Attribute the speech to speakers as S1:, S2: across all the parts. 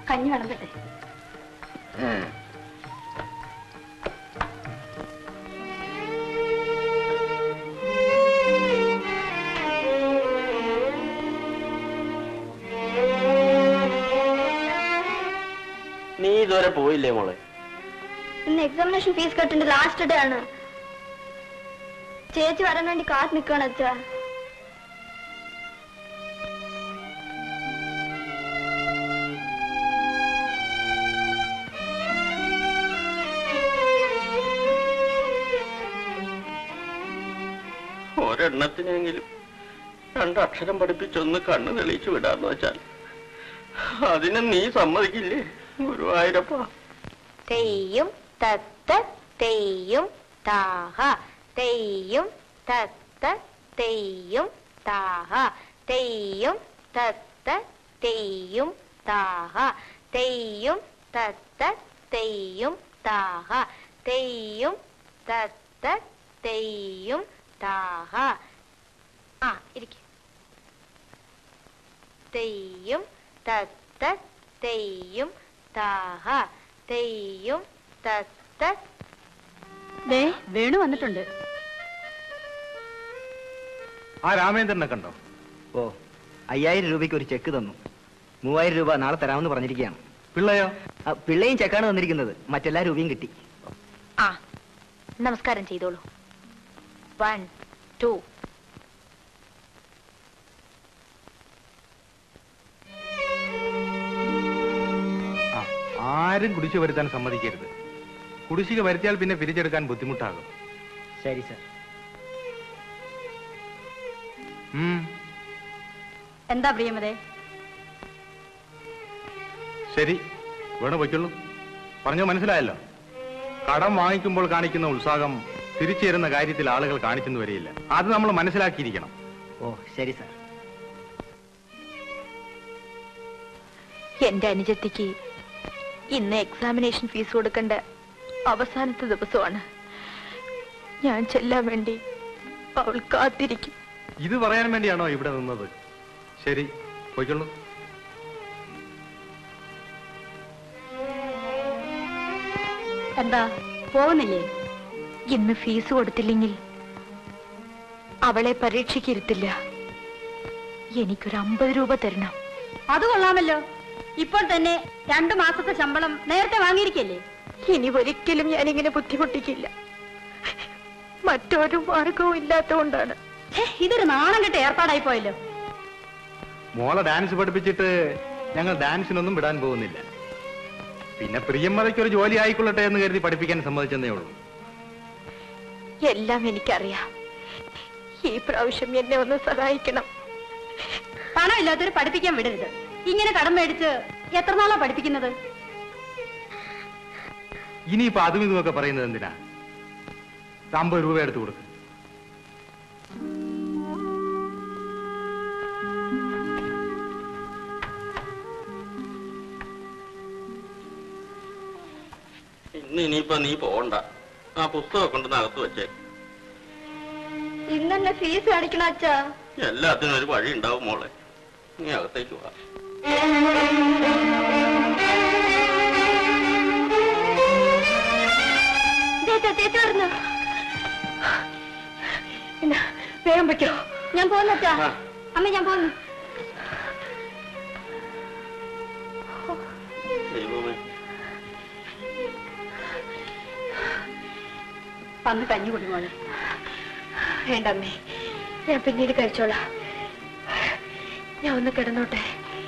S1: കഞ്ഞി വിളമ്പട്ടെ
S2: നീ ഇതുവരെ പോയില്ലേ മോളെ
S1: ഇന്ന് എക്സാമിനേഷൻ ഫീസ് കെട്ടിന്റെ ലാസ്റ്റ് ഡേ ആണ് ചേച്ചി വരാൻ വേണ്ടി കാത്ത് നിൽക്കണം അച്ഛാ
S2: ഒരെണ്ണത്തിനെങ്കിലും രണ്ടക്ഷരം പഠിപ്പിച്ചൊന്ന് കണ്ണു തെളിയിച്ചു വിടാന്ന് വെച്ചാൽ അതിന് നീ സമ്മതിക്കില്ലേ ഗുരുവായൂരപ്പ
S3: തെയ്യും തത്ത തെയ്യും താഹ തെയ്യും തത്ത തെയ്യും താഹ തെയ്യും തത്ത തെയ്യും താഹ തെയ്യും തത്ത തെയ്യും താഹ തെയ്യും തത്ത തെയ്യും താഹ ആ ഇരിക്കും തെയ്യും തത്ത തെയ്യും താഹ തെയ്യും തത്ത
S1: ദേ വേണു വന്നിട്ടുണ്ട്
S4: ആ രാമേന്ദ്രനെ കണ്ടോ
S5: ഓ അയ്യായിരം രൂപയ്ക്ക് ഒരു ചെക്ക് തന്നു മൂവായിരം രൂപ നാളെ തരാമെന്ന് പറഞ്ഞിരിക്കുകയാണ്
S4: പിള്ളയോ
S5: ആ, പിള്ളയും ചെക്കാണ് തന്നിരിക്കുന്നത് മറ്റെല്ലാ രൂപയും കിട്ടി
S3: ആ നമസ്കാരം ചെയ്തോളൂ വൺ ടു
S4: ആ ആരും കുടിശ്ശിക വരുത്താൻ സമ്മതിക്കരുത് കുടിശ്ശിക വരുത്തിയാൽ പിന്നെ പിരിച്ചെടുക്കാൻ ബുദ്ധിമുട്ടാകും
S5: ശരി സർ
S4: ഉം,
S1: എന്താ പ്രിയമതേ
S4: ശരി വേണു പൊയ്ക്കുള്ളൂ പറഞ്ഞു മനസ്സിലായല്ലോ കടം വാങ്ങിക്കുമ്പോൾ കാണിക്കുന്ന ഉത്സാഹം തിരിച്ചു തരുന്ന കാര്യത്തിൽ ആളുകൾ കാണിച്ചെന്ന് വരികയില്ല അത് നമ്മൾ മനസ്സിലാക്കിയിരിക്കണം
S5: ഓ ശരി സർ
S3: എന്റെ അനുജത്തിക്ക് ഇന്ന് എക്സാമിനേഷൻ ഫീസ് കൊടുക്കേണ്ട അവസാനത്തെ ദിവസമാണ് ഞാൻ ചെല്ലാൻ വേണ്ടി അവൾ കാത്തിരിക്കും
S4: ഇത് പറയാൻ വേണ്ടിയാണോ ഇവിടെ നിന്നത് ശരി പോയിക്കൊള്ളൂ
S1: എന്താ പോകുന്നില്ലേ
S3: ഇന്ന് ഫീസ് കൊടുത്തില്ലെങ്കിൽ അവളെ പരീക്ഷയ്ക്കിരുത്തില്ല എനിക്കൊരു അമ്പത് രൂപ തരണം
S1: അത് കൊള്ളാമല്ലോ ഇപ്പോൾ തന്നെ രണ്ടു മാസത്തെ ശമ്പളം നേരത്തെ വാങ്ങിയിരിക്കല്ലേ
S3: ഇനി ഒരിക്കലും ഞാനിങ്ങനെ ബുദ്ധിമുട്ടിക്കില്ല മറ്റൊരു മാർഗവും ഇല്ലാത്തതുകൊണ്ടാണ്
S1: ഛേ, ഇതൊരു നാണം കെട്ട ഏർപ്പാടായി പോയല്ലോ
S4: മോളെ ഡാൻസ് പഠിപ്പിച്ചിട്ട് ഞങ്ങൾ ഡാൻസിനൊന്നും വിടാൻ പോകുന്നില്ല പിന്നെ പ്രിയമ്മതയ്ക്ക് ഒരു ജോലി ആയിക്കൊള്ളട്ടെ എന്ന് കരുതി പഠിപ്പിക്കാൻ സമ്മതിച്ചെന്നേ ഉള്ളൂ
S3: എല്ലാം എനിക്കറിയാം ഈ പ്രാവശ്യം എന്നെ ഒന്ന് സഹായിക്കണം
S1: പണമില്ലാത്തൊരു പഠിപ്പിക്കാൻ വിടരുത് ഇങ്ങനെ കടം മേടിച്ച് എത്ര നാളാ പഠിപ്പിക്കുന്നത്
S4: ഇനിയിപ്പോ അതും ഇതുമൊക്കെ പറയുന്നത് എന്തിനാ ഒരു അമ്പത് രൂപ എടുത്തു കൊടുക്കും
S2: ഇന്ന് ഇനിയിപ്പോ നീ പോകണ്ട ആ പുസ്തകം കൊണ്ടുവന്ന് അകത്ത് വെച്ചേ
S1: ഇന്ന് തന്നെ ഫീസ് അടിക്കണം അച്ഛാ
S2: എല്ലാത്തിനും ഒരു വഴി ഉണ്ടാവും മോളെ നീ അകത്തേക്ക് വാ
S1: ചേച്ചി വരുന്നു വേഗം പറ്റോ ഞാൻ പോകുന്നു അച്ഛാ
S2: ആ.
S1: അമ്മ ഞാൻ പോകുന്നു
S2: ദൈവമേ
S1: വന്ന് കഞ്ഞി കുടിമോളെ
S3: വേണ്ടമ്മേ ഞാൻ പിന്നീട് കഴിച്ചോളാം ഞാൻ ഒന്ന് കിടന്നോട്ടെ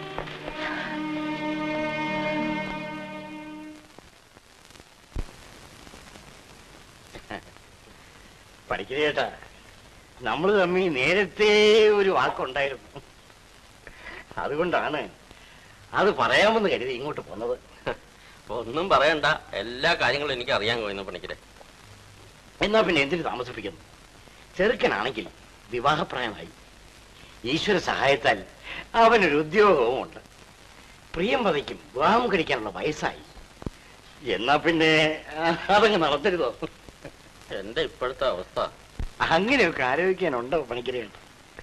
S6: പഠിക്കുന്നേട്ടാ നമ്മൾ തമ്മിൽ നേരത്തെ ഒരു വാക്കുണ്ടായിരുന്നു അതുകൊണ്ടാണ് അത് പറയാമെന്ന് കരുതി ഇങ്ങോട്ട് പോന്നത്
S2: ഒന്നും പറയണ്ട എല്ലാ കാര്യങ്ങളും എനിക്ക് അറിയാൻ കഴിയുന്ന പണിക്കരെ
S6: എന്നാ പിന്നെ എന്തിനു താമസിപ്പിക്കുന്നു ചെറുക്കനാണെങ്കിൽ വിവാഹപ്രായമായി ഈശ്വര സഹായത്താൽ അവനൊരു ഉദ്യോഗവും ഉണ്ട് പ്രിയംവതയ്ക്കും വിവാഹം കഴിക്കാനുള്ള വയസ്സായി എന്നാ പിന്നെ ആ, അതങ്ങ് നടത്തരുതോ
S2: എന്റെ ഇപ്പോഴത്തെ അവസ്ഥ
S6: അങ്ങനെയൊക്കെ ആലോചിക്കാനുണ്ടോ പണിക്കരേണ്ട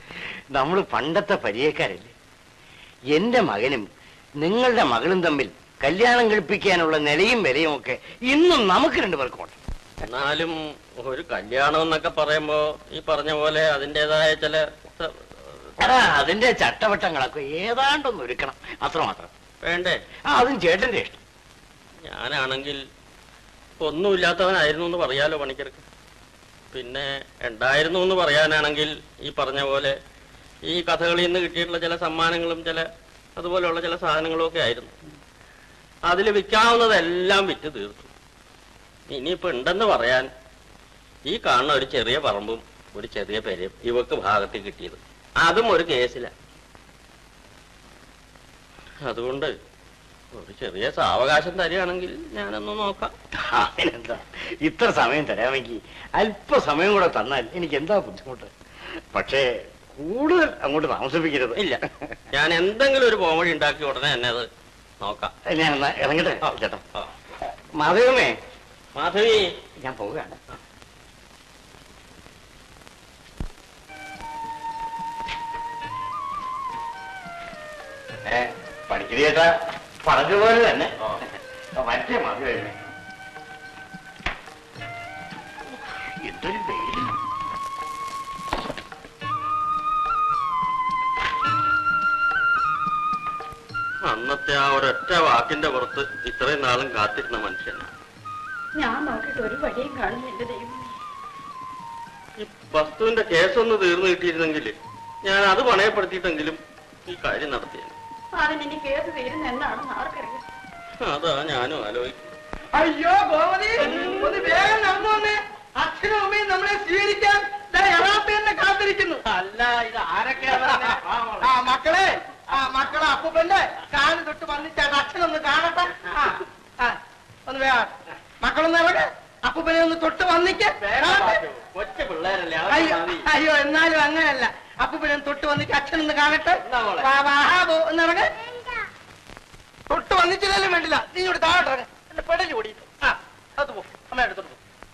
S6: നമ്മൾ പണ്ടത്തെ പരിചയക്കാരല്ലേ എന്റെ മകനും നിങ്ങളുടെ മകളും തമ്മിൽ കല്യാണം കഴിപ്പിക്കാനുള്ള നിലയും വിലയും ഒക്കെ ഇന്നും നമുക്ക് രണ്ടുപേർക്കും ഉണ്ട്
S2: എന്നാലും ഒരു കല്യാണം എന്നൊക്കെ പറയുമ്പോ ഈ പറഞ്ഞ പോലെ അതിൻ്റെതായ ചില സ-
S6: എടാ അതിന്റെ ചട്ടവട്ടങ്ങളൊക്കെ ഏതാണ്ടൊന്ന് ഒരുക്കണം അത്രമാത്രം
S2: വേണ്ടേ
S6: ആ അതും ചേട്ടന്റെ ഇഷ്ടം
S2: ഞാനാണെങ്കിൽ ഒന്നുമില്ലാത്തവനായിരുന്നു എന്ന് പറയാലോ പണിക്കർക്ക് പിന്നെ ഉണ്ടായിരുന്നു എന്ന് പറയാനാണെങ്കിൽ ഈ പറഞ്ഞ പോലെ ഈ കഥകളിൽ നിന്ന് കിട്ടിയിട്ടുള്ള ചില സമ്മാനങ്ങളും ചില അതുപോലെയുള്ള ചില സാധനങ്ങളും ഒക്കെ ആയിരുന്നു അതിൽ വിൽക്കാവുന്നതെല്ലാം വിറ്റ് തീർത്തു ഇനിയിപ്പോ ഉണ്ടെന്ന് പറയാൻ ഈ കാണുന്ന ഒരു ചെറിയ പറമ്പും ഒരു ചെറിയ പെരയും ഇവക്ക് ഭാഗത്ത് കിട്ടിയത് അതും ഒരു കേസില അതുകൊണ്ട് ഒരു ചെറിയ സാവകാശം തരികയാണെങ്കിൽ ഞാനൊന്ന് നോക്കാം
S6: അതിനെന്താ ഇത്ര സമയം തരാമെങ്കിൽ അല്പ സമയം കൂടെ തന്നാൽ എനിക്ക് എന്താ ബുദ്ധിമുട്ട് പക്ഷേ കൂടുതൽ അങ്ങോട്ട് താമസിപ്പിക്കരുത്
S2: ഇല്ല ഞാൻ എന്തെങ്കിലും ഒരു പോംവഴി ഉണ്ടാക്കി ഉടനെ തന്നെ അത് നോക്കാം
S6: ഞാൻ എന്നാ ഇറങ്ങട്ടെ ചേട്ടാ
S2: ആ.
S6: മാധവമേ
S2: മാധവി
S6: ഞാൻ പോവുകയാണ് ഏ പഠിക്കരി ചേട്ടാ പറഞ്ഞതുപോലെ തന്നെ മറ്റേ മാധവമേ എന്തൊരു വെയിൽ
S2: അന്നത്തെ ആ ഒരൊറ്റ വാക്കിന്റെ പുറത്ത് ഇത്രയും നാളും കാത്തിരുന്ന മനുഷ്യനാണ്
S1: ഞാൻ നോക്കിയിട്ട് ഒരു വഴിയും കാണുന്നില്ല ദൈവം
S2: ഈ വസ്തുവിന്റെ കേസൊന്ന് തീർന്നു കിട്ടിയിരുന്നെങ്കിൽ ഞാൻ അത് പണയപ്പെടുത്തിയിട്ടെങ്കിലും ഈ കാര്യം നടത്തിയാണ്
S1: അതിനി കേസ് തീരുന്ന എന്നാണെന്ന് ആർക്കറിയാം
S2: അതാ ഞാനും ആലോചിക്കുന്നത്
S7: അയ്യോ ഗോമതി ഒന്ന് വേഗം നടന്നു വന്നേ അച്ഛനും അമ്മയും നമ്മളെ സ്വീകരിക്കാൻ ദാ എറാപ്പി എന്നെ കാത്തിരിക്കുന്നു
S6: അല്ല ഇത് ആരൊക്കെയാണ്
S7: ആ മക്കളെ ആ മക്കളെ അപ്പൂപ്പന്റെ കാല് തൊട്ട് വന്നിട്ടാണ് അച്ഛനൊന്ന് കാണട്ടെ ആ, ആ, ഒന്ന് വേഗം മക്കളൊന്ന് ഇറങ്ങ അപ്പൂപ്പനെ ഒന്ന് തൊട്ട് വന്നിക്ക് കാണട്ടെ.
S2: കൊച്ച പിള്ളേരല്ലേ
S7: അയ്യോ അയ്യോ എന്നാലും അങ്ങനെയല്ല അപ്പൂപ്പനെ ഒന്ന് തൊട്ട് വന്നിട്ട് അച്ഛനൊന്ന് കാണട്ടെ
S2: എന്നാ മോളെ?
S7: വാ, വാ, ആ, പോ, ഒന്ന് ഇറങ്ങ തൊട്ട് വന്നിട്ടില്ലാലും വേണ്ടില്ല നീ ഇവിടെ താഴോട്ട് ഇറങ്ങ എന്റെ പെടലി ഓടിയിട്ടു ആ അത് പോ അമ്മ എടുത്തോട്ട് പോ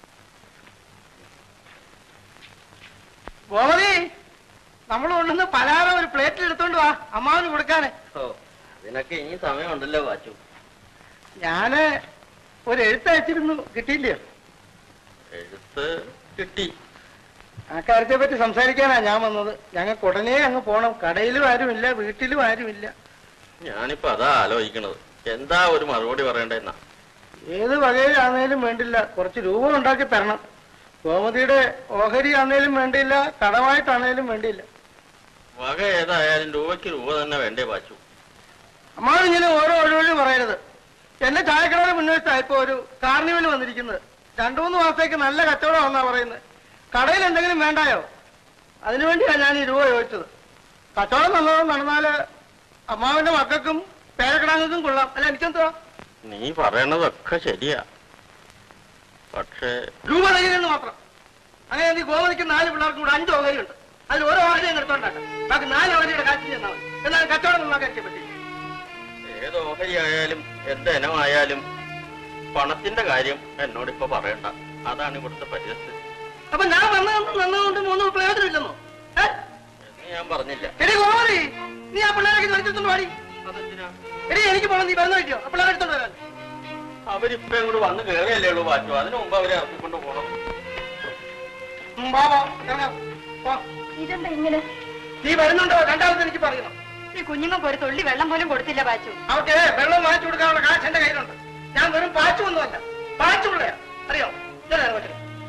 S7: ഗോമതി നമ്മൾ കൊണ്ടുവന്ന് പലഹാരം ഒരു പ്ലേറ്റിൽ എടുത്തോണ്ട് വാ അമ്മാവന് കൊടുക്കാന്
S2: ഓ അതിനൊക്കെ ഇനി സമയമുണ്ടല്ലോ വാച്ചു
S7: ഞാന് ഒരു എഴുത്തയച്ചിരുന്നു കിട്ടിയില്ലയോ
S2: എഴുത്ത് കിട്ടി
S7: ആ കാര്യത്തെ പറ്റി സംസാരിക്കാനാ ഞാൻ വന്നത് ഞങ്ങൾക്ക് ഉടനെ അങ്ങ് പോണം കടയിലും ആരുമില്ല വീട്ടിലും ആരുമില്ല
S2: ഞാനിപ്പോ അതാ ആലോചിക്കണത് എന്താ ഒരു മറുപടി പറയണ്ടെന്നാ
S7: ഏത് വകയിലാണേലും വേണ്ടില്ല കുറച്ച് രൂപ ഉണ്ടാക്കി തരണം ഗോമതിയുടെ ഓഹരി ആണേലും വേണ്ടിയില്ല കടമായിട്ടാണേലും വേണ്ടിയില്ല
S2: വക ഏതായാലും രൂപയ്ക്ക് രൂപ തന്നെ വേണ്ടേ വാച്ചു
S7: അമ്മാവ് ഇങ്ങനെ ഓരോ ഒഴിവഴി പറയരുത് എന്റെ ചായക്കടയുടെ മുന്നേറ്റാ ഇപ്പൊ ഒരു കാർണിവൽ വന്നിരിക്കുന്നത് രണ്ടു മൂന്ന് മാസത്തേക്ക് നല്ല കച്ചവടമാണെന്നാ പറയുന്നത് കടയിൽ എന്തെങ്കിലും വേണ്ടായോ അതിനുവേണ്ടിയാ ഞാൻ ഈ രൂപ ചോദിച്ചത് കച്ചവടം നല്ലോണം നടന്നാല് അമ്മാവിന്റെ മക്കൾക്കും പേരക്കിടാങ്ങൾക്കും കൊള്ളാം അല്ല എനിക്കെന്തുവാ
S2: നീ പറയണതൊക്കെ ശരിയാ പക്ഷേ
S7: രൂപ തരികയെന്ന് മാത്രം അങ്ങനെ നീ ഗോവതിക്ക് നാല് പിള്ളേർക്കും കൂടെ അഞ്ച് ഓഹരിയുണ്ട് അതിൽ ഓരോ ഓഹരി അങ്ങ് എടുത്തോണ്ടാക്കാം ബാക്കി നാല് ഓഹരിയുടെ കാശ് ചെന്നാൽ മതി എന്നാൽ കച്ചവടം നന്നാക്കാൻ പറ്റില്ല
S2: ഏത് ഓഹരി ആയാലും എന്ത് ഇനമായാലും പണത്തിന്റെ കാര്യം എന്നോടിപ്പോ പറയണ്ട അതാണ് ഇവിടുത്തെ പരിസ്ഥിതി
S7: അപ്പൊ ഞാൻ വന്നതുകൊണ്ട് നന്നതുകൊണ്ട് മൂന്ന് പ്രയോജനമില്ലെന്നോ ഏ
S2: എന്ന് ഞാൻ പറഞ്ഞില്ല
S7: എടി ഗോമതി നീ ആ പിള്ളേരൊക്കെ വലിച്ചെടുത്തോണ്ട് പാടി
S2: അതെന്തിനാ
S7: എടി എനിക്ക് പോകണം നീ വരുന്ന പറ്റിയോ ആ പിള്ളേരെ എടുത്തോണ്ട് വരാൻ
S2: അവരിപ്പോ ഇങ്ങോട്ട് വന്ന് കയറിയല്ലേ ഉള്ളൂ വാച്ചു അതിനു മുമ്പ് അവരെ ഇറക്കിക്കൊണ്ട് പോകണം
S7: ഉം, വാ, വാ, ഇറങ്ങാം. വാ.
S1: ഇതെന്താ ഇങ്ങനെ
S7: നീ വരുന്നുണ്ടോ രണ്ടാമത് എനിക്ക് പറയണം
S1: ഈ കുഞ്ഞുങ്ങൾക്ക് ഒരു തുള്ളി വെള്ളം പോലും കൊടുത്തില്ല പാച്ചു
S7: അവർക്ക് വെള്ളം വാങ്ങിച്ചു കൊടുക്കാനുള്ള കാശ് എന്റെ കയ്യിലുണ്ട് ഞാൻ വെറും പാച്ചു ഒന്നുമല്ല പാച്ചുള്ളയാ അറിയോ ഞാൻ ഇറങ്ങട്ടെ.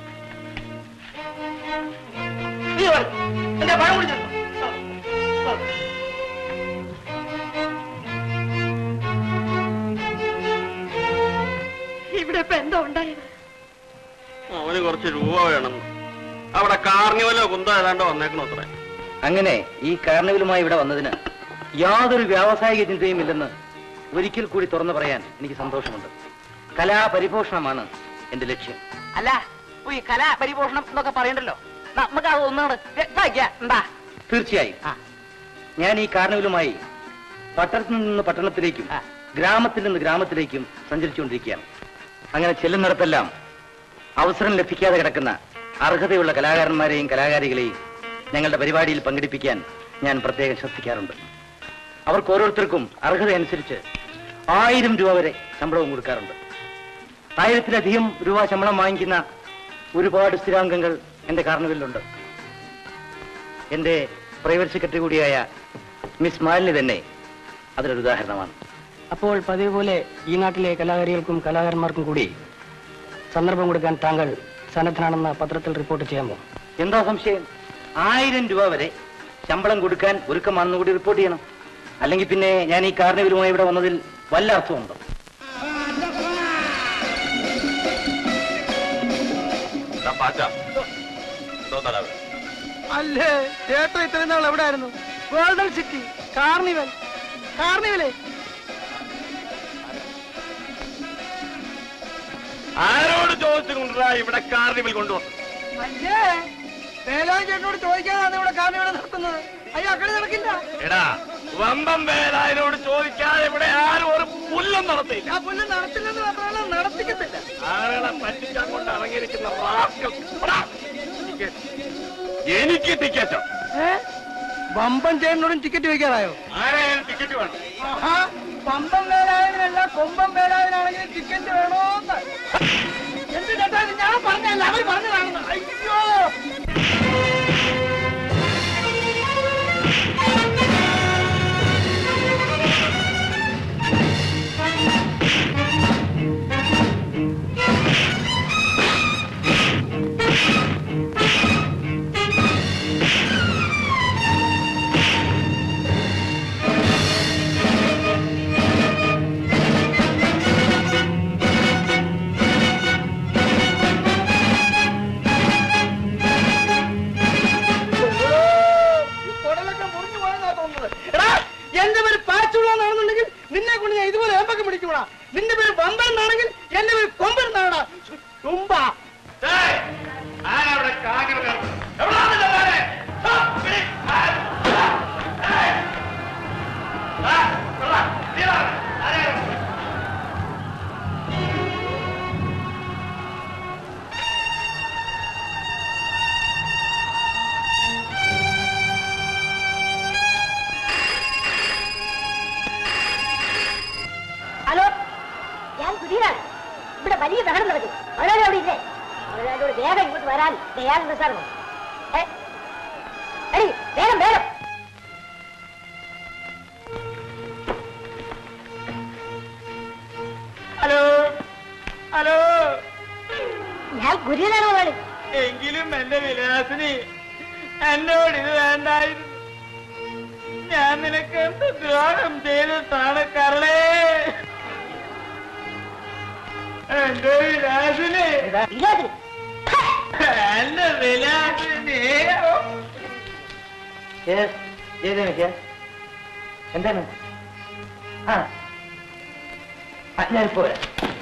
S7: നീ വരൂ. എന്റെ പഴം കുടിച്ചോ ആ, ആ.
S1: ഇവിടെ ഇപ്പൊ എന്താ ഉണ്ടായത്
S2: അവന് കുറച്ച് രൂപ വേണം അവിടെ കാർണിവലോ കുന്തോ ഏതാണ്ടോ വന്നേക്കണോ അത്രേ
S5: അങ്ങനെ ഈ കാരണവിലുമായി ഇവിടെ വന്നതിന് യാതൊരു വ്യാവസായിക ചിന്തയും ഇല്ലെന്ന് ഒരിക്കൽ കൂടി തുറന്നു പറയാൻ എനിക്ക് സന്തോഷമുണ്ട് കലാപരിപോഷണമാണ് എന്റെ ലക്ഷ്യം
S7: അല്ല ഈ കലാ പരിപോഷണം എന്നൊക്കെ പറയണ്ടല്ലോ നമുക്ക് അത് ഒന്നാണ് വ്യക്തമാക്കിയ എന്താ
S5: തീർച്ചയായും ഞാൻ ഈ കാരണവിലുമായി പട്ടണത്തിൽ നിന്ന് പട്ടണത്തിലേക്കും ഗ്രാമത്തിൽ നിന്ന് ഗ്രാമത്തിലേക്കും സഞ്ചരിച്ചുകൊണ്ടിരിക്കുകയാണ് അങ്ങനെ ചെല്ലുന്നിടത്തെല്ലാം അവസരം ലഭിക്കാതെ കിടക്കുന്ന അർഹതയുള്ള കലാകാരന്മാരെയും കലാകാരികളെയും ഞങ്ങളുടെ പരിപാടിയിൽ പങ്കെടുപ്പിക്കാൻ ഞാൻ പ്രത്യേകം ശ്രദ്ധിക്കാറുണ്ട് അവർക്ക് ഓരോരുത്തർക്കും അർഹത അനുസരിച്ച് ആയിരം രൂപ വരെ ശമ്പളവും കൊടുക്കാറുണ്ട് ആയിരത്തിലധികം രൂപ ശമ്പളം വാങ്ങിക്കുന്ന ഒരുപാട് സ്ഥിരാംഗങ്ങൾ എന്റെ കാർണിവലിലുണ്ട് എന്റെ പ്രൈവറ്റ് സെക്രട്ടറി കൂടിയായ മിസ് മാലിനി തന്നെ അതിലൊരു ഉദാഹരണമാണ്
S8: അപ്പോൾ പതിവ് പോലെ ഈ നാട്ടിലെ കലാകാരികൾക്കും കലാകാരന്മാർക്കും കൂടി സന്ദർഭം കൊടുക്കാൻ താങ്കൾ സന്നദ്ധനാണെന്ന് പത്രത്തിൽ റിപ്പോർട്ട് ചെയ്യാമോ
S5: എന്താ സംശയം ആയിരം രൂപ വരെ ശമ്പളം കൊടുക്കാൻ ഒരുക്കമാണെന്ന് കൂടി റിപ്പോർട്ട് ചെയ്യണം അല്ലെങ്കിൽ പിന്നെ ഞാൻ ഈ കാർണിവലുമായി ഇവിടെ വന്നതിൽ വല്ല അർത്ഥമുണ്ടോ
S7: അല്ലേ ചേട്ടൻ ഇത്രയും നാൾ എവിടെ ആയിരുന്നു ഗോൾഡൻ സിറ്റി കാർണിവൽ കാർണിവലേ
S6: ആരോട് ചോദിച്ചുകൊണ്ടാ ഇവിടെ കാർണിവൽ കൊണ്ടുവന്നു
S7: അല്ലേ വേലാൻ ചേട്ടനോട് ചോദിക്കാനാണ് ഇവിടെ കാർണിവൽ നടത്തുന്നത് അയ്യോ അക്കടെ നടക്കില്ല
S6: എടാ വമ്പം വേലായനോട് ചോദിക്കാതെ ഇവിടെ ആരും ഒരു പുല്ലും നടത്തിയില്ല
S7: ആ പുല്ല് നടത്തില്ലെന്ന് മാത്രമല്ല നടത്തിക്കത്തില്ല
S6: ആളുകളെ പറ്റിക്കാൻ കൊണ്ട് ഇറങ്ങിയിരിക്കുന്ന rascal. എടാ, ടിക്കറ്റ്. എനിക്ക് ടിക്കറ്റോ
S7: ഏ ബമ്പൻ ചേട്ടനോടും ടിക്കറ്റ് വയ്ക്കാറായോ
S6: ആരായാലും ടിക്കറ്റ് വേണം
S7: ആഹാ പമ്പം വേലായതിനല്ല കൊമ്പം വേലായതിനാണെങ്കിൽ ടിക്കറ്റ് വേണോന്ന് എന്ത് ചേട്ടാ ഇത് ഞാൻ പറഞ്ഞല്ല അവർ പറഞ്ഞതാണെന്ന് അയ്യോ ഈ കുടലൊക്കെ മുറിഞ്ഞു പോയെന്നാ തോന്നുന്നത് എടാ എന്റെ പേര് പാച്ചുള്ളാണെന്നുണ്ടെങ്കിൽ നിന്നെ കൊണ്ട് ഞാൻ ഇതുപോലെ ഏമ്പൊക്കെ പിടിക്കൂടാ നിന്റെ പേര് വമ്പൻ എന്നാണെങ്കിൽ എന്റെ പേര് കൊമ്പൻ എന്നാടാ തുമ്പ
S6: ഏയ്, ആരവിടെ കാക്കര കയറുന്നത്? എവിടാണ് ചെല്ലാനെ? ആ, പിടി. ആ, ഏയ്. ആ, കൊള്ളാം. നീയാണ്. ആരെയാണ്?
S3: ഹലോ ഞാൻ സുധീരാണ് ഇവിടെ വലിയ ബഹളം നടക്കും വളരെ അവിടെ ഇല്ലേ അവരോട് വേഗം ഇങ്ങോട്ട് വരാൻ ദയാനന്ദ സാർ വന്നു. ഏ? എടി വേഗം വേഗം
S7: ഹലോ ഹലോ
S3: ഞാൻ ഗുരുനാണോ വേണി
S7: എങ്കിലും എന്റെ വിലാസിനി എന്നോട് ഇത് വേണ്ടായിരുന്നു ഞാൻ നിനക്ക് എന്ത് ദ്രോഹം ചെയ്തിട്ടാണ് കരളേ എന്റെ വിലാസിനി
S3: വിലാസിനി
S7: എന്റെ വിലാസിനി
S5: എന്താണ് ആ ആ, ഞാനിപ്പോ വരാം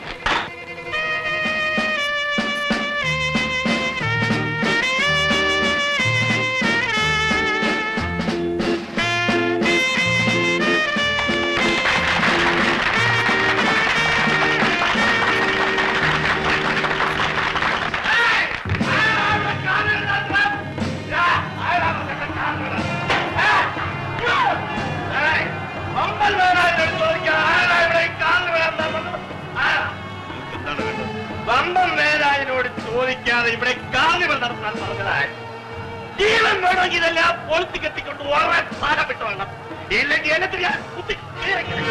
S6: ഏയ്, വമ്പൻ വേലായനോട് ചോദിക്കാൻ ആരാ ഇവിടെ ഈ കാലിന് വേണ്ട വന്നത്? ആരാ? എന്താണ് വേണ്ടത്? വമ്പൻ വേലായനോട് ചോദിക്കാതെ ഇവിടെ കാർണിവൽ നടത്താൻ പറഞ്ഞതായി ജീവൻ വേണമെങ്കിൽ ഇതെല്ലാം പൊളിച്ചു കെട്ടിക്കൊണ്ട് വളരെ സ്ഥാനപ്പെട്ട് വേണം ഇല്ലെങ്കിൽ എന്നെ തിരിയാ കുത്തി കീഴടക്കി.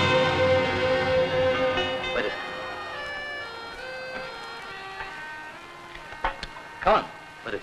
S5: വരൂ കമാൻ വരൂ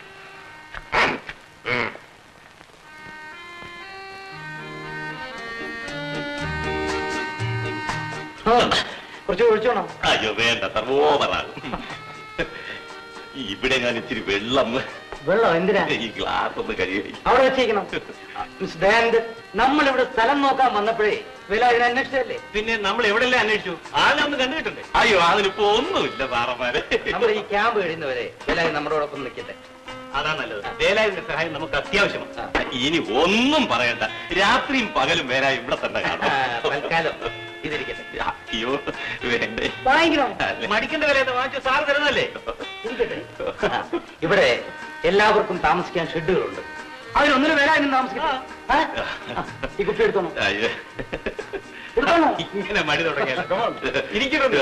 S5: കുറച്ച് ഒഴിച്ചോണോ
S6: അയ്യോ വേണ്ട സർവോപറാകും ഇവിടെ ഞാൻ ഇച്ചിരി വെള്ളം
S5: വെള്ളം എന്തിനാ
S6: ഈ ഗ്ലാസ് ഒന്ന് കഴിയും
S5: അവിടെ വെച്ചേക്കണം മിസ് ദയാനന്ദ് നമ്മൾ ഇവിടെ സ്ഥലം നോക്കാൻ വന്നപ്പോഴേ വില ഇതിനെ അന്വേഷിച്ചതല്ലേ
S6: പിന്നെ നമ്മൾ എവിടെല്ലാം അന്വേഷിച്ചു ആളെ ഒന്ന് കണ്ടുകിട്ടണ്ടേ അയ്യോ അതിനിപ്പോ ഒന്നുമില്ല സാറന്മാരെ
S5: നമ്മൾ ഈ ക്യാമ്പ് കഴിയുന്നവരെ വില നമ്മളോടൊപ്പം നിൽക്കട്ടെ
S6: അതാ നല്ലത് വേലായുധ സഹായം നമുക്ക് അത്യാവശ്യമാണ്
S5: ആ.
S6: ഇനി ഒന്നും പറയണ്ട രാത്രിയും പകലും വേല ഇവിടെ തന്നെ കാണാം
S5: തൽക്കാലം ഇതിരിക്കട്ടെ
S6: അയ്യോ വേണ്ടേ
S5: വാങ്ങിക്കണോ
S6: അല്ലേ? മടിക്കേണ്ട വില വാങ്ങിച്ചു സാർ തരുന്നല്ലേ
S5: ഇരിക്കട്ടെ ആ, ഇവിടെ എല്ലാവർക്കും താമസിക്കാൻ ഷെഡുകളുണ്ട് അതിനൊന്നിനും വില താമസിക്കാം ആ? ആ, ഈ കുപ്പി എടുത്തോണം
S6: അയ്യോ ഇങ്ങനെ മടി തുടങ്ങിയല്ലോ ഇരിക്കുന്നുണ്ട്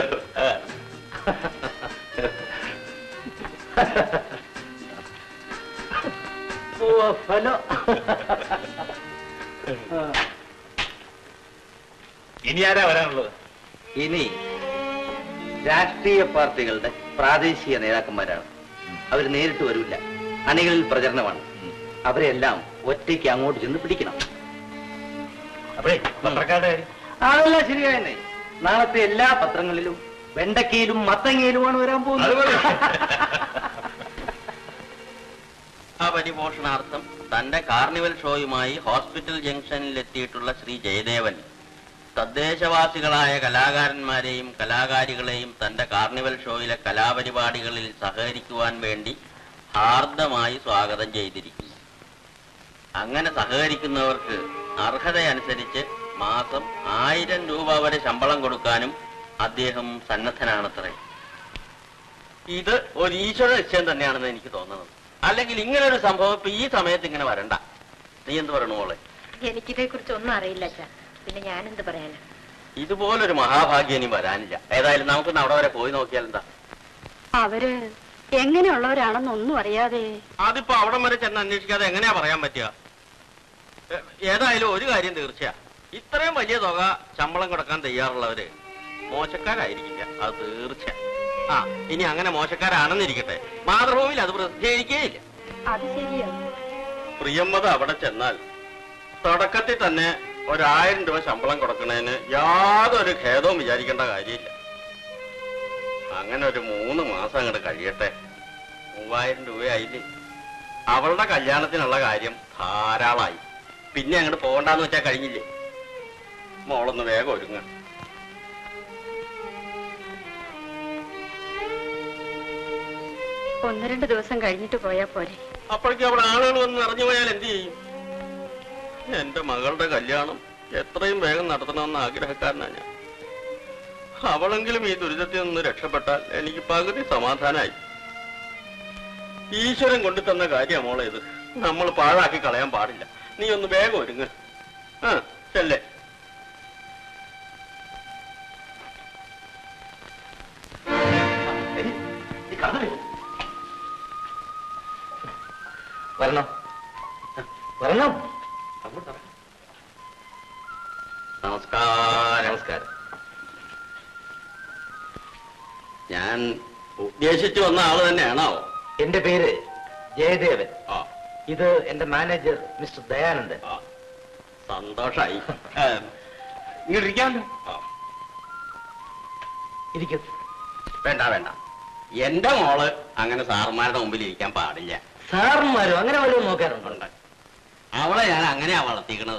S5: ഓ ഫലോ
S6: ഇനി ആരാ വരാനുള്ളത്
S5: ഇനി രാഷ്ട്രീയ പാർട്ടികളുടെ പ്രാദേശിക നേതാക്കന്മാരാണ് അവർ നേരിട്ട് വരില്ല അണികളിൽ പ്രചരണമാണ് അവരെല്ലാം ഒറ്റയ്ക്ക് അങ്ങോട്ട് ചെന്ന് പിടിക്കണം
S6: അപ്പഴേ പത്രക്കാരുടെ കാര്യം
S5: അതെല്ലാം ശരിയായെന്നേ നാളത്തെ എല്ലാ പത്രങ്ങളിലും വെണ്ടക്കയിലും മത്തങ്ങയിലുമാണ് വരാൻ പോകുന്നത്
S2: ആ പരിപോഷണാർത്ഥം തന്റെ കാർണിവൽ ഷോയുമായി ഹോസ്പിറ്റൽ ജംഗ്ഷനിൽ എത്തിയിട്ടുള്ള ശ്രീ ജയദേവൻ തദ്ദേശവാസികളായ കലാകാരന്മാരെയും കലാകാരികളെയും തന്റെ കാർണിവൽ ഷോയിലെ കലാപരിപാടികളിൽ സഹകരിക്കുവാൻ വേണ്ടി ഹാർദമായി സ്വാഗതം ചെയ്തിരിക്കുന്നു അങ്ങനെ സഹകരിക്കുന്നവർക്ക് അർഹതയനുസരിച്ച് മാസം ആയിരം രൂപ വരെ ശമ്പളം കൊടുക്കാനും അദ്ദേഹം സന്നദ്ധനാണത്രേ ഇത് ഒരു ഈശ്വര നിശ്ചയം തന്നെയാണെന്ന് എനിക്ക് തോന്നുന്നത് അല്ലെങ്കിൽ ഇങ്ങനെ ഒരു സംഭവം ഇപ്പൊ ഈ സമയത്ത് ഇങ്ങനെ വരണ്ട നീ എന്ത് പറയണു മോളെ
S3: എനിക്കിതേ കുറിച്ച് ഒന്നും അറിയില്ല അച്ഛാ പിന്നെ ഞാൻ എന്ത് പറയാനാ
S2: ഇതുപോലൊരു മഹാഭാഗ്യം ഇനി വരാനില്ല ഏതായാലും നമുക്കൊന്ന് അവിടെ വരെ പോയി നോക്കിയാൽ എന്താ
S1: അവര് എങ്ങനെയുള്ളവരാണെന്നൊന്നും അറിയാതെ
S2: അതിപ്പോ അവിടം വരെ ചെന്ന് അന്വേഷിക്കാതെ എങ്ങനെയാ പറയാൻ പറ്റുക ഏ- ഏതായാലും ഒരു കാര്യം തീർച്ചയാ ഇത്രയും വലിയ തുക ശമ്പളം കൊടുക്കാൻ തയ്യാറുള്ളവര് മോശക്കാരായിരിക്കില്ല അത് തീർച്ച ആ ഇനി അങ്ങനെ മോശക്കാരാണെന്നിരിക്കട്ടെ മാതൃഭൂമിയിൽ അത് പ്രസിദ്ധീകരിക്കുകയില്ല
S1: അത് ശരിയാ
S2: പ്രിയമ്മത അവിടെ ചെന്നാൽ തുടക്കത്തിൽ തന്നെ ഒരായിരം രൂപ ശമ്പളം കൊടുക്കുന്നതിന് യാതൊരു ഖേദവും വിചാരിക്കേണ്ട കാര്യമില്ല അങ്ങനെ ഒരു മൂന്ന് മാസം അങ്ങോട്ട് കഴിയട്ടെ മൂവായിരം രൂപയായില്ലേ അവളുടെ കല്യാണത്തിനുള്ള കാര്യം ധാരാളമായി പിന്നെ അങ്ങോട്ട് പോകണ്ടെന്ന് വെച്ചാൽ കഴിഞ്ഞില്ലേ മോളൊന്ന് വേഗം ഒരുങ്ങ
S1: ഒന്ന് രണ്ട് ദിവസം കഴിഞ്ഞിട്ട് പോയാ പോരെ
S2: അപ്പോഴേക്കും അവിടെ ആളുകൾ വന്ന് നിറഞ്ഞു പോയാൽ എന്ത് ചെയ്യും എന്റെ മകളുടെ കല്യാണം എത്രയും വേഗം നടത്തണമെന്ന് ആഗ്രഹക്കാരനാണ് ഞാൻ അവളെങ്കിലും ഈ ദുരിതത്തിൽ നിന്ന് രക്ഷപ്പെട്ടാൽ എനിക്ക് പകുതി സമാധാനമായി ഈശ്വരൻ കൊണ്ടു തന്ന കാര്യമാണ് മോളെ ഇത് നമ്മൾ പാഴാക്കി കളയാൻ പാടില്ല നീ ഒന്ന് വേഗം ഒരുങ്ങ് ആ ചെല്ലേ
S5: വരണം വരണം
S2: നമസ്കാരം നമസ്കാരം ഞാൻ ഉദ്ദേശിച്ചു വന്ന ആള് തന്നെയാണോ
S5: എന്റെ പേര് ജയദേവൻ
S2: ആ
S5: ഇത് എന്റെ മാനേജർ മിസ്റ്റർ ദയാനന്ദൻ
S2: ആ സന്തോഷായി
S6: ഇങ്ങോട്ടിരിക്കാമല്ലോ
S2: ആ
S5: ഇരിക്കും
S2: വേണ്ട വേണ്ട എന്റെ മോള് അങ്ങനെ സാറുമാരുടെ മുമ്പിൽ ഇരിക്കാൻ പാടില്ല
S5: സാറന്മാരും അങ്ങനെ വല്ലതും നോക്കാറുണ്ടോ
S2: ഉണ്ട് അവളെ ഞാൻ അങ്ങനെയാ വളർത്തിക്കണത്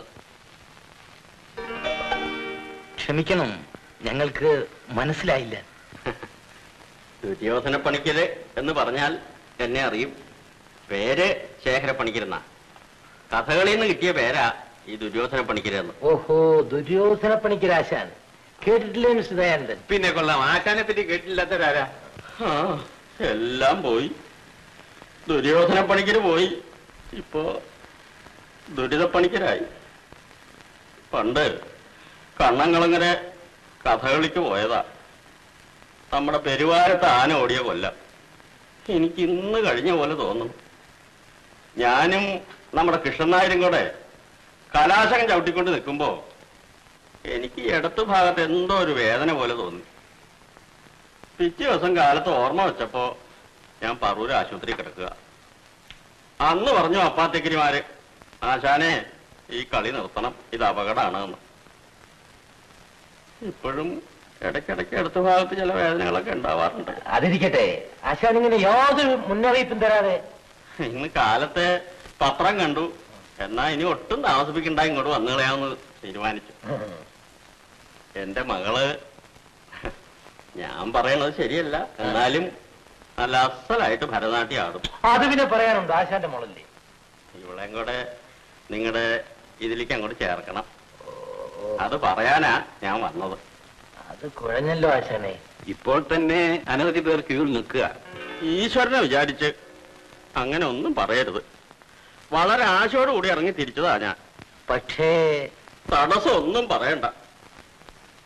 S5: ക്ഷമിക്കണം ഞങ്ങൾക്ക് മനസ്സിലായില്ല
S2: ദുര്യോധന പണിക്കര് എന്ന് പറഞ്ഞാൽ എന്നെ അറിയും പേര് ശേഖര പണിക്കരെന്നാ കഥകളിൽ നിന്ന് കിട്ടിയ പേരാ ഈ ദുര്യോധന പണിക്കരെന്ന്
S5: ഓഹോ ദുര്യോധന പണിക്കരാശാൻ കേട്ടിട്ടില്ലേ മിസ്റ്റർ ദയാനന്ദൻ
S6: പിന്നെ കൊള്ളാം ആശാനെ പറ്റി കേട്ടില്ലാത്തവരാരാ
S2: ആ എല്ലാം പോയി ദുര്യോധന പണിക്കര് പോയി ഇപ്പോ ദുരിതപ്പണിക്കരായി പണ്ട് കണ്ണങ്ങളങ്ങനെ കഥകളിക്ക് പോയതാ നമ്മുടെ പെരുവാരത്ത് ആന ഓടിയ കൊല്ലം എനിക്ക് ഇന്ന് കഴിഞ്ഞ പോലെ തോന്നുന്നു ഞാനും നമ്മുടെ കൃഷ്ണനായരും കൂടെ കലാശകം ചവിട്ടിക്കൊണ്ട് നിൽക്കുമ്പോ എനിക്ക് ഈ ഇടത്ത് ഭാഗത്ത് എന്തോ ഒരു വേദന പോലെ തോന്നി പിറ്റേ ദിവസം കാലത്ത് ഓർമ്മ വെച്ചപ്പോ ഞാൻ പറൂർ ആശുപത്രി കിടക്കുക അന്ന് പറഞ്ഞു അപ്പാത്തേക്കരിമാര് ആശാനെ ഈ കളി നിർത്തണം ഇത് അപകടമാണ് എന്ന് ഇപ്പോഴും ഇടയ്ക്കിടയ്ക്ക് അടുത്ത ഭാഗത്ത് ചില വേദനകളൊക്കെ ഉണ്ടാവാറുണ്ട്
S5: അതിരിക്കട്ടെ ആശാൻ ഇങ്ങനെ യാതൊരു മുന്നറിയിപ്പും തരാതെ
S2: ഇന്ന് കാലത്തെ പത്രം കണ്ടു എന്നാ ഇനി ഒട്ടും താമസിപ്പിക്കണ്ട ഇങ്ങോട്ട് വന്നു കളയാമെന്ന് തീരുമാനിച്ചു എന്റെ മകള് ഞാൻ പറയണത് ശരിയല്ല എന്നാലും നല്ല അസലായിട്ട് ഭരതനാട്യം ആടും
S5: അത് പിന്നെ പറയാനുണ്ട് ആശാന്റെ മോളല്ലേ
S2: ഇവളെയും കൂടെ നിങ്ങളുടെ ഇതിലേക്ക് അങ്ങോട്ട് ചേർക്കണം അത് പറയാനാ ഞാൻ വന്നത്
S5: അത് കുഴഞ്ഞല്ലോ ആശാനെ
S6: ഇപ്പോൾ തന്നെ അനവധി പേർ ക്യൂവിൽ നിൽക്കുക
S2: ഈശ്വരനെ വിചാരിച്ച് അങ്ങനെ ഒന്നും പറയരുത് വളരെ ആശയോടുകൂടി ഇറങ്ങി തിരിച്ചതാ ഞാൻ
S5: പക്ഷേ
S2: തടസ്സം ഒന്നും പറയണ്ട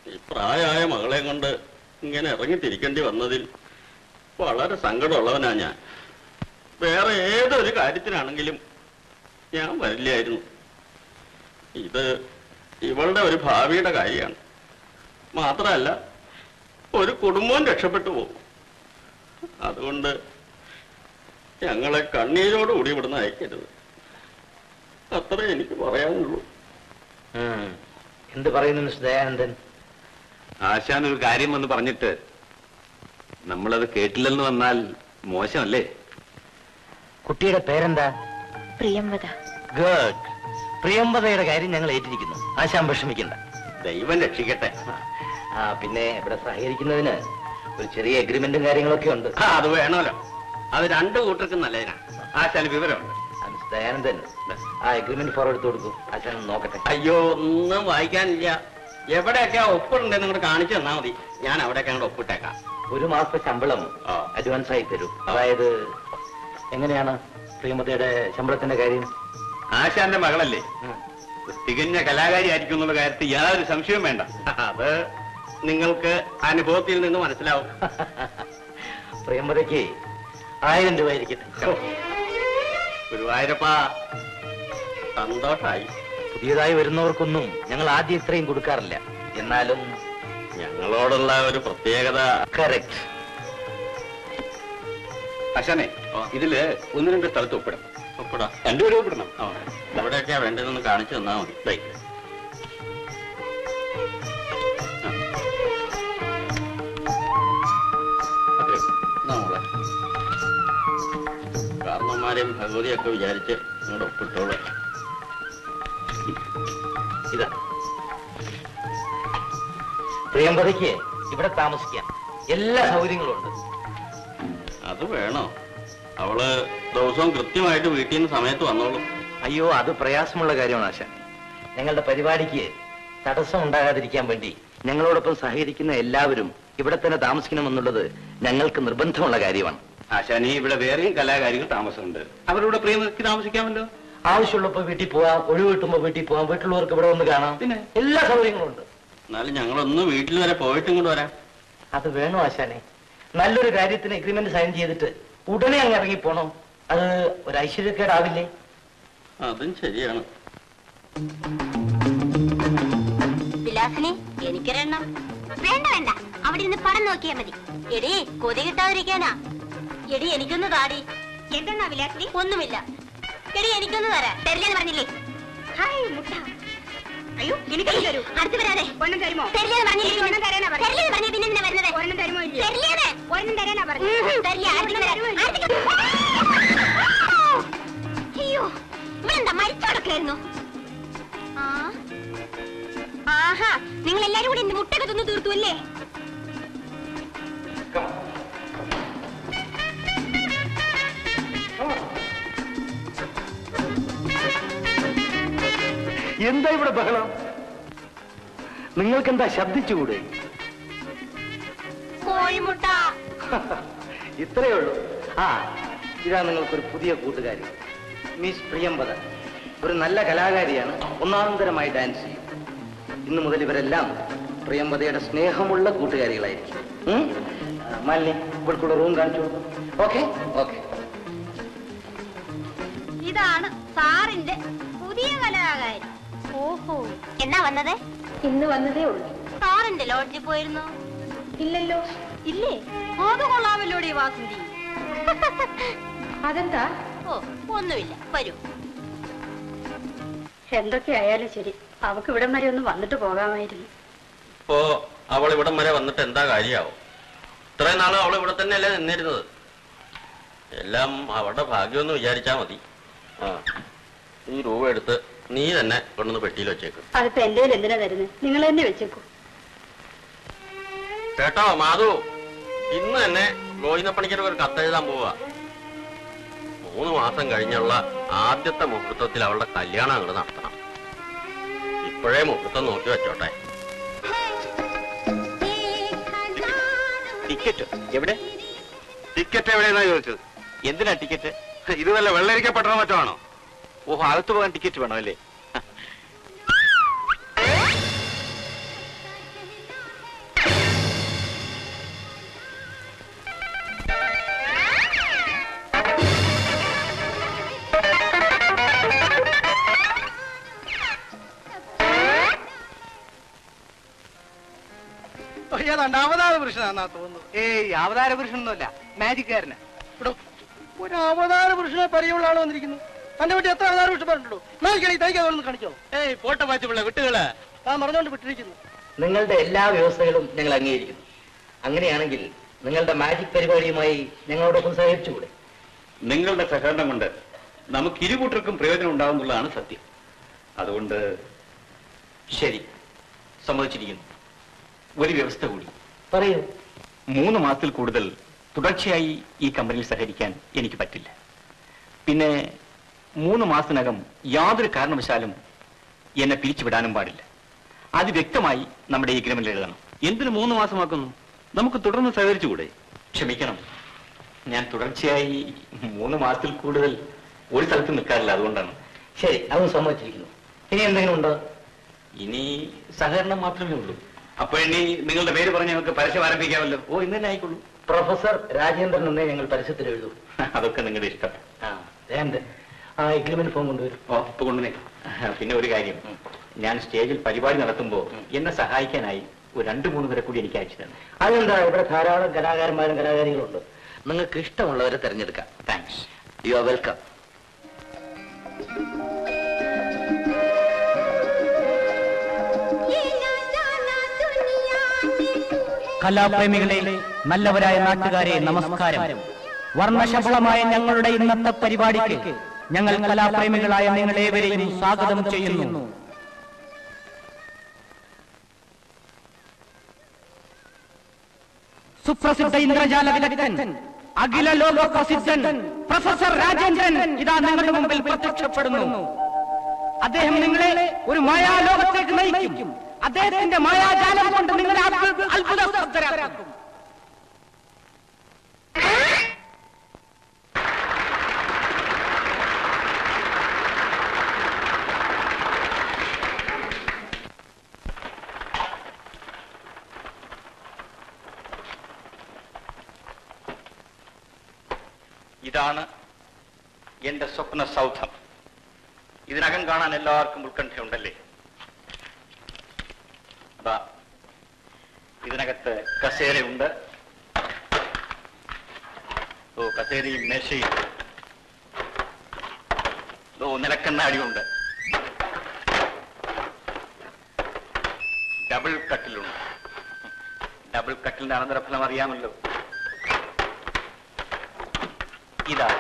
S2: ഈ പ്രായമായ മകളെ കൊണ്ട് ഇങ്ങനെ ഇറങ്ങി തിരിക്കേണ്ടി വന്നതിൽ വളരെ സങ്കടമുള്ളവനാ ഞാൻ വേറെ ഏതൊരു കാര്യത്തിനാണെങ്കിലും ഞാൻ വരില്ലായിരുന്നു ഇത് ഇവളുടെ ഒരു ഭാവിയുടെ കാര്യമാണ് മാത്രമല്ല ഒരു കുടുംബവും രക്ഷപ്പെട്ടു പോകും അതുകൊണ്ട് ഞങ്ങളെ കണ്ണീരോടുകൂടി ഇവിടുന്ന് അയക്കരുത് അത്രേ എനിക്ക് പറയാനുള്ളൂ
S5: ഉം. എന്ത് പറയുന്നു മിസ്റ്റർ ദയാനന്ദൻ
S9: ആശാൻ ഒരു കാര്യം വന്ന് പറഞ്ഞിട്ട് നമ്മളത് കേട്ടില്ലെന്ന് വന്നാൽ മോശമല്ലേ
S5: കുട്ടിയുടെ പേരെന്താ
S3: പ്രിയംവത
S5: ഗുഡ് പ്രിയംവതയുടെ കാര്യം ഞങ്ങൾ ഏറ്റിരിക്കുന്നു ആശാൻ വിഷമിക്കണ്ട
S9: ദൈവം രക്ഷിക്കട്ടെ
S5: ആ പിന്നെ ഇവിടെ സഹകരിക്കുന്നതിന് ഒരു ചെറിയ എഗ്രിമെന്റും കാര്യങ്ങളൊക്കെ ഉണ്ട്
S2: ആ, അത് വേണമല്ലോ അത് രണ്ടു കൂട്ടർക്കും നല്ലതിനാണ്
S9: ആശാന് വിവരമുണ്ട്
S5: ആ, മിസ്റ്റർ ദയാനന്ദൻ ആ എഗ്രിമെന്റ് ഫോർവേഡ് കൊടുക്കൂ ആശാൻ ഒന്ന് നോക്കട്ടെ
S2: അയ്യോ ഒന്നും വായിക്കാനില്ല എവിടെയൊക്കെ ഒപ്പുണ്ടെന്ന് ഇങ്ങോട്ട് കാണിച്ചു തന്നാ മതി ഞാൻ അവിടെയൊക്കെ അങ്ങോട്ട് ഒപ്പിട്ടേക്കാം
S5: ഒരു മാസത്തെ ശമ്പളം
S2: ആ.
S5: അഡ്വാൻസ് ആയി തരൂ അതായത് എങ്ങനെയാണ് പ്രിയമതയുടെ ശമ്പളത്തിന്റെ കാര്യം
S9: ആശാന്റെ മകളല്ലേ
S5: ഉം.
S9: തികഞ്ഞ കലാകാരി ആയിരിക്കും എന്നുള്ള കാര്യത്തിൽ യാതൊരു സംശയവും വേണ്ട
S2: അത് നിങ്ങൾക്ക് അനുഭവത്തിൽ നിന്ന് മനസ്സിലാവും
S5: പ്രിയമതയ്ക്ക് ആയിരം രൂപ ആയിരിക്കട്ടെ
S2: ഗുരുവായൂരപ്പ സന്തോഷായി
S5: പുതിയതായി വരുന്നവർക്കൊന്നും ഞങ്ങൾ ആദ്യം ഇത്രയും കൊടുക്കാറില്ല എന്നാലും
S2: ഞങ്ങളോടുള്ള ഒരു പ്രത്യേകത
S5: കറക്റ്റ്
S9: ആശാനെ ഇതില് ഒന്ന് രണ്ട് സ്ഥലത്ത് ഒപ്പിടണം
S2: ഒപ്പിടാം
S9: രണ്ടുപേരും ഒപ്പിടണം
S2: ആ, എവിടെയൊക്കെയാ വേണ്ടതെന്ന് കാണിച്ചു തന്നാ മതി ദേ. അതെ, എന്നാ മോളെ. കാരണന്മാരെയും ഭഗവതിയൊക്കെ വിചാരിച്ച് നിങ്ങളുടെ ഒപ്പിട്ടോളൂ
S5: ഇതാ പ്രിയംവതയ്ക്ക് ഇവിടെ താമസിക്കാം എല്ലാ സൗകര്യങ്ങളും ഉണ്ട്
S2: അത് വേണോ അവള് ദിവസവും കൃത്യമായിട്ട് വീട്ടിൽ നിന്ന് സമയത്ത് വന്നോളും
S5: അയ്യോ അത് പ്രയാസമുള്ള കാര്യമാണ് ആശ ഞങ്ങളുടെ പരിപാടിക്ക് തടസ്സം ഉണ്ടാകാതിരിക്കാൻ വേണ്ടി ഞങ്ങളോടൊപ്പം സഹകരിക്കുന്ന എല്ലാവരും ഇവിടെ തന്നെ താമസിക്കണമെന്നുള്ളത് ഞങ്ങൾക്ക് നിർബന്ധമുള്ള കാര്യമാണ്
S9: ആശാനെ ഇവിടെ വേറെയും കലാകാരികൾ താമസമുണ്ട് അവരുടെ പ്രിയമക്ക് താമസിക്കാമല്ലോ
S5: ആവശ്യമുള്ളപ്പോ വീട്ടിൽ പോവാം ഒഴിവ് കിട്ടുമ്പോ വീട്ടിൽ പോവാം വീട്ടിലുള്ളവർക്ക് ഇവിടെ വന്ന് കാണാം
S9: പിന്നെ?
S5: എല്ലാ സൗകര്യങ്ങളും ഉണ്ട്
S2: എന്നാലും ഞങ്ങളൊന്ന് വീട്ടിൽ വരെ പോയിട്ട് ഇങ്ങോട്ട് വരാം
S5: അത് വേണോ ആശാനെ നല്ലൊരു കാര്യത്തിന് എഗ്രിമെന്റ് സൈൻ ചെയ്തിട്ട് ഉടനെ അങ്ങ് ഇറങ്ങി പോണോ അത് ഒരു ഐശ്വര്യക്കേടാവില്ലേ
S2: അതും ശരിയാണ്
S3: വിലാസിനി എനിക്കൊരെണ്ണം വേണ്ട വേണ്ട അവിടെ ഇരുന്ന് പടം നോക്കിയാ മതി എടി കൊതി കിട്ടാതിരിക്കാനാ എടി എനിക്കൊന്ന് താടി എന്തെന്നാ വിലാസിനി ഒന്നുമില്ല എടി എനിക്കൊന്ന് തരാ തരില്ലെന്ന് പറഞ്ഞില്ലേ ഹായ് മുട്ട അയ്യോ എനിക്ക് തരൂ അടുത്ത് വരാതെ ഒരെണ്ണം തരുമോ തരില്ലെന്ന് പറഞ്ഞില്ലേ ഒരെണ്ണം തരാനാ പറഞ്ഞു തരില്ലെന്ന് പറഞ്ഞു പിന്നെ എന്തിനാ വരുന്നത് ഒരെണ്ണം തരുമോ ഇല്ല തരില്ലേന്ന് ഒരെണ്ണം തരാനാ പറഞ്ഞു തരില്ല അടുത്തേക്ക് വരാം അടുത്തേക്ക് അയ്യോ ഇവളെന്താ മരിച്ചോടക്കായിരുന്നു ആ ആഹാ നിങ്ങൾ എല്ലാരും കൂടി എന്റെ മുട്ടൊക്കെ തിന്ന് തീർത്തു അല്ലേ
S5: എന്താ ഇവിടെ ബഹളം നിങ്ങൾക്ക് എന്താ ശബ്ദിച്ചുകൂടെ
S3: കോഴിമുട്ട
S5: ഇത്രയേ ഉള്ളൂ ആ ഇതാ നിങ്ങൾക്കൊരു പുതിയ കൂട്ടുകാരി മിസ് പ്രിയംവദ ഒരു നല്ല കലാകാരിയാണ് ഒന്നാന്തരമായി ഡാൻസ് ചെയ്യും ഇന്നു മുതൽ ഇവരെല്ലാം പ്രിയംവദയുടെ സ്നേഹമുള്ള കൂട്ടുകാരികളായിരിക്കും ഉം? ആ, മാലിനി ഇവർക്കുള്ള റൂം കാണിച്ചു ഓക്കെ ഓക്കെ
S3: ഇതാണ് സാറിന്റെ പുതിയ കലാകാരി ഓഹോ എന്നാ വന്നത്
S1: ഇന്ന് വന്നതേ ഉള്ളൂ
S3: സാറിന്റെ ലോഡ്ജിൽ പോയിരുന്നു
S1: ഇല്ലല്ലോ
S3: ഇല്ലേ
S1: അത് കൊള്ളാമല്ലോടി വാസന്തി അതെന്താ
S3: ഓ ഒന്നുമില്ല വരൂ
S1: എന്തൊക്കെ ആയാലും ശരി അവക്ക് ഇവിടം വരെ ഒന്ന് വന്നിട്ട് പോകാമായിരുന്നു
S2: ഇപ്പോ അവൾ ഇവിടം വരെ വന്നിട്ട് എന്താ കാര്യാവും ഇത്രയും നാളും അവൾ ഇവിടെ തന്നെയല്ലേ നിന്നിരുന്നത് എല്ലാം അവളുടെ ഭാഗ്യമെന്ന് വിചാരിച്ചാ മതി ആ ഈ രൂപ എടുത്ത് നീ തന്നെ കൊണ്ടുവന്ന് പെട്ടിയിൽ വെച്ചേക്കും
S1: അതിപ്പോ എന്റെ എന്തിനാ തരുന്നത് നിങ്ങൾ തന്നെ വെച്ചേക്കൂ
S2: കേട്ടോ മാധു ഇന്ന് തന്നെ ഗോവിന്ദപ്പണിക്കർ ഒരു കത്തെഴുതാൻ പോവുക മൂന്ന് മാസം കഴിഞ്ഞുള്ള ആദ്യത്തെ മുഹൂർത്തത്തിൽ അവളുടെ കല്യാണം അങ്ങോട്ട് നടത്തണം ഇപ്പോഴേ മുഹൂർത്തം നോക്കി വെച്ചോട്ടെ
S9: ടിക്കറ്റ് എവിടെ ടിക്കറ്റ് എവിടെയെന്നാ ചോദിച്ചത് എന്തിനാ ടിക്കറ്റ് ഇത് വല്ല വെള്ളരിക്ക പട്ടണം മറ്റോ ആണോ ഓഹോ അകത്ത് പോകാൻ ടിക്കറ്റ് വേണം അല്ലേ
S7: ഏതാണ്ട് അവതാര പുരുഷനാന്നാ തോന്നുന്നു
S5: ഏയ് അവതാര പുരുഷനൊന്നുമല്ല മാജിക്കാരന്
S7: ഇവിടെ ഒരു അവതാര പുരുഷനെ പരിചയമുള്ള ആൾ വന്നിരിക്കുന്നു തന്റെ വീട്ടിൽ എത്ര അവതാര പുരുഷൻ പറഞ്ഞിട്ടുള്ളൂ നായിക്കണി തൈക്ക് അതൊന്ന് കാണിക്കോ
S5: ഏയ് പോട്ടെ പാച്ചുപിള്ള വിട്ടുകള്
S7: ആ മറന്നുകൊണ്ട് വിട്ടിരിക്കുന്നു
S5: നിങ്ങളുടെ എല്ലാ വ്യവസ്ഥകളും ഞങ്ങൾ അംഗീകരിക്കുന്നു അങ്ങനെയാണെങ്കിൽ നിങ്ങളുടെ മാജിക് പരിപാടിയുമായി ഞങ്ങളോടൊപ്പം സഹകരിച്ചുകൂടെ
S9: നിങ്ങളുടെ സഹകരണം കൊണ്ട് നമുക്ക് ഇരുകൂട്ടർക്കും പ്രയോജനം ഉണ്ടാവുന്നുള്ളതാണ് സത്യം അതുകൊണ്ട് ശരി സമ്മതിച്ചിരിക്കുന്നു ഒരു വ്യവസ്ഥ കൂടി
S5: പറയൂ
S9: മൂന്ന് മാസത്തിൽ കൂടുതൽ തുടർച്ചയായി ഈ കമ്പനിയിൽ സഹകരിക്കാൻ എനിക്ക് പറ്റില്ല പിന്നെ മൂന്ന് മാസത്തിനകം യാതൊരു കാരണവശാലും എന്നെ പിരിച്ചുവിടാനും പാടില്ല അത് വ്യക്തമായി നമ്മുടെ ഈ ഗ്രമിൽ എഴുതണം എന്തിനു മൂന്ന് മാസമാക്കുന്നു നമുക്ക് തുടർന്ന് സഹകരിച്ചുകൂടെ ക്ഷമിക്കണം ഞാൻ തുടർച്ചയായി മൂന്ന് മാസത്തിൽ കൂടുതൽ ഒരു സ്ഥലത്ത് നിൽക്കാറില്ല അതുകൊണ്ടാണ്
S5: ശരി അതും സമ്മതിച്ചിരിക്കുന്നു ഇനി എന്തെങ്കിലും ഉണ്ടോ
S9: ഇനി സഹകരണം മാത്രമേ ഉള്ളൂ അപ്പൊ ഇനി നിങ്ങളുടെ പേര് പറഞ്ഞ് ഞങ്ങൾക്ക് പരസ്യം ആരംഭിക്കാമല്ലോ ഓ ഇന്ന് തന്നെ ആയിക്കോളൂ
S5: പ്രൊഫസർ രാജേന്ദ്രൻ എന്നേ ഞങ്ങൾ പരസ്യത്തിൽ എഴുതൂ
S9: അതൊക്കെ നിങ്ങളുടെ ഇഷ്ടം
S5: ആ വേണ്ട ആ എഗ്രിമെന്റ് ഫോം കൊണ്ടുവരും
S9: ഓ ഇപ്പൊ കൊണ്ടുവന്നേ പിന്നെ ഒരു കാര്യം ഞാൻ സ്റ്റേജിൽ പരിപാടി നടത്തുമ്പോ എന്നെ സഹായിക്കാനായി ഒരു രണ്ടു മൂന്ന് പേരെ കൂടി എനിക്ക് അയച്ചു തന്നെ
S5: അതെന്താ ഇവിടെ ധാരാളം കലാകാരന്മാരും കലാകാരികളുണ്ട് നിങ്ങൾക്ക് ഇഷ്ടമുള്ളവരെ തിരഞ്ഞെടുക്കാം
S9: താങ്ക്സ്
S5: യു ആർ വെൽക്കം
S8: കലാപ്രേമികളെ നല്ലവരായ നാട്ടുകാരെ നമസ്കാരം വർണ്ണശബളമായ ഞങ്ങളുടെ ഇന്നത്തെ പരിപാടിക്ക് ഞങ്ങൾ കലാപ്രേമികളായ നിങ്ങളേവരെയും സ്വാഗതം ചെയ്യുന്നു സുപ്രസിദ്ധ ഇന്ദ്രജാല വിദഗ്ധൻ അഖില ലോക പ്രസിദ്ധൻ പ്രൊഫസർ രാജേന്ദ്രൻ ഇതാ നിങ്ങളുടെ മുമ്പിൽ പ്രത്യക്ഷപ്പെടുന്നു അദ്ദേഹം നിങ്ങളെ ഒരു മായാലോകത്തേക്ക് നയിക്കും അദ്ദേഹത്തിന്റെ മായാജാലം കൊണ്ട് നിങ്ങളെ അത്ഭുത അത്ഭുതസ്ഥരാക്കും
S9: ഇതാണ് എന്റെ സ്വപ്ന സൗധം ഇതിനകം കാണാൻ എല്ലാവർക്കും ഉത്കണ്ഠയുണ്ടല്ലേ അതാ ഇതിനകത്ത് കസേരയുണ്ട് ഓ കസേരയും മേശയും ഓ നിലക്കണ്ണാടിയുണ്ട് ഡബിൾ കട്ടിലുണ്ട് ഡബിൾ കട്ടിലിന്റെ അനന്തരഫലം അറിയാമല്ലോ ഇതാ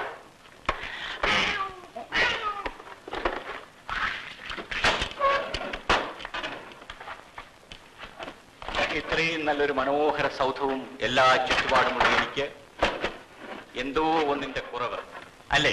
S9: ഇത്രയും നല്ലൊരു മനോഹര സൗധവും എല്ലാ ചുറ്റുപാടുമുള്ള എനിക്ക് എന്തോ ഒന്നിന്റെ കുറവ് അല്ലേ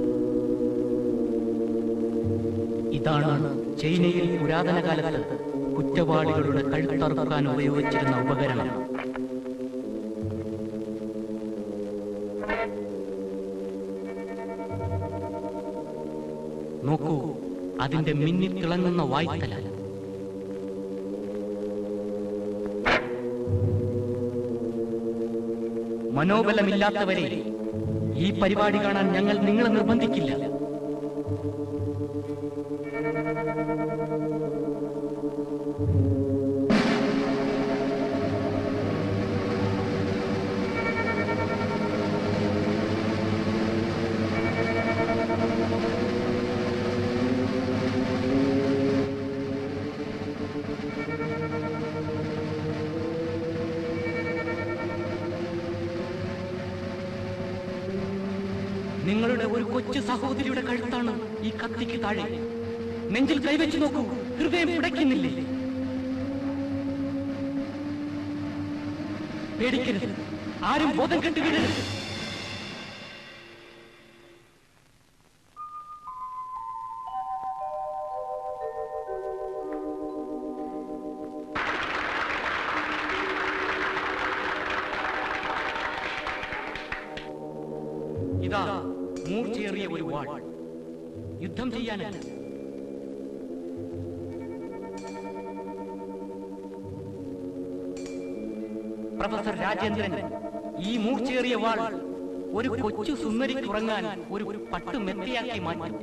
S8: ഇതാണ് ചൈനയിൽ പുരാതന കാലത്ത് കുറ്റവാളികളുടെ കഴുത്തറുക്കാൻ ഉപയോഗിച്ചിരുന്ന ഉപകരണം നോക്കൂ അതിന്റെ മിന്നിത്തിളങ്ങുന്ന വായ്ത്തല മനോബലമില്ലാത്തവരെ ഈ പരിപാടി കാണാൻ ഞങ്ങൾ നിങ്ങളെ നിർബന്ധിക്കില്ല നിങ്ങളുടെ ഒരു കൊച്ചു സഹോദരിയുടെ കഴുത്താണ് ഈ കത്തിക്ക് താഴെ നെഞ്ചിൽ കൈവച്ച് നോക്കൂ ഹൃദയം പിടയ്ക്കുന്നില്ലേ പേടിക്കരുത് ആരും ബോധം കെട്ട് വീഴരുത് ഇതാ മൂർച്ചയേറിയ ഒരു വാൾ യുദ്ധം ചെയ്യാനല്ല പ്രൊഫസർ രാജേന്ദ്രൻ ഈ മൂർച്ചയേറിയ വാൾ ഒരു കൊച്ചു സുന്ദരിക്കുറങ്ങാൻ ഒരു പട്ടു മെത്തയാക്കി മാറ്റി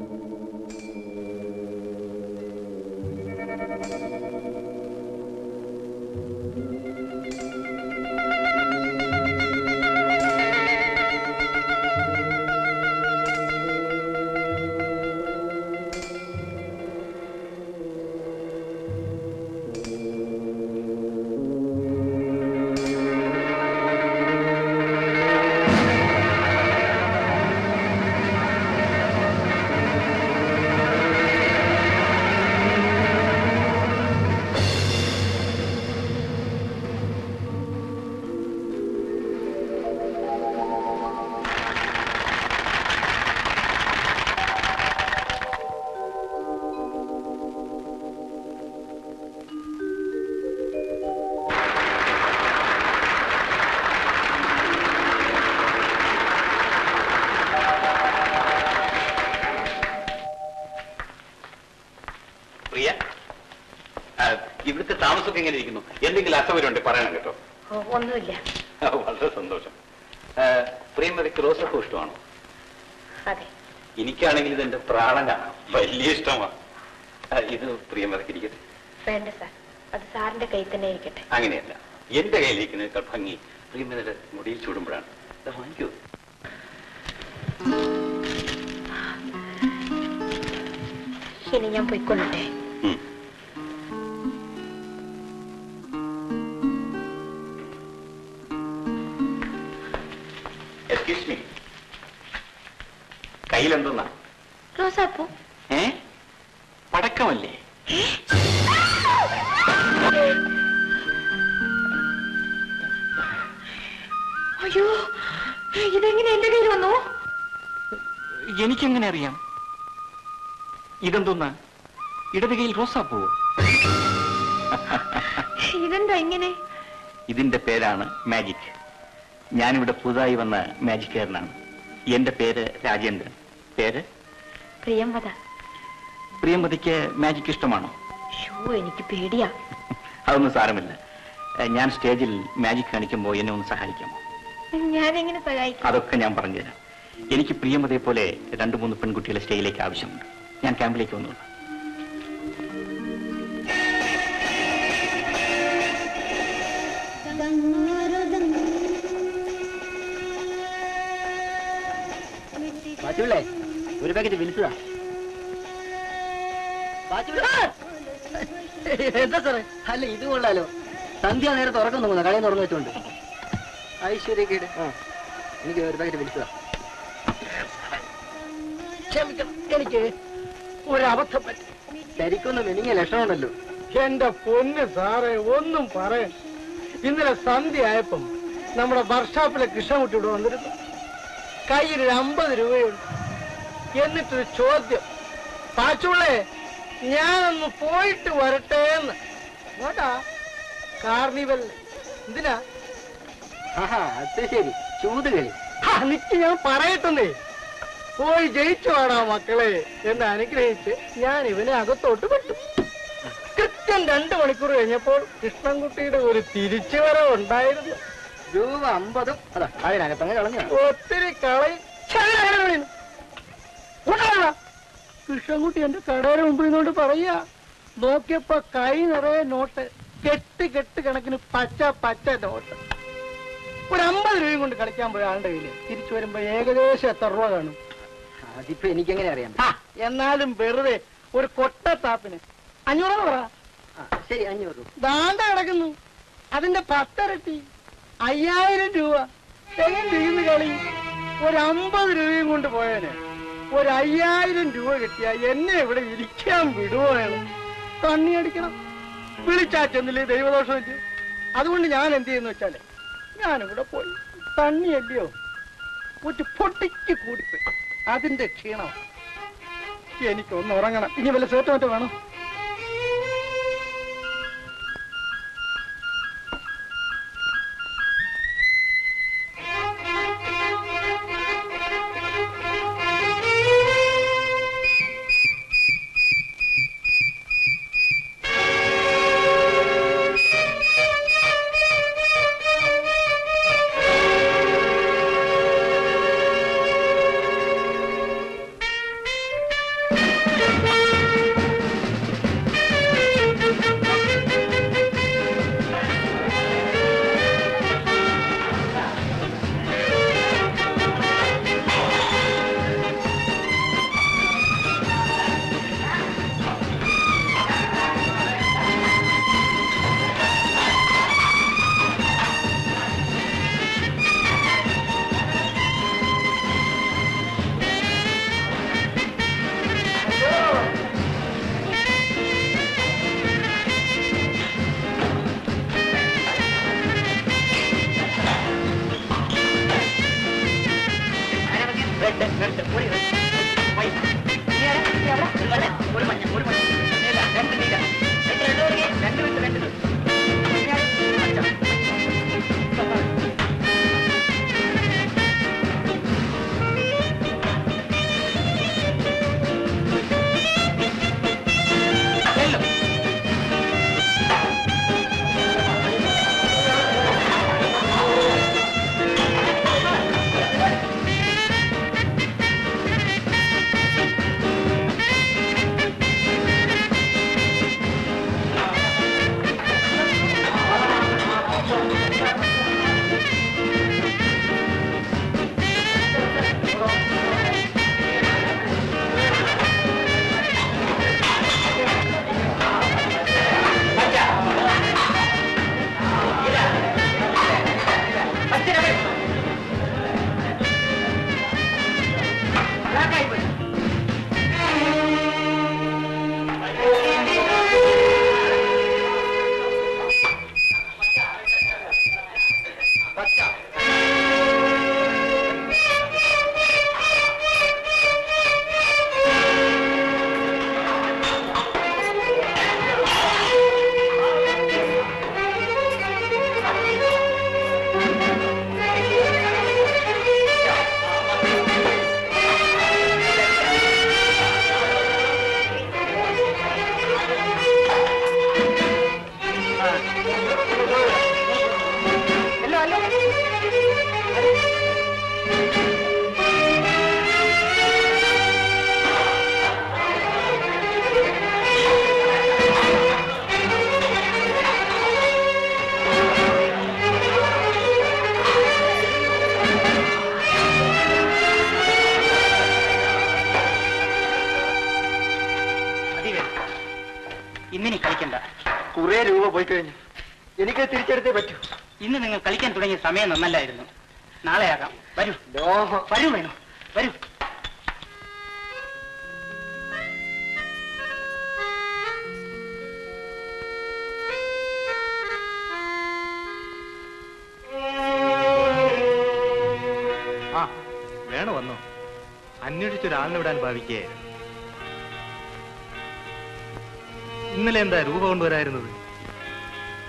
S9: പ്രിയ ആ, ഇവിടുത്തെ താമസമൊക്കെ എങ്ങനെ ഇരിക്കുന്നു എന്തെങ്കിലും അസൗകര്യമുണ്ട് പറയണം കേട്ടോ
S3: ഒന്നുമില്ല
S9: ആ, വളരെ സന്തോഷം ആ, പ്രിയമതിക്ക് റോസപ്പൂ ഇഷ്ടമാണോ
S3: അതെ
S9: എനിക്കാണെങ്കിൽ ഇതെന്റെ പ്രാണനാണ് വലിയ ഇഷ്ടമാണ് ആ, ഇത് പ്രിയമതിക്ക് ഇരിക്കട്ടെ
S3: വേണ്ട സാർ അത് സാറിന്റെ കയ്യിൽ തന്നെ ഇരിക്കട്ടെ
S9: അങ്ങനെയല്ല എന്റെ കയ്യിലിരിക്കുന്നതിനേക്കാൾ ഭംഗി പ്രിയമതിയുടെ മുടിയിൽ ചൂടുമ്പോഴാണ് ഇത് വാങ്ങിക്കൂ
S3: ഇനി ഞാൻ പോയിക്കൊള്ളട്ടെ
S9: ഉം. Excuse me. കയ്യിലെന്തെന്നാ
S3: റോസാപ്പൂ
S9: ഏ പടക്കമല്ലേ
S3: അയ്യോ ഇതെങ്ങനെ എന്റെ കയ്യിൽ വന്നു
S9: എനിക്കെങ്ങനെ അറിയാം ഇതെന്തൊന്നാ ഇടത് കയ്യിൽ റോസാപ്പൂവോ
S3: ഇതെന്താ ഇങ്ങനെ
S9: ഇതിന്റെ പേരാണ് മാജിക് ഞാനിവിടെ പുതുതായി വന്ന മാജിക്കാരനാണ് എന്റെ പേര് രാജേന്ദ്രൻ പേര്
S3: പ്രിയംവത
S9: പ്രിയമ്പതിക്ക് മാജിക് ഇഷ്ടമാണോ
S3: ഷോ എനിക്ക് പേടിയാ
S9: അതൊന്നും സാരമില്ല ഏ, ഞാൻ സ്റ്റേജിൽ മാജിക് കാണിക്കുമ്പോൾ എന്നെ ഒന്ന് സഹായിക്കാമോ
S3: ഞാൻ എങ്ങനെ സഹായിക്കും
S9: അതൊക്കെ ഞാൻ പറഞ്ഞുതരാം എനിക്ക് പ്രിയമതയെ പോലെ രണ്ടു മൂന്ന് പെൺകുട്ടികളെ സ്റ്റേജിലേക്ക് ആവശ്യമുണ്ട് ഞാൻ ക്യാമ്പിലേക്ക് വന്നോളാം
S5: പാച്ചുള്ളേ ഒരു പാക്കറ്റ് വിളിച്ചതാ എന്താ സാറേ അല്ല ഇത് കൊള്ളാലോ സന്ധ്യ നേരത്തെ ഉറക്കം തോന്നുന്നു കടയിൽ തുറന്നു വെച്ചോണ്ട് ഐശ്വര്യക്കേട് ആ എനിക്ക് ഒരു പാക്കറ്റ് വിളിച്ചതാ ക്ഷമിക്കണം എനിക്ക് ഒരു അബദ്ധം പറ്റി ശരിക്കൊന്നും എനിക്ക് ലക്ഷണമുണ്ടല്ലോ
S7: എന്റെ പൊന്ന് സാറേ ഒന്നും പറയണ്ട ഇന്നലെ സന്ധ്യ ആയപ്പം നമ്മുടെ വർക്ക്ഷോപ്പിലെ കൃഷ്ണകുട്ടി ഇവിടെ വന്നിരുന്നു കയ്യിൽ ഒരു അമ്പത് രൂപയുണ്ട് എന്നിട്ടൊരു ചോദ്യം പാച്ചുള്ളേ ഞാനൊന്ന് പോയിട്ട് വരട്ടെ എന്ന് ഓട്ടാ കാർണിവൽ എന്തിനാ
S5: ആഹാ അത് ശരി ചൂതുകളി
S7: ആ, നിക്ക് ഞാൻ പറയട്ടെന്നേ പോയി ജയിച്ചു വാടാ മക്കളെ എന്ന് അനുഗ്രഹിച്ച് ഞാൻ ഇവനെ അകത്തോട്ട് വിട്ടു കൃത്യം രണ്ടു മണിക്കൂർ കഴിഞ്ഞപ്പോൾ കൃഷ്ണൻകുട്ടിയുടെ ഒരു തിരിച്ചുവരവ് ഉണ്ടായിരുന്നു
S5: രൂപ അമ്പതും അതാ അതിനകത്തങ്ങ് കളഞ്ഞു
S7: ഒത്തിരി കളയും കൃഷ്ണൻകുട്ടി എന്റെ കടയുടെ മുമ്പിൽ നിന്നോണ്ട് പറയാ നോക്കിയപ്പോ കൈ നിറയെ നോട്ട് കെട്ട് കെട്ട് കണക്കിന് പച്ച പച്ച നോട്ട് ഒരു അമ്പത് രൂപയും കൊണ്ട് കളിക്കാൻ പോയ ആളുടെ കയ്യില് തിരിച്ചു വരുമ്പോ ഏകദേശം എത്ര രൂപ കാണും
S5: അതിപ്പോ എനിക്കെങ്ങനെ അറിയാം
S7: ആ, എന്നാലും വെറുതെ ഒരു കൊട്ടത്താപ്പിന് അഞ്ഞൂറ് പറ
S5: ആ, ശരി അഞ്ഞൂറ് രൂപ
S7: ദാണ്ട കിടക്കുന്നു അതിന്റെ പത്തരട്ടി അയ്യായിരം രൂപ എങ്ങനെ ചെയ്യുന്ന കളി ഒരു അമ്പത് രൂപയും കൊണ്ട് പോയന് ഒരു അയ്യായിരം രൂപ കിട്ടിയ എന്നെ ഇവിടെ ഇരിക്കാൻ വിടുവോ അയാള് കണ്ണി അടിക്കണം വിളിച്ചാ ചെന്നില്ലേ ദൈവദോഷം വെച്ചു അതുകൊണ്ട് ഞാൻ എന്ത് ചെയ്യുന്ന വെച്ചാല് ഞാനിവിടെ പോയി തണ്ണിയല്ലയോ ഒരു പൊട്ടിക്ക് കൂടിപ്പോയി അതിന്റെ ക്ഷീണം എനിക്കൊന്ന് ഉറങ്ങണം ഇനി വല്ല സേറ്റ് മറ്റോ വേണോ
S5: ഒരു മഞ്ഞ ഒരു മഞ്ഞ നീല രണ്ട് നീല രണ്ട് രണ്ട് ഒരു രണ്ട് വിട്ട് രണ്ട്
S8: ഇന്നിനി കളിക്കണ്ട
S7: കുറെ രൂപ പോയി കഴിഞ്ഞു എനിക്ക് തിരിച്ചെടുത്തേ പറ്റൂ
S8: ഇന്ന് നിങ്ങൾ കളിക്കാൻ തുടങ്ങിയ സമയം നന്നല്ലായിരുന്നു നാളെ ആകാം വരൂ
S7: ലോഹം
S8: വരൂ വേണു വരൂ
S4: ആ വേണു വന്നോ അന്വേഷിച്ചൊരാളിനെ വിടാൻ ഭാവിക്കുകയായിരുന്നു ഇന്നലെ എന്താ രൂപ കൊണ്ടുവരായിരുന്നത്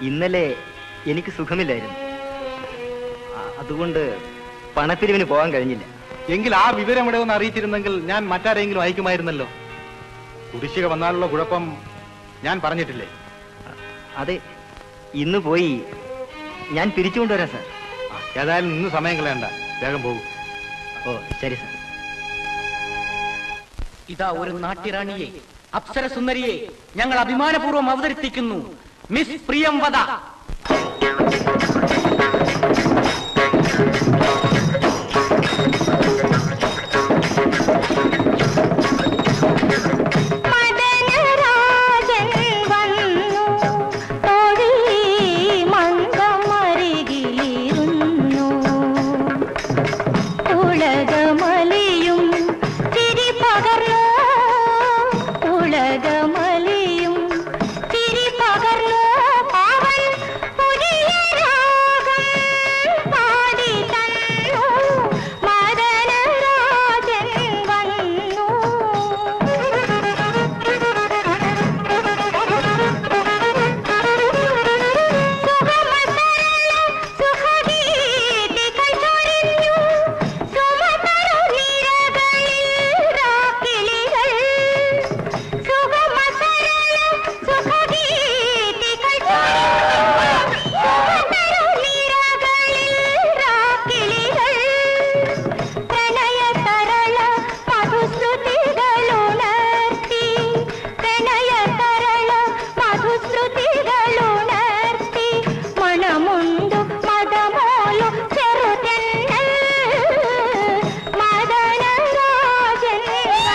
S5: ഇന്നലെ എനിക്ക് സുഖമില്ലായിരുന്നു ആ, അതുകൊണ്ട് പണപ്പിരിവിന് പോകാൻ കഴിഞ്ഞില്ല
S4: എങ്കിൽ ആ വിവരം ഇവിടെ ഒന്ന് അറിയിച്ചിരുന്നെങ്കിൽ ഞാൻ മറ്റാരെങ്കിലും അയക്കുമായിരുന്നല്ലോ കുടിശ്ശിക വന്നാലുള്ള കുഴപ്പം ഞാൻ പറഞ്ഞിട്ടില്ലേ
S5: അതെ ഇന്ന് പോയി ഞാൻ പിരിച്ചുകൊണ്ടുവരാം സാർ
S4: ആ, ഏതായാലും ഇന്ന് സമയം കളയണ്ട വേഗം പോകും
S5: ഓ ശരി സാർ
S8: ഇതാ ഒരു നാട്യറാണിയെ അപ്സര സുന്ദരിയെ ഞങ്ങൾ അഭിമാനപൂർവ്വം അവതരിപ്പിക്കുന്നു മിസ് പ്രിയംവദ
S3: മദനരാജൻ വന്നു തൊഴി മന്ദമരികിലിരുന്നു ഉലകമലിയും തിരി പകർന്നു ഉലകമലിയും തിരി പകർന്നു അവൻ പുതിയ രാഗം പാടി തന്നു മദനരാജൻ വന്നു പ്രണയതരള മധുശ്രുതികളുണർത്തി പ്രണയതരള മധുശ്രുതികളുണർത്തി മണമുണ്ടു മദമോലു ചെറുതെന്നൽ മദനരാജൻ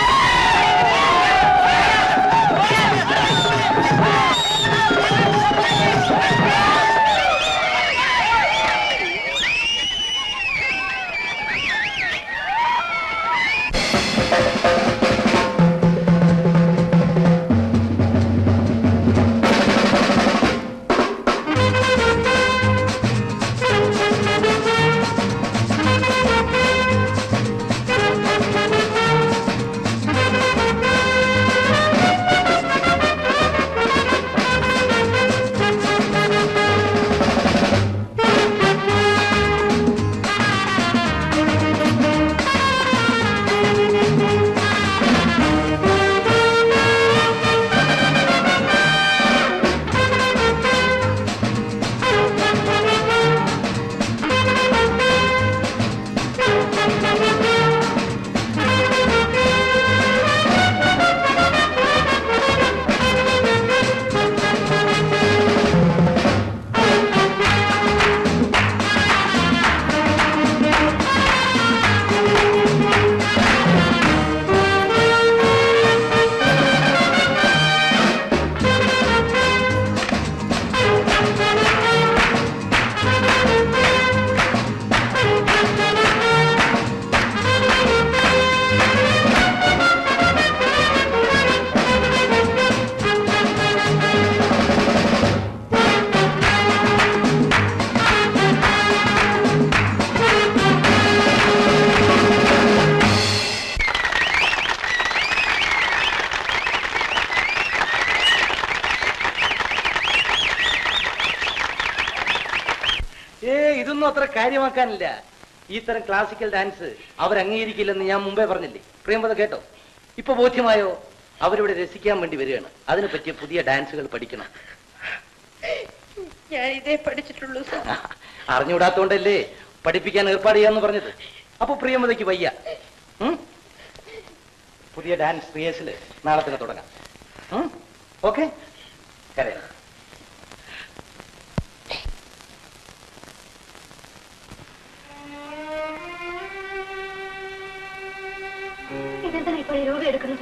S5: ഏ ഇതൊന്നും അത്ര കാര്യമാക്കാനില്ല ഈ തരം ക്ലാസിക്കൽ ഡാൻസ് അവർ അംഗീകരിക്കില്ലെന്ന് ഞാൻ മുമ്പേ പറഞ്ഞില്ലേ പ്രിയമ്പത കേട്ടോ ഇപ്പൊ ബോധ്യമായോ അവരിവിടെ രസിക്കാൻ വേണ്ടി വരികയാണ് അതിനെ പറ്റിയ പുതിയ ഡാൻസുകൾ പഠിക്കണം
S1: ഞാൻ ഇതേ പഠിച്ചിട്ടുള്ളൂ സാർ
S5: അറിഞ്ഞുകൂടാത്തോണ്ടല്ലേ പഠിപ്പിക്കാൻ ഏർപ്പാട് ചെയ്യാന്ന് പറഞ്ഞത് അപ്പൊ പ്രിയമതയ്ക്ക് വയ്യ ഉം? പുതിയ ഡാൻസ് റിഹേഴ്സൽ നാളെ തന്നെ തുടങ്ങാം ഓക്കെ കരയാം
S3: ഇതെന്തിനാ ഇപ്പോൾ ഈ രൂപ എടുക്കുന്നത്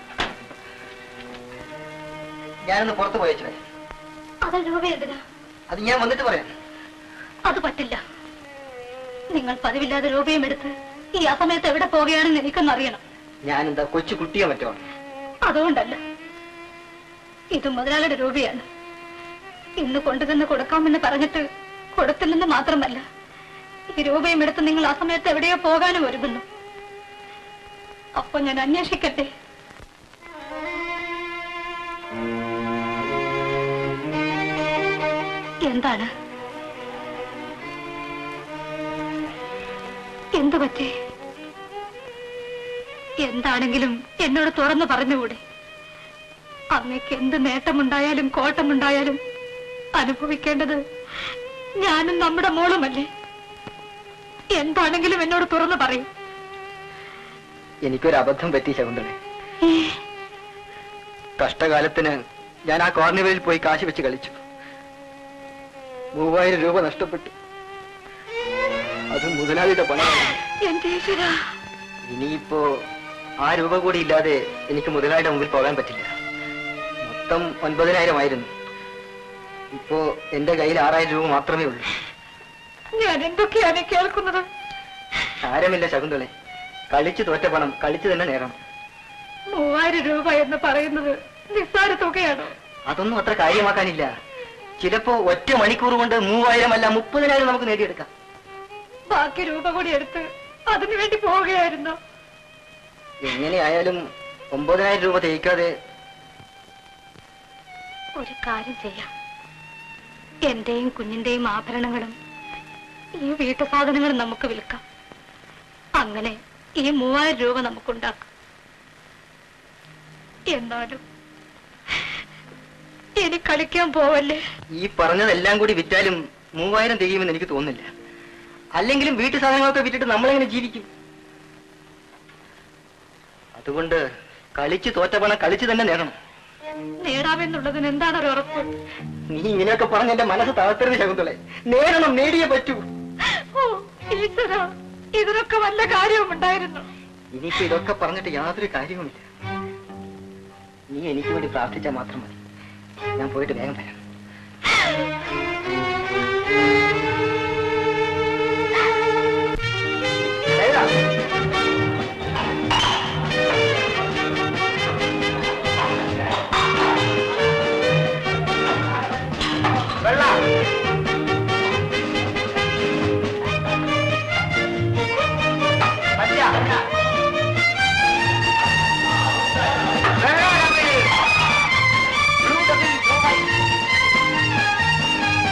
S5: ഞാനൊന്ന് പുറത്ത് പോയച്ചേ
S3: അത് രൂപ എന്തിനാ
S5: അത് ഞാൻ വന്നിട്ട് പറയാം
S1: അത് പറ്റില്ല നിങ്ങൾ പതിവില്ലാതെ രൂപയും എടുത്ത് ഈ അസമയത്ത് എവിടെ പോകുകയാണെന്ന് എനിക്കൊന്നറിയണം
S5: ഞാൻ എന്താ കൊച്ചു കുട്ടിയെ പറ്റോ
S1: അതുകൊണ്ടല്ല ഇത് മുതലാളിയുടെ രൂപയാണ് ഇന്ന് കൊണ്ടുവന്ന് കൊടുക്കാമെന്ന് പറഞ്ഞിട്ട് കൊടുത്തില്ലെന്ന് മാത്രമല്ല ഈ രൂപയും എടുത്ത് നിങ്ങൾ ആ സമയത്ത് എവിടെയോ പോകാനും ഒരുങ്ങുന്നു അപ്പൊ ഞാൻ അന്വേഷിക്കട്ടെ എന്താണ് എന്തു പറ്റി എന്താണെങ്കിലും എന്നോട് തുറന്നു പറഞ്ഞുകൂടെ അങ്ങക്ക് എന്ത് നേട്ടമുണ്ടായാലും കോട്ടമുണ്ടായാലും അനുഭവിക്കേണ്ടത് ഞാനും നമ്മുടെ മോളുമല്ലേ എന്താണെങ്കിലും എന്നോട് തുറന്നു പറയും
S10: എനിക്കൊരു അബദ്ധം പറ്റി ശകുന്തളെ കഷ്ടകാലത്തിന് ഞാൻ ആ കോർണിവലിൽ പോയി കാശ് വെച്ച് കളിച്ചു മൂവായിരം രൂപ നഷ്ടപ്പെട്ടു അത് മുതലാളിയുടെ പണമാണ്
S1: എന്റെ ഈശ്വര
S10: ഇനിയിപ്പോ ആ രൂപ കൂടി ഇല്ലാതെ എനിക്ക് മുതലാളിയുടെ മുമ്പിൽ പോകാൻ പറ്റില്ല മൊത്തം ഒൻപതിനായിരം ആയിരുന്നു ഇപ്പോ എന്റെ കയ്യിൽ ആറായിരം രൂപ മാത്രമേ ഉള്ളൂ
S1: ഞാൻ എന്തൊക്കെയാണ് കേൾക്കുന്നത്
S10: സാരമില്ല ശകുന്തളെ കളിച്ചു തോറ്റ പണം കളിച്ചു തന്നെ നേടണം
S1: മൂവായിരം രൂപ എന്ന് പറയുന്നത് നിസ്സാര തുകയാണോ
S10: അതൊന്നും അത്ര കാര്യമാക്കാനില്ല ചിലപ്പോ ഒറ്റ മണിക്കൂർ കൊണ്ട് മൂവായിരം അല്ല മുപ്പതിനായിരം നമുക്ക് നേടിയെടുക്കാം
S1: ബാക്കി രൂപ കൂടി എടുത്ത് അതിനു വേണ്ടി പോവുകയായിരുന്നു
S10: എങ്ങനെയായാലും ഒമ്പതിനായിരം രൂപ തേക്കാതെ
S1: ഒരു കാര്യം ചെയ്യാം എന്റെയും കുഞ്ഞിന്റെയും ആഭരണങ്ങളും ഈ വീട്ടു സാധനങ്ങളും നമുക്ക് വിൽക്കാം അങ്ങനെ ഈ മൂവായിരം രൂപ നമുക്കുണ്ടാക്കാം എന്നാലും ഇനി കളിക്കാൻ പോവല്ലേ
S10: ഈ പറഞ്ഞതെല്ലാം കൂടി വിറ്റാലും മൂവായിരം തികയുമെന്ന് എനിക്ക് തോന്നുന്നില്ല അല്ലെങ്കിലും വീട്ടു സാധനങ്ങളൊക്കെ വിറ്റിട്ട് നമ്മളെങ്ങനെ ജീവിക്കും അതുകൊണ്ട് കളിച്ച് തോറ്റ പണം കളിച്ച് തന്നെ നേടണം
S1: നേടാമെന്നുള്ളതിന് എന്താണ് ഒരു ഉറപ്പ്
S10: നീ ഇങ്ങനെയൊക്കെ പറഞ്ഞ എന്റെ മനസ്സ് തളർത്തരുത് ശകുന്തളെ നേടണം നേടിയേ പറ്റൂ
S1: ഓ ഈശ്വര ഇതിനൊക്കെ വല്ല കാര്യവും ഉണ്ടായിരുന്നു
S10: ഇനിയിപ്പോ ഇതൊക്കെ പറഞ്ഞിട്ട് യാതൊരു കാര്യവുമില്ല നീ എനിക്ക് വേണ്ടി പ്രാർത്ഥിച്ചാൽ മാത്രം മതി ഞാൻ പോയിട്ട് വേഗം വരാം Laila,
S7: Blue double, blue white.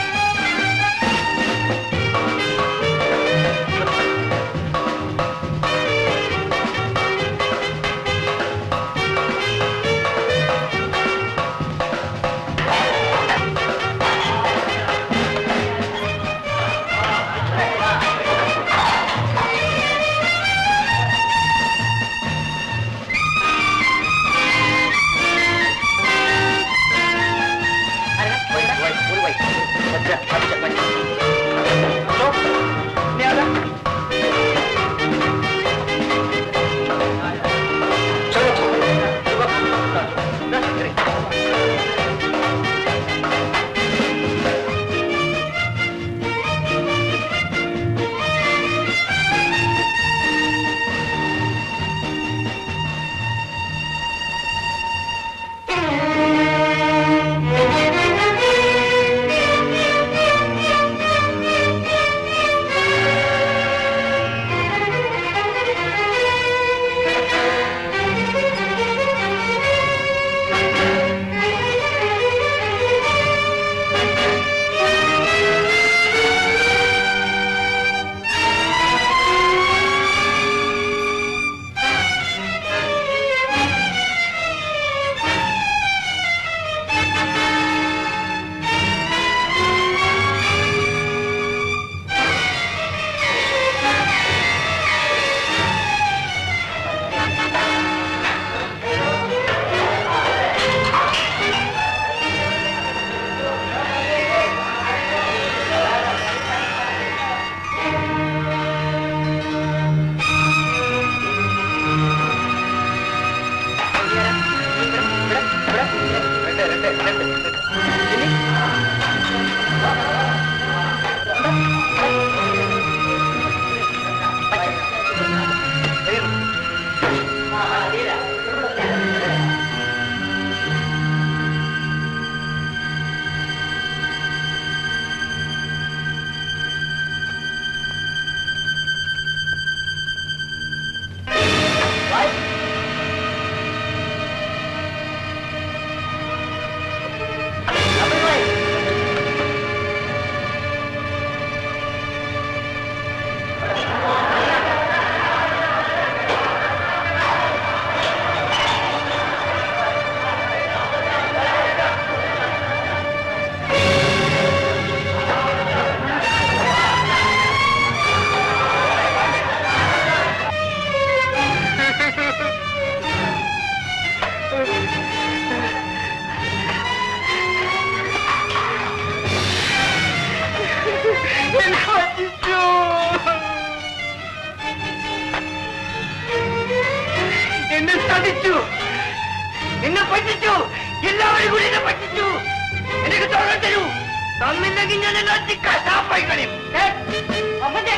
S6: പറ്റിച്ചു എല്ലാവരും കൂടി എന്നെ പറ്റിച്ചു എനിക്ക് തൊഴിൽ തരൂ തന്നില്ലെങ്കിൽ ഞാൻ എന്നെ അടിച്ച് കശാപ്പായി കളയും ഏ? അമ്മന്റെ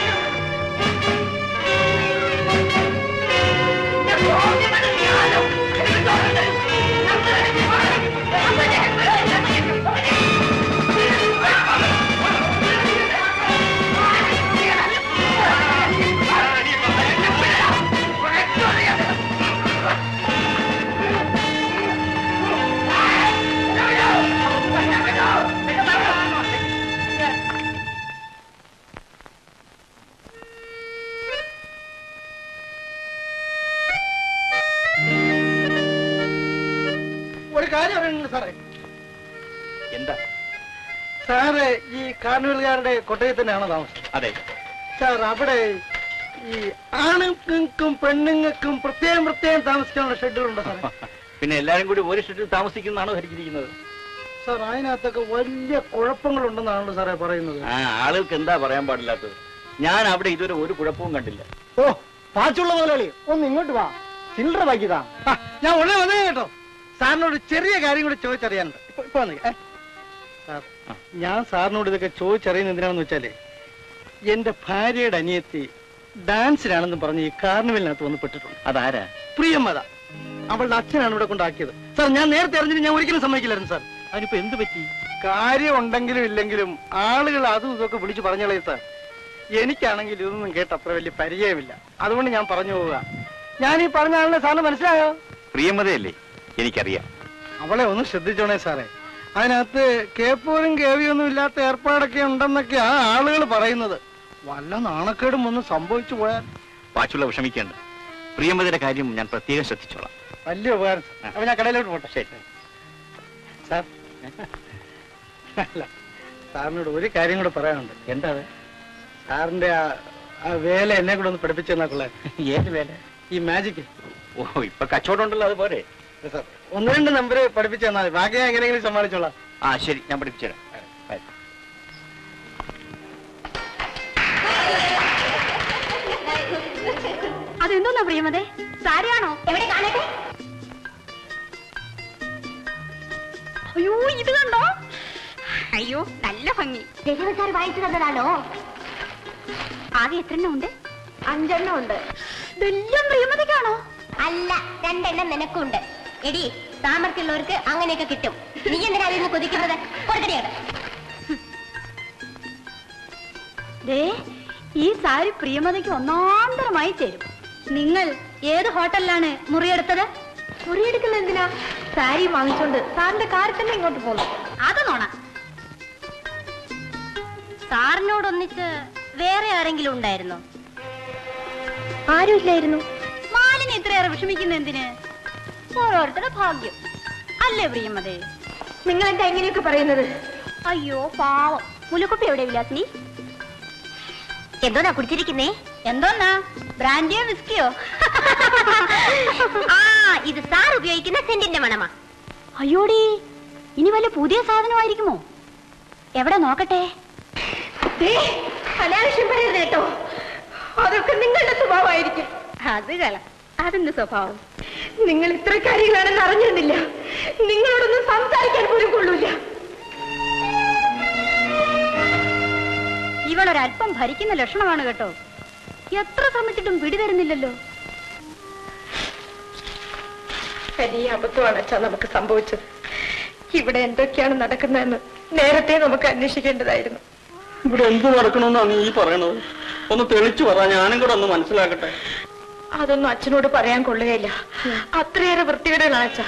S6: ഞാൻ ബോധ്യപ്പെടും ഞാനും. എനിക്ക് തൊഴിൽ തരൂ. ഞാൻ നിനക്ക് വേണം. അമ്മന്റെ
S7: ഒരു കാര്യം അറിയുന്നുണ്ട് സാറേ
S9: എന്താ
S7: സാറ് ഈ കാർണിവലുകാരുടെ കൊട്ടയിൽ തന്നെയാണോ താമസം
S9: അതെ
S7: സാർ അവിടെ ഈ ആണുങ്ങൾക്കും പെണ്ണുങ്ങൾക്കും പ്രത്യേകം പ്രത്യേകം താമസിക്കാനുള്ള ഷെഡ്യൂളുണ്ടോ സാറേ
S9: പിന്നെ എല്ലാരും കൂടി ഒരു ഷെഡിൽ താമസിക്കുന്നതാണോ ധരിച്ചിരിക്കുന്നത്
S7: സാർ അതിനകത്തൊക്കെ വലിയ കുഴപ്പങ്ങളുണ്ടെന്നാണല്ലോ സാറേ പറയുന്നത്
S9: ആ ആളുകൾക്ക് എന്താ പറയാൻ പാടില്ലാത്തത് ഞാൻ അവിടെ ഇതുവരെ ഒരു കുഴപ്പവും കണ്ടില്ല
S7: ഓ പാച്ചുള്ള മുതലാളി ഒന്ന് ഇങ്ങോട്ട് വാ ചില്ലറ ബാക്കിതാ ഞാൻ ഉടനെ വന്നേ കേട്ടോ സാറിനോട് ചെറിയ കാര്യം കൂടി ചോദിച്ചറിയാനുണ്ട് ഇപ്പൊ ഇപ്പൊ വന്നേ ഏ? സാർ ഞാൻ സാറിനോട് ഇതൊക്കെ ചോദിച്ചറിയുന്നത് എന്തിനാണെന്ന് വെച്ചാലേ എന്റെ ഭാര്യയുടെ അനിയത്തി ഡാൻസിനാണെന്ന് പറഞ്ഞ് ഈ കാർണിവലിനകത്ത് വന്ന് പെട്ടിട്ടുണ്ട്
S9: അതാരാ
S7: പ്രിയമത അവളുടെ അച്ഛനാണ് ഇവിടെ കൊണ്ടാക്കിയത് സാർ ഞാൻ നേരത്തെ അറിഞ്ഞിട്ട് ഞാൻ ഒരിക്കലും സമ്മതിക്കില്ലായിരുന്നു സാർ അതിനിപ്പോ എന്ത് പറ്റി കാര്യം ഉണ്ടെങ്കിലും ഇല്ലെങ്കിലും ആളുകൾ അതും ഇതൊക്കെ വിളിച്ചു പറഞ്ഞോളേ സാർ എനിക്കാണെങ്കിൽ ഇതൊന്നും കേട്ട് അത്ര വലിയ പരിചയമില്ല അതുകൊണ്ട് ഞാൻ പറഞ്ഞു പോവുക ഞാൻ ഈ പറഞ്ഞ ആളിനെ സാറിന് മനസ്സിലായോ
S9: പ്രിയമതയല്ലേ എനിക്കറിയാം
S7: അവളെ ഒന്ന് ശ്രദ്ധിച്ചോണേ സാറേ അതിനകത്ത് കേപ്പോരും കേവിയൊന്നും ഇല്ലാത്ത ഏർപ്പാടൊക്കെ ഉണ്ടെന്നൊക്കെ ആ ആളുകൾ പറയുന്നത് വല്ല നാണക്കേടും ഒന്നും സംഭവിച്ചു പോയാൽ
S9: പാച്ചുള്ള വിഷമിക്കേണ്ട പ്രിയമതയുടെ കാര്യം ഞാൻ പ്രത്യേകം ശ്രദ്ധിച്ചോളാം
S7: വലിയ ഉപകാരം സാർ. അപ്പൊ ഞാൻ കടയിലോട്ട് പോട്ടെ ശരി സാർ അല്ല സാറിനോട് ഒരു കാര്യം കൂടെ പറയാനുണ്ട്
S9: എന്താ
S7: സാറിന്റെ ആ- ആ വേല എന്നെ കൂടെ ഒന്ന് പഠിപ്പിച്ചു തന്നാ കൊള്ളാം
S9: ഏത് വേല
S7: ഈ മാജിക്
S9: ഓ ഇപ്പൊ കച്ചവടം ഉണ്ടല്ലോ അത് പോരെ
S7: സാർ ഒന്ന് രണ്ട് നമ്പർ പഠിപ്പിച്ചു തന്നാൽ മതി ബാക്കി ഞാൻ എങ്ങനെയെങ്കിലും സമ്മാനിച്ചോളാം
S9: ആ ശരി ഞാൻ പഠിപ്പിച്ചുതരാം ബൈ.
S1: അതെന്തോന്നാ പ്രിയമതേ സാരിയാണോ
S3: എവിടെ കാണട്ടെ
S1: അയ്യോ ഇത് കണ്ടോ അയ്യോ നല്ല ഭംഗി
S3: രഘുവൻ സാർ വാങ്ങിച്ചു തന്നതാണോ
S1: ആകെ എത്ര എണ്ണം ഉണ്ട്
S3: അഞ്ചെണ്ണം ഉണ്ട്
S1: ഇതെല്ലാം പ്രിയമതയ്ക്കാണോ
S3: അല്ല രണ്ടെണ്ണം നിനക്കുണ്ട് എടി സാമർഥ്യമുള്ളവർക്ക് അങ്ങനെയൊക്കെ കിട്ടും നീ എന്തിനാ അതിൽ നിന്ന് കൊതിക്കുന്നത് കൊടുക്കടിയാണ്
S1: ദേ ഈ സാരി പ്രിയമതയ്ക്ക് ഒന്നാന്തരമായി ചേരും നിങ്ങൾ ഏത് ഹോട്ടലിലാണ് മുറിയെടുത്തത്
S3: മുറിയെടുക്കുന്ന എന്തിനാ സാരി വാങ്ങിച്ചോണ്ട് സാറിന്റെ കാറിൽ തന്നെ ഇങ്ങോട്ട് പോന്നു
S1: അത് നോണ
S3: സാറിനോടൊന്നിച്ച് വേറെ ആരെങ്കിലും ഉണ്ടായിരുന്നോ
S1: ആരുമില്ലായിരുന്നു മാലിന് ഇത്രയേറെ വിഷമിക്കുന്ന എന്തിന് ഓരോരുത്തരുടെ ഭാഗ്യം അല്ലേ പ്രിയമതേ
S3: നിങ്ങൾ എന്താ ഇങ്ങനെയൊക്കെ പറയുന്നത്
S1: അയ്യോ പാവം മുലക്കുപ്പി എവിടെ വിലാസിനി
S3: എന്തോന്നാ കുടിച്ചിരിക്കുന്നേ
S1: എന്തോന്നാ ബ്രാൻഡിയോ വിസ്കിയോ
S3: ആ ഇത് സാർ ഉപയോഗിക്കുന്ന സെന്റിന്റെ മണമാ
S1: അയ്യോടി ഇനി വല്ല പുതിയ സാധനമായിരിക്കുമോ എവിടെ നോക്കട്ടെ
S3: അനാവശ്യം പറയരുത് കേട്ടോ അതൊക്കെ നിങ്ങളുടെ സ്വഭാവമായിരിക്കും
S1: അത് കള അതെന്ത് സ്വഭാവം
S3: നിങ്ങൾ ഇത്ര കാര്യങ്ങളാണെന്ന് അറിഞ്ഞിരുന്നില്ല നിങ്ങളോടൊന്നും സംസാരിക്കാൻ പോലും കൊള്ളൂല
S1: ഇവളൊരല്പം ഭരിക്കുന്ന ലക്ഷണമാണ് കേട്ടോ എത്ര ശ്രമിച്ചിട്ടും പിടിതരുന്നില്ലല്ലോ
S3: വലിയ അബദ്ധമാണ് അച്ഛാ നമുക്ക് സംഭവിച്ചത് ഇവിടെ എന്തൊക്കെയാണ് നടക്കുന്നതെന്ന് നേരത്തെ നമുക്ക് അന്വേഷിക്കേണ്ടതായിരുന്നു
S2: ഇവിടെ എന്ത് നടക്കണമെന്നാണ് നീ പറയണത് ഒന്ന് തെളിച്ചു പറ ഞാനും കൂടെ ഒന്ന് മനസ്സിലാക്കട്ടെ
S3: അതൊന്നും അച്ഛനോട് പറയാൻ കൊള്ളുകയില്ല അത്രയേറെ വൃത്തികേടുകളാണ് അച്ഛാ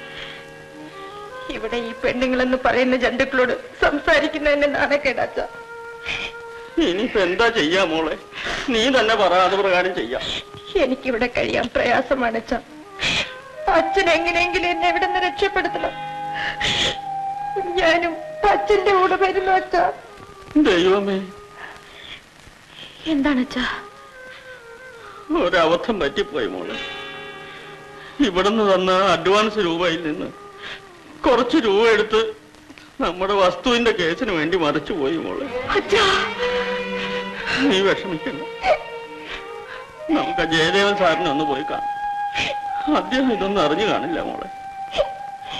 S3: ഇവിടെ ഈ പെണ്ണുങ്ങളെന്ന് പറയുന്ന ജന്തുക്കളോട് സംസാരിക്കുന്നതിന് നാണക്കേട് അച്ഛാ
S2: ഇനിയിപ്പോ എന്താ ചെയ്യാ മോളെ നീ തന്നെ പറ അത് പ്രകാരം ചെയ്യാം
S3: എനിക്കിവിടെ കഴിയാൻ പ്രയാസമാണ് അച്ഛാ അച്ഛൻ എങ്ങനെയെങ്കിലും എന്നെ ഇവിടെ നിന്ന് രക്ഷപ്പെടുത്തണം ഞാനും അച്ഛന്റെ കൂടെ വരുന്നു അച്ഛാ
S2: ദൈവമേ
S3: എന്താണ് അച്ഛാ
S2: ഒരബദ്ധം പറ്റിപ്പോയി മോളെ ഇവിടുന്ന് തന്ന അഡ്വാൻസ് രൂപയിൽ നിന്ന് കുറച്ച് രൂപ എടുത്ത് നമ്മുടെ വസ്തുവിന്റെ കേസിന് വേണ്ടി മറിച്ചു പോയി മോളെ
S3: അച്ഛാ
S2: നീ വിഷമിക്കണ്ട നമുക്ക് ആ ജയദേവൻ സാറിനെ ഒന്ന് പോയി കാണാം അദ്ദേഹം ഇതൊന്നും അറിഞ്ഞു കാണില്ല മോളെ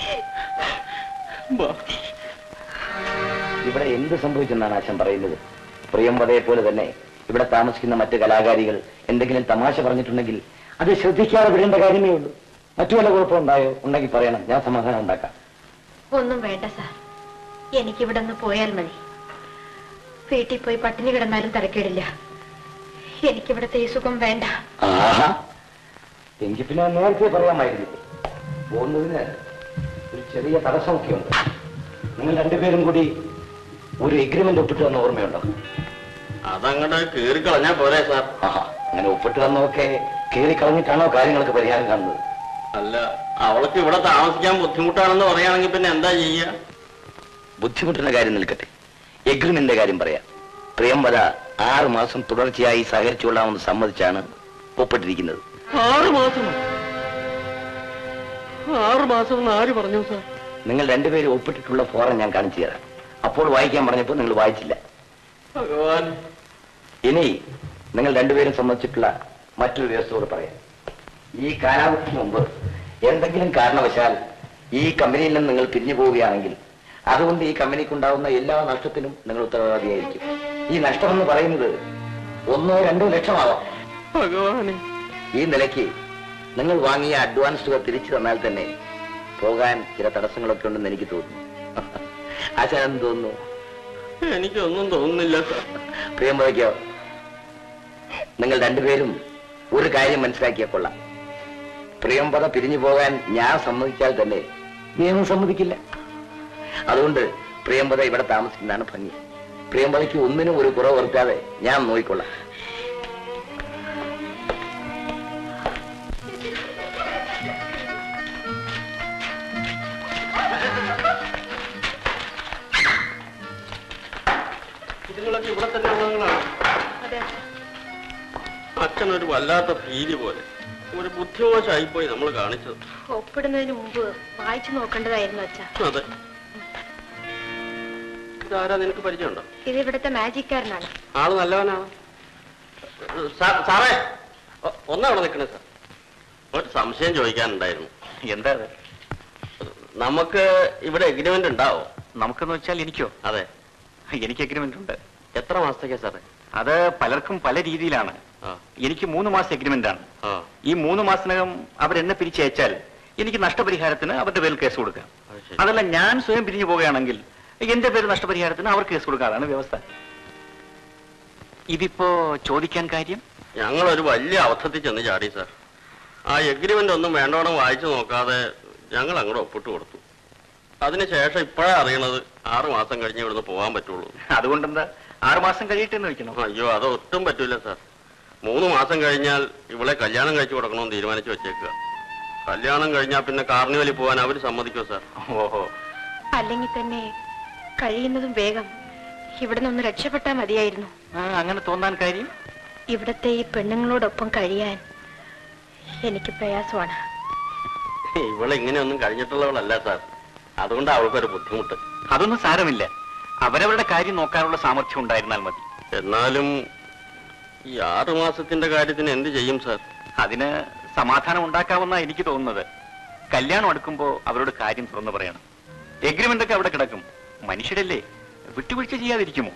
S5: ഇവിടെ എന്ത് സംഭവിച്ചെന്നാണ് ആശൻ പറയുന്നത് പ്രിയംവതയെ പോലെ തന്നെ ഇവിടെ താമസിക്കുന്ന മറ്റ് കലാകാരികൾ എന്തെങ്കിലും തമാശ പറഞ്ഞിട്ടുണ്ടെങ്കിൽ അത് ശ്രദ്ധിക്കാതെ വിടേണ്ട കാര്യമേ ഉള്ളൂ മറ്റു വല്ല കുഴപ്പമുണ്ടായോ ഉണ്ടെങ്കിൽ പറയണം ഞാൻ സമാധാനം ഉണ്ടാക്കാം
S3: ഒന്നും വേണ്ട സാർ എനിക്കിവിടെ നിന്ന് പോയാൽ മതി വീട്ടിൽ പോയി പട്ടിണി കിടന്നാലും തരക്കേടില്ല എനിക്കിവിടുത്തെ ഈ സുഖം വേണ്ട
S5: ആഹാ എങ്കിൽ പിന്നെ നേരത്തെ പറയാമായിരുന്നില്ലേ പോകുന്നതിന് ഒരു ചെറിയ തടസ്സമൊക്കെ ഉണ്ട് നിങ്ങൾ രണ്ടുപേരും കൂടി ഒരു എഗ്രിമെന്റ് ഒപ്പിട്ട് തന്ന ഓർമ്മയുണ്ടോ
S2: അതങ്ങോട്ട് കീറി കളഞ്ഞാ പോരെ സാർ
S5: ആഹാ അങ്ങനെ ഒപ്പിട്ട് തന്നൊക്കെ കീറി കളഞ്ഞിട്ടാണോ കാര്യങ്ങൾക്ക് പരിഹാരം കാണുന്നത്
S2: അല്ല അവൾക്ക് ഇവിടെ താമസിക്കാൻ ബുദ്ധിമുട്ടാണെന്ന് പറയുകയാണെങ്കിൽ പിന്നെ എന്താ ചെയ്യുക
S5: ബുദ്ധിമുട്ടുന്ന കാര്യം നിൽക്കട്ടെ എഗ്രിമെന്റിന്റെ കാര്യം പറയാം പ്രിയംവദ ആറ് മാസം തുടർച്ചയായി സഹകരിച്ചുകൊള്ളാമെന്ന് സമ്മതിച്ചാണ് ഒപ്പിട്ടിരിക്കുന്നത്
S2: ആറ് മാസം ആറ് മാസം എന്ന് ആര് പറഞ്ഞു സാർ
S5: നിങ്ങൾ രണ്ടുപേരും ഒപ്പിട്ടിട്ടുള്ള ഫോറം ഞാൻ കാണിച്ചു തരാം അപ്പോൾ വായിക്കാൻ പറഞ്ഞപ്പോൾ നിങ്ങൾ വായിച്ചില്ല
S2: ഭഗവാൻ
S5: ഇനി നിങ്ങൾ രണ്ടുപേരും സംബന്ധിച്ചിട്ടുള്ള മറ്റൊരു വ്യവസ്ഥയോട് പറയാം ഈ കാലാവധിക്ക് മുമ്പ് എന്തെങ്കിലും കാരണവശാൽ ഈ കമ്പനിയിൽ നിന്ന് നിങ്ങൾ പിരിഞ്ഞു പോവുകയാണെങ്കിൽ അതുകൊണ്ട് ഈ കമ്പനിക്ക് ഉണ്ടാവുന്ന എല്ലാ നഷ്ടത്തിനും നിങ്ങൾ ഉത്തരവാദിയായിരിക്കും ഈ നഷ്ടമെന്ന് പറയുന്നത് ഒന്നോ രണ്ടോ ലക്ഷമാവാം
S2: ഭഗവാനെ
S5: ഈ നിലയ്ക്ക് നിങ്ങൾ വാങ്ങിയ അഡ്വാൻസ് തുക തിരിച്ചു തന്നാൽ തന്നെ പോകാൻ ചില തടസ്സങ്ങളൊക്കെ ഉണ്ടെന്ന് എനിക്ക് തോന്നുന്നു ആശാനെന്ന് തോന്നുന്നു
S2: എനിക്കൊന്നും തോന്നുന്നില്ല സാർ
S5: പ്രിയമ്പതയ്ക്കോ നിങ്ങൾ രണ്ടുപേരും ഒരു കാര്യം മനസ്സിലാക്കിയ കൊള്ളാം പ്രിയംപത പിരിഞ്ഞു പോകാൻ ഞാൻ സമ്മതിച്ചാൽ തന്നെ നിയമം സമ്മതിക്കില്ല അതുകൊണ്ട് പ്രിയംപത ഇവിടെ താമസിക്കുന്നതാണ് ഭംഗി പ്രിയംപതയ്ക്ക് ഒന്നിനും ഒരു കുറവ് വരുത്താതെ ഞാൻ നോക്കിക്കൊള്ളാം
S2: ഇതുങ്ങളൊക്കെ ഇവിടെ തന്നെ ഉള്ളതാണ് അച്ഛനൊരു വല്ലാത്ത ഭീതി പോലെ ഒരു ബുദ്ധിമോശമായിപ്പോയി നമ്മൾ കാണിച്ചത്
S3: ഒപ്പിടുന്നതിന് മുമ്പ് വായിച്ചു നോക്കേണ്ടതായിരുന്നു അച്ഛ
S2: അതെ ഇതാരാ നിനക്ക് പരിചയമുണ്ടോ
S3: ഇത് ഇവിടുത്തെ മാജിക്കാരനാണ്
S2: ആള് നല്ലവനാണ് സാ- സാറേ ഒ- ഒന്നവിടെ നിൽക്കണേ സാർ ഒരു സംശയം ചോദിക്കാനുണ്ടായിരുന്നു
S9: എന്താ അത്?
S2: നമുക്ക് ഇവിടെ എഗ്രിമെന്റ് ഉണ്ടാവോ
S9: നമുക്കെന്ന് വെച്ചാൽ എനിക്കോ
S2: അതെ
S9: എനിക്ക് എഗ്രിമെന്റ് ഉണ്ട്
S2: എത്ര മാസത്തേക്കാ സാറേ
S9: അത് പലർക്കും പല രീതിയിലാണ്
S2: ആ
S9: എനിക്ക് മൂന്ന് മാസം എഗ്രിമെന്റ് ആണ്
S2: ആ
S9: ഈ മൂന്ന് മാസത്തിനകം അവരെന്നെ പിരിച്ചയച്ചാൽ എനിക്ക് നഷ്ടപരിഹാരത്തിന് അവരുടെ പേരിൽ കേസ് കൊടുക്കാം
S2: അത് ശരി.
S9: അതല്ല ഞാൻ സ്വയം പിരിഞ്ഞു പോവുകയാണെങ്കിൽ എന്റെ പേര് നഷ്ടപരിഹാരത്തിന് അവർക്ക് കേസ് കൊടുക്കാം അതാണ് വ്യവസ്ഥ ഇതിപ്പോ ചോദിക്കാൻ കാര്യം
S2: ഞങ്ങളൊരു വലിയ അബദ്ധത്തിൽ ചെന്ന് ചാടി സാർ ആ എഗ്രിമെന്റ് ഒന്നും വേണ്ടവണ്ണം വായിച്ചു നോക്കാതെ ഞങ്ങൾ അങ്ങോട്ട് ഒപ്പിട്ട് കൊടുത്തു അതിനുശേഷം ഇപ്പോഴാ അറിയണത് ആറു മാസം കഴിഞ്ഞ് ഇവിടുന്ന് പോകാൻ പറ്റുള്ളൂ
S9: അതുകൊണ്ടെന്താ ആറു മാസം കഴിയട്ടെ എന്ന് വെക്കണം
S2: അയ്യോ അത് ഒട്ടും പറ്റൂല സാർ മൂന്ന് മാസം കഴിഞ്ഞാൽ ഇവളെ കല്യാണം കഴിച്ചു കൊടുക്കണമെന്ന് തീരുമാനിച്ചു വെച്ചേക്കുക കല്യാണം കഴിഞ്ഞാൽ പിന്നെ കാർണിവലിൽ പോകാൻ അവർ സമ്മതിക്കോ സാർ
S9: ഓഹോ
S3: അല്ലെങ്കിൽ തന്നെ കഴിയുന്നതും വേഗം ഇവിടെ നിന്ന് രക്ഷപ്പെട്ടാൽ മതിയായിരുന്നു
S9: ആ, അങ്ങനെ തോന്നാൻ കാര്യം
S3: ഇവിടത്തെ ഈ പെണ്ണുങ്ങളോടൊപ്പം കഴിയാൻ എനിക്ക് പ്രയാസമാണ്
S2: ഇവളെ ഇങ്ങനെയൊന്നും കഴിഞ്ഞിട്ടുള്ളവളല്ല സാർ അതുകൊണ്ട് അവൾക്കൊരു ബുദ്ധിമുട്ട്
S9: അതൊന്നും സാരമില്ല അവരവരുടെ കാര്യം നോക്കാനുള്ള സാമർഥ്യം ഉണ്ടായിരുന്നാൽ മതി
S2: എന്നാലും ഈ ആറു മാസത്തിന്റെ കാര്യത്തിന് എന്ത് ചെയ്യും സാർ
S9: അതിന് സമാധാനം ഉണ്ടാക്കാമെന്ന എനിക്ക് തോന്നുന്നത് കല്യാണം അടുക്കുമ്പോ അവരോട് കാര്യം തുറന്നു പറയണം എഗ്രിമെന്റ് ഒക്കെ അവിടെ കിടക്കും മനുഷ്യരല്ലേ വിട്ടുവീഴ്ച ചെയ്യാതിരിക്കുമോ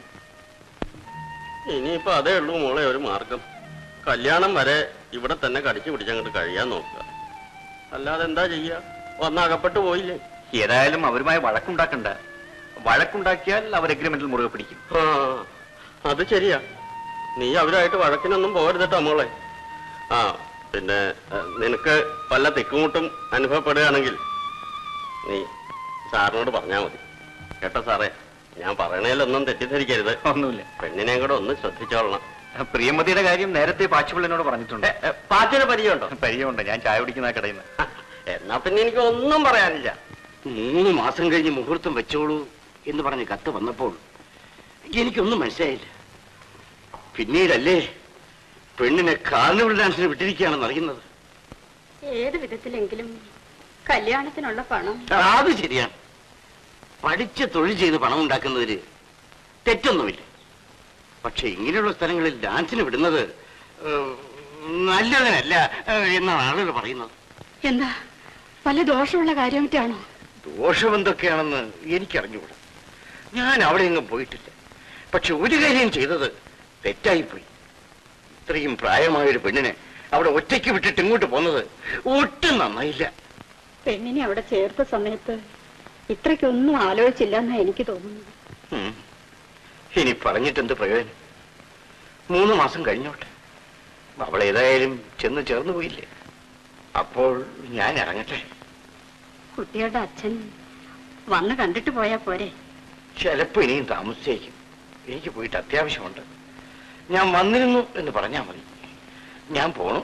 S2: ഇനിയിപ്പോ അതേ ഉള്ളൂ മോളെ ഒരു മാർഗം കല്യാണം വരെ ഇവിടെ തന്നെ കടിച്ചു പിടിച്ചങ്ങോട്ട് കഴിയാൻ നോക്കുക അല്ലാതെ എന്താ ചെയ്യാ വന്ന് അകപ്പെട്ടു പോയില്ലേ
S9: ഏതായാലും അവരുമായി വഴക്കുണ്ടാക്കണ്ട വഴക്കുണ്ടാക്കിയാൽ അവർ എഗ്രിമെന്റിൽ മുറുകെ പിടിക്കും
S2: ആ അത് ശരിയാ നീ അവരായിട്ട് വഴക്കിനൊന്നും പോകരുതട്ടോ മോളെ ആ പിന്നെ ഏഹ്, നിനക്ക് വല്ല തിക്കുമുട്ടും അനുഭവപ്പെടുകയാണെങ്കിൽ നീ സാറിനോട് പറഞ്ഞാ മതി കേട്ടോ സാറേ ഞാൻ പറയണേലൊന്നും തെറ്റിദ്ധരിക്കരുത്
S9: ഒന്നുമില്ല
S2: പെണ്ണിനെ കൂടെ ഒന്ന് ശ്രദ്ധിച്ചോളണം
S9: പ്രിയമതിയുടെ കാര്യം നേരത്തെ പാച്ചുപിള്ളിനോട് പറഞ്ഞിട്ടുണ്ട്
S2: പാറ്റിന് പരിചയമുണ്ടോ
S9: പരിചയമുണ്ട് ഞാൻ ചായ കുടിക്കുന്ന ആ കടയിൽ നിന്ന്
S2: എന്നാ പിന്നെ എനിക്ക് ഒന്നും പറയാനില്ല
S11: മൂന്ന് മാസം കഴിഞ്ഞ് മുഹൂർത്തം വെച്ചോളൂ എന്ന് പറഞ്ഞ് കത്ത് വന്നപ്പോൾ എനിക്കൊന്നും മനസ്സിലായില്ല പിന്നീടല്ലേ പെണ്ണിനെ കാർണിവൽ ഡാൻസിന് വിട്ടിരിക്കുകയാണെന്ന് അറിയുന്നത്
S1: ഏത് വിധത്തിലെങ്കിലും കല്യാണത്തിനുള്ള പണം
S11: അത് ശരിയാണ് പഠിച്ച തൊഴിൽ ചെയ്ത് പണം ഉണ്ടാക്കുന്നതിൽ തെറ്റൊന്നുമില്ല പക്ഷെ ഇങ്ങനെയുള്ള സ്ഥലങ്ങളിൽ ഡാൻസിന് വിടുന്നത് ഏഹ്, നല്ലതിനല്ല ഏഹ്, എന്നാണ് ആളുകൾ പറയുന്നത്
S1: എന്താ വല്ല ദോഷമുള്ള കാര്യമായിട്ടാണോ
S11: ദോഷം എന്തൊക്കെയാണെന്ന് എനിക്കറിഞ്ഞുകൂടാ ഞാൻ അവിടെ എങ്ങും പോയിട്ടില്ല പക്ഷെ ഒരു കാര്യം ചെയ്തത് തെറ്റായിപ്പോയി ഇത്രയും പ്രായമായൊരു പെണ്ണിനെ അവിടെ ഒറ്റയ്ക്ക് വിട്ടിട്ട് ഇങ്ങോട്ട് പോന്നത് ഒട്ടും നന്നായില്ല
S1: പെണ്ണിനെ അവിടെ ചേർത്ത സമയത്ത് ഇത്രയ്ക്കൊന്നും ആലോചിച്ചില്ല എന്നാ എനിക്ക് തോന്നുന്നത്
S11: ഉം. ഇനി പറഞ്ഞിട്ടെന്ത് പ്രയോജനം മൂന്ന് മാസം കഴിഞ്ഞോട്ടെ അവൾ ഏതായാലും ചെന്ന് ചേർന്നു പോയില്ലേ അപ്പോൾ ഞാൻ ഇറങ്ങട്ടെ
S1: കുട്ടിയുടെ അച്ഛൻ വന്ന് കണ്ടിട്ട് പോയാ പോരെ
S11: ചിലപ്പോ ഇനിയും താമസിച്ചേക്കും എനിക്ക് പോയിട്ട് അത്യാവശ്യമുണ്ട് ഞാൻ വന്നിരുന്നു എന്ന് പറഞ്ഞാൽ മതി ഞാൻ പോണു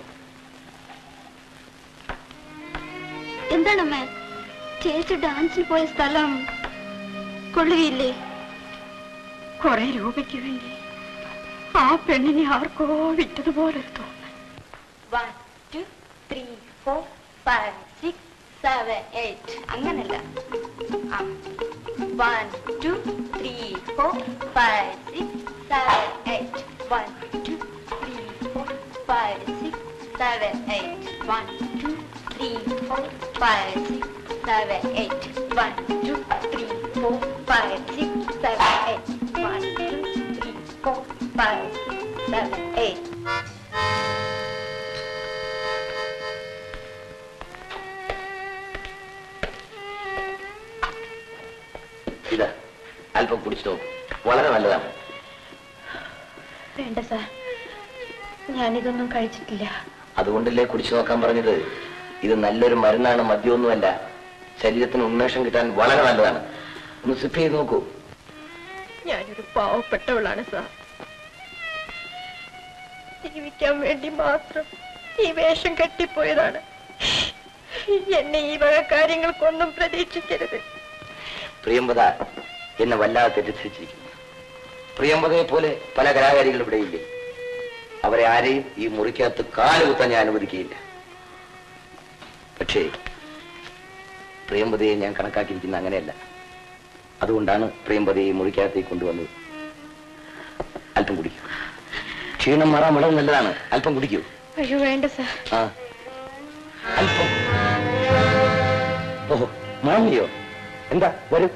S1: എന്താണമ്മ ചേച്ചി ഡാൻസിന് പോയ സ്ഥലം കൊള്ളുകയില്ലേ കുറെ രൂപയ്ക്ക് വേണ്ടി ആ പെണ്ണിനെ ആർക്കോ വിറ്റതുപോലെ ഒരു തോന്നൽ
S3: one two three four five six seven eight അങ്ങനല്ല one two three four five six seven eight one two three four five six seven eight one two three four five six seven eight one two three four five six seven eight one two three four five six seven eight
S11: ഇതാ അല്പം കുടിച്ചു നോക്കും വളരെ നല്ലതാണ്
S1: വേണ്ട sir ഞാനിതൊന്നും കഴിച്ചിട്ടില്ല
S11: അതുകൊണ്ടല്ലേ കുടിച്ചു നോക്കാൻ പറഞ്ഞത് ഇത് നല്ലൊരു മരുന്നാണ് മദ്യമൊന്നുമല്ല ശരീരത്തിന് ഉന്മേഷം കിട്ടാൻ വളരെ നല്ലതാണ് ഒന്ന് സിപ്പ് ചെയ്ത് നോക്കൂ
S1: ഞാനൊരു പാവപ്പെട്ടവളാണ് സാർ ജീവിക്കാൻ വേണ്ടി മാത്രം ഈ വേഷം കെട്ടിപ്പോയതാണ് എന്നെ ഈ വക കാര്യങ്ങൾക്കൊന്നും പ്രതീക്ഷിക്കരുത്
S11: പ്രിയംവദ എന്നെ വല്ലാതെ തെറ്റിദ്ധരിച്ചിരിക്കുന്നു പ്രിയംവദയെ പോലെ പല കലാകാരികൾ ഇവിടെയില്ലേ അവരെ ആരെയും ഈ മുറിക്കകത്ത് കാലുകുത്താൻ ഞാൻ അനുവദിക്കുകയില്ല പക്ഷേ പ്രിയംവദയെ ഞാൻ കണക്കാക്കിയിരിക്കുന്ന അങ്ങനെയല്ല അതുകൊണ്ടാണ് പ്രിയംവദയെ ഈ മുറിക്കകത്തേക്ക് കൊണ്ടുവന്നത് അല്പം കുടിക്കൂ ക്ഷീണം മാറാൻ വളരെ നല്ലതാണ് അല്പം കുടിക്കൂ
S1: അയ്യോ വേണ്ട സാർ
S11: ആ അല്പം ഓഹോ മാലിയോ എന്താ വരൂ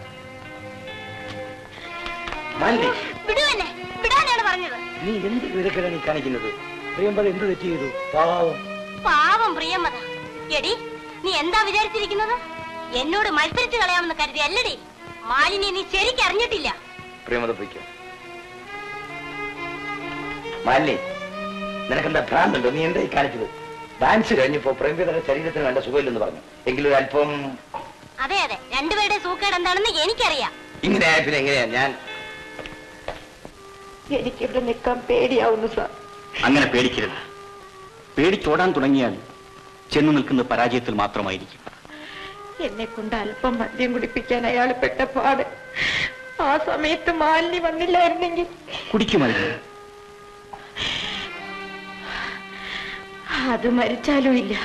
S11: മാലിനി
S3: വിടുവെന്നെ വിടാനാണ് പറഞ്ഞത്
S11: നീ എന്ത് വിവരക്കേടാണ് ഈ കാണിക്കുന്നത് പ്രിയമ്പത് എന്ത് തെറ്റ് ചെയ്തു പാവം
S3: പാവം പ്രിയമത എടി നീ എന്താ വിചാരിച്ചിരിക്കുന്നത് എന്നോട് മത്സരിച്ച് കളയാമെന്ന് കരുതി അല്ലടി മാലിനി നീ ശരിക്കും അറിഞ്ഞിട്ടില്ല
S11: പ്രിയമത പൊയ്ക്കോ മാലിനി നിനക്കെന്താ ഭ്രാന്തുണ്ടോ നീ എന്താ ഈ കാണിച്ചത് ഡാൻസ് കഴിഞ്ഞപ്പോ പ്രേംപിതയുടെ ശരീരത്തിന് നല്ല സുഖമില്ലെന്ന് പറഞ്ഞു എങ്കിലും ഒരു അല്പം
S3: അതെ അതെ രണ്ടുപേരുടെ സൂക്കേട് എന്താണെന്ന് എനിക്കറിയാം
S11: ഇങ്ങനെ ആയ പിന്നെ എങ്ങനെയാ ഞാൻ
S1: എനിക്കിവിടെ നിൽക്കാൻ പേടിയാവുന്നു സാർ
S9: അങ്ങനെ പേടിക്കരുത് പേടിച്ചോടാൻ തുടങ്ങിയാൽ ചെന്നു നിൽക്കുന്നത് പരാജയത്തിൽ മാത്രമായിരിക്കും
S1: എന്നെ കൊണ്ട് അല്പം മദ്യം കുടിപ്പിക്കാൻ അയാൾ പെട്ട പാട് ആ സമയത്ത് മാലിന്യ വന്നില്ലായിരുന്നെങ്കിൽ
S9: കുടിക്കുമായിരുന്നു
S1: അത് മരിച്ചാലും ഇല്ല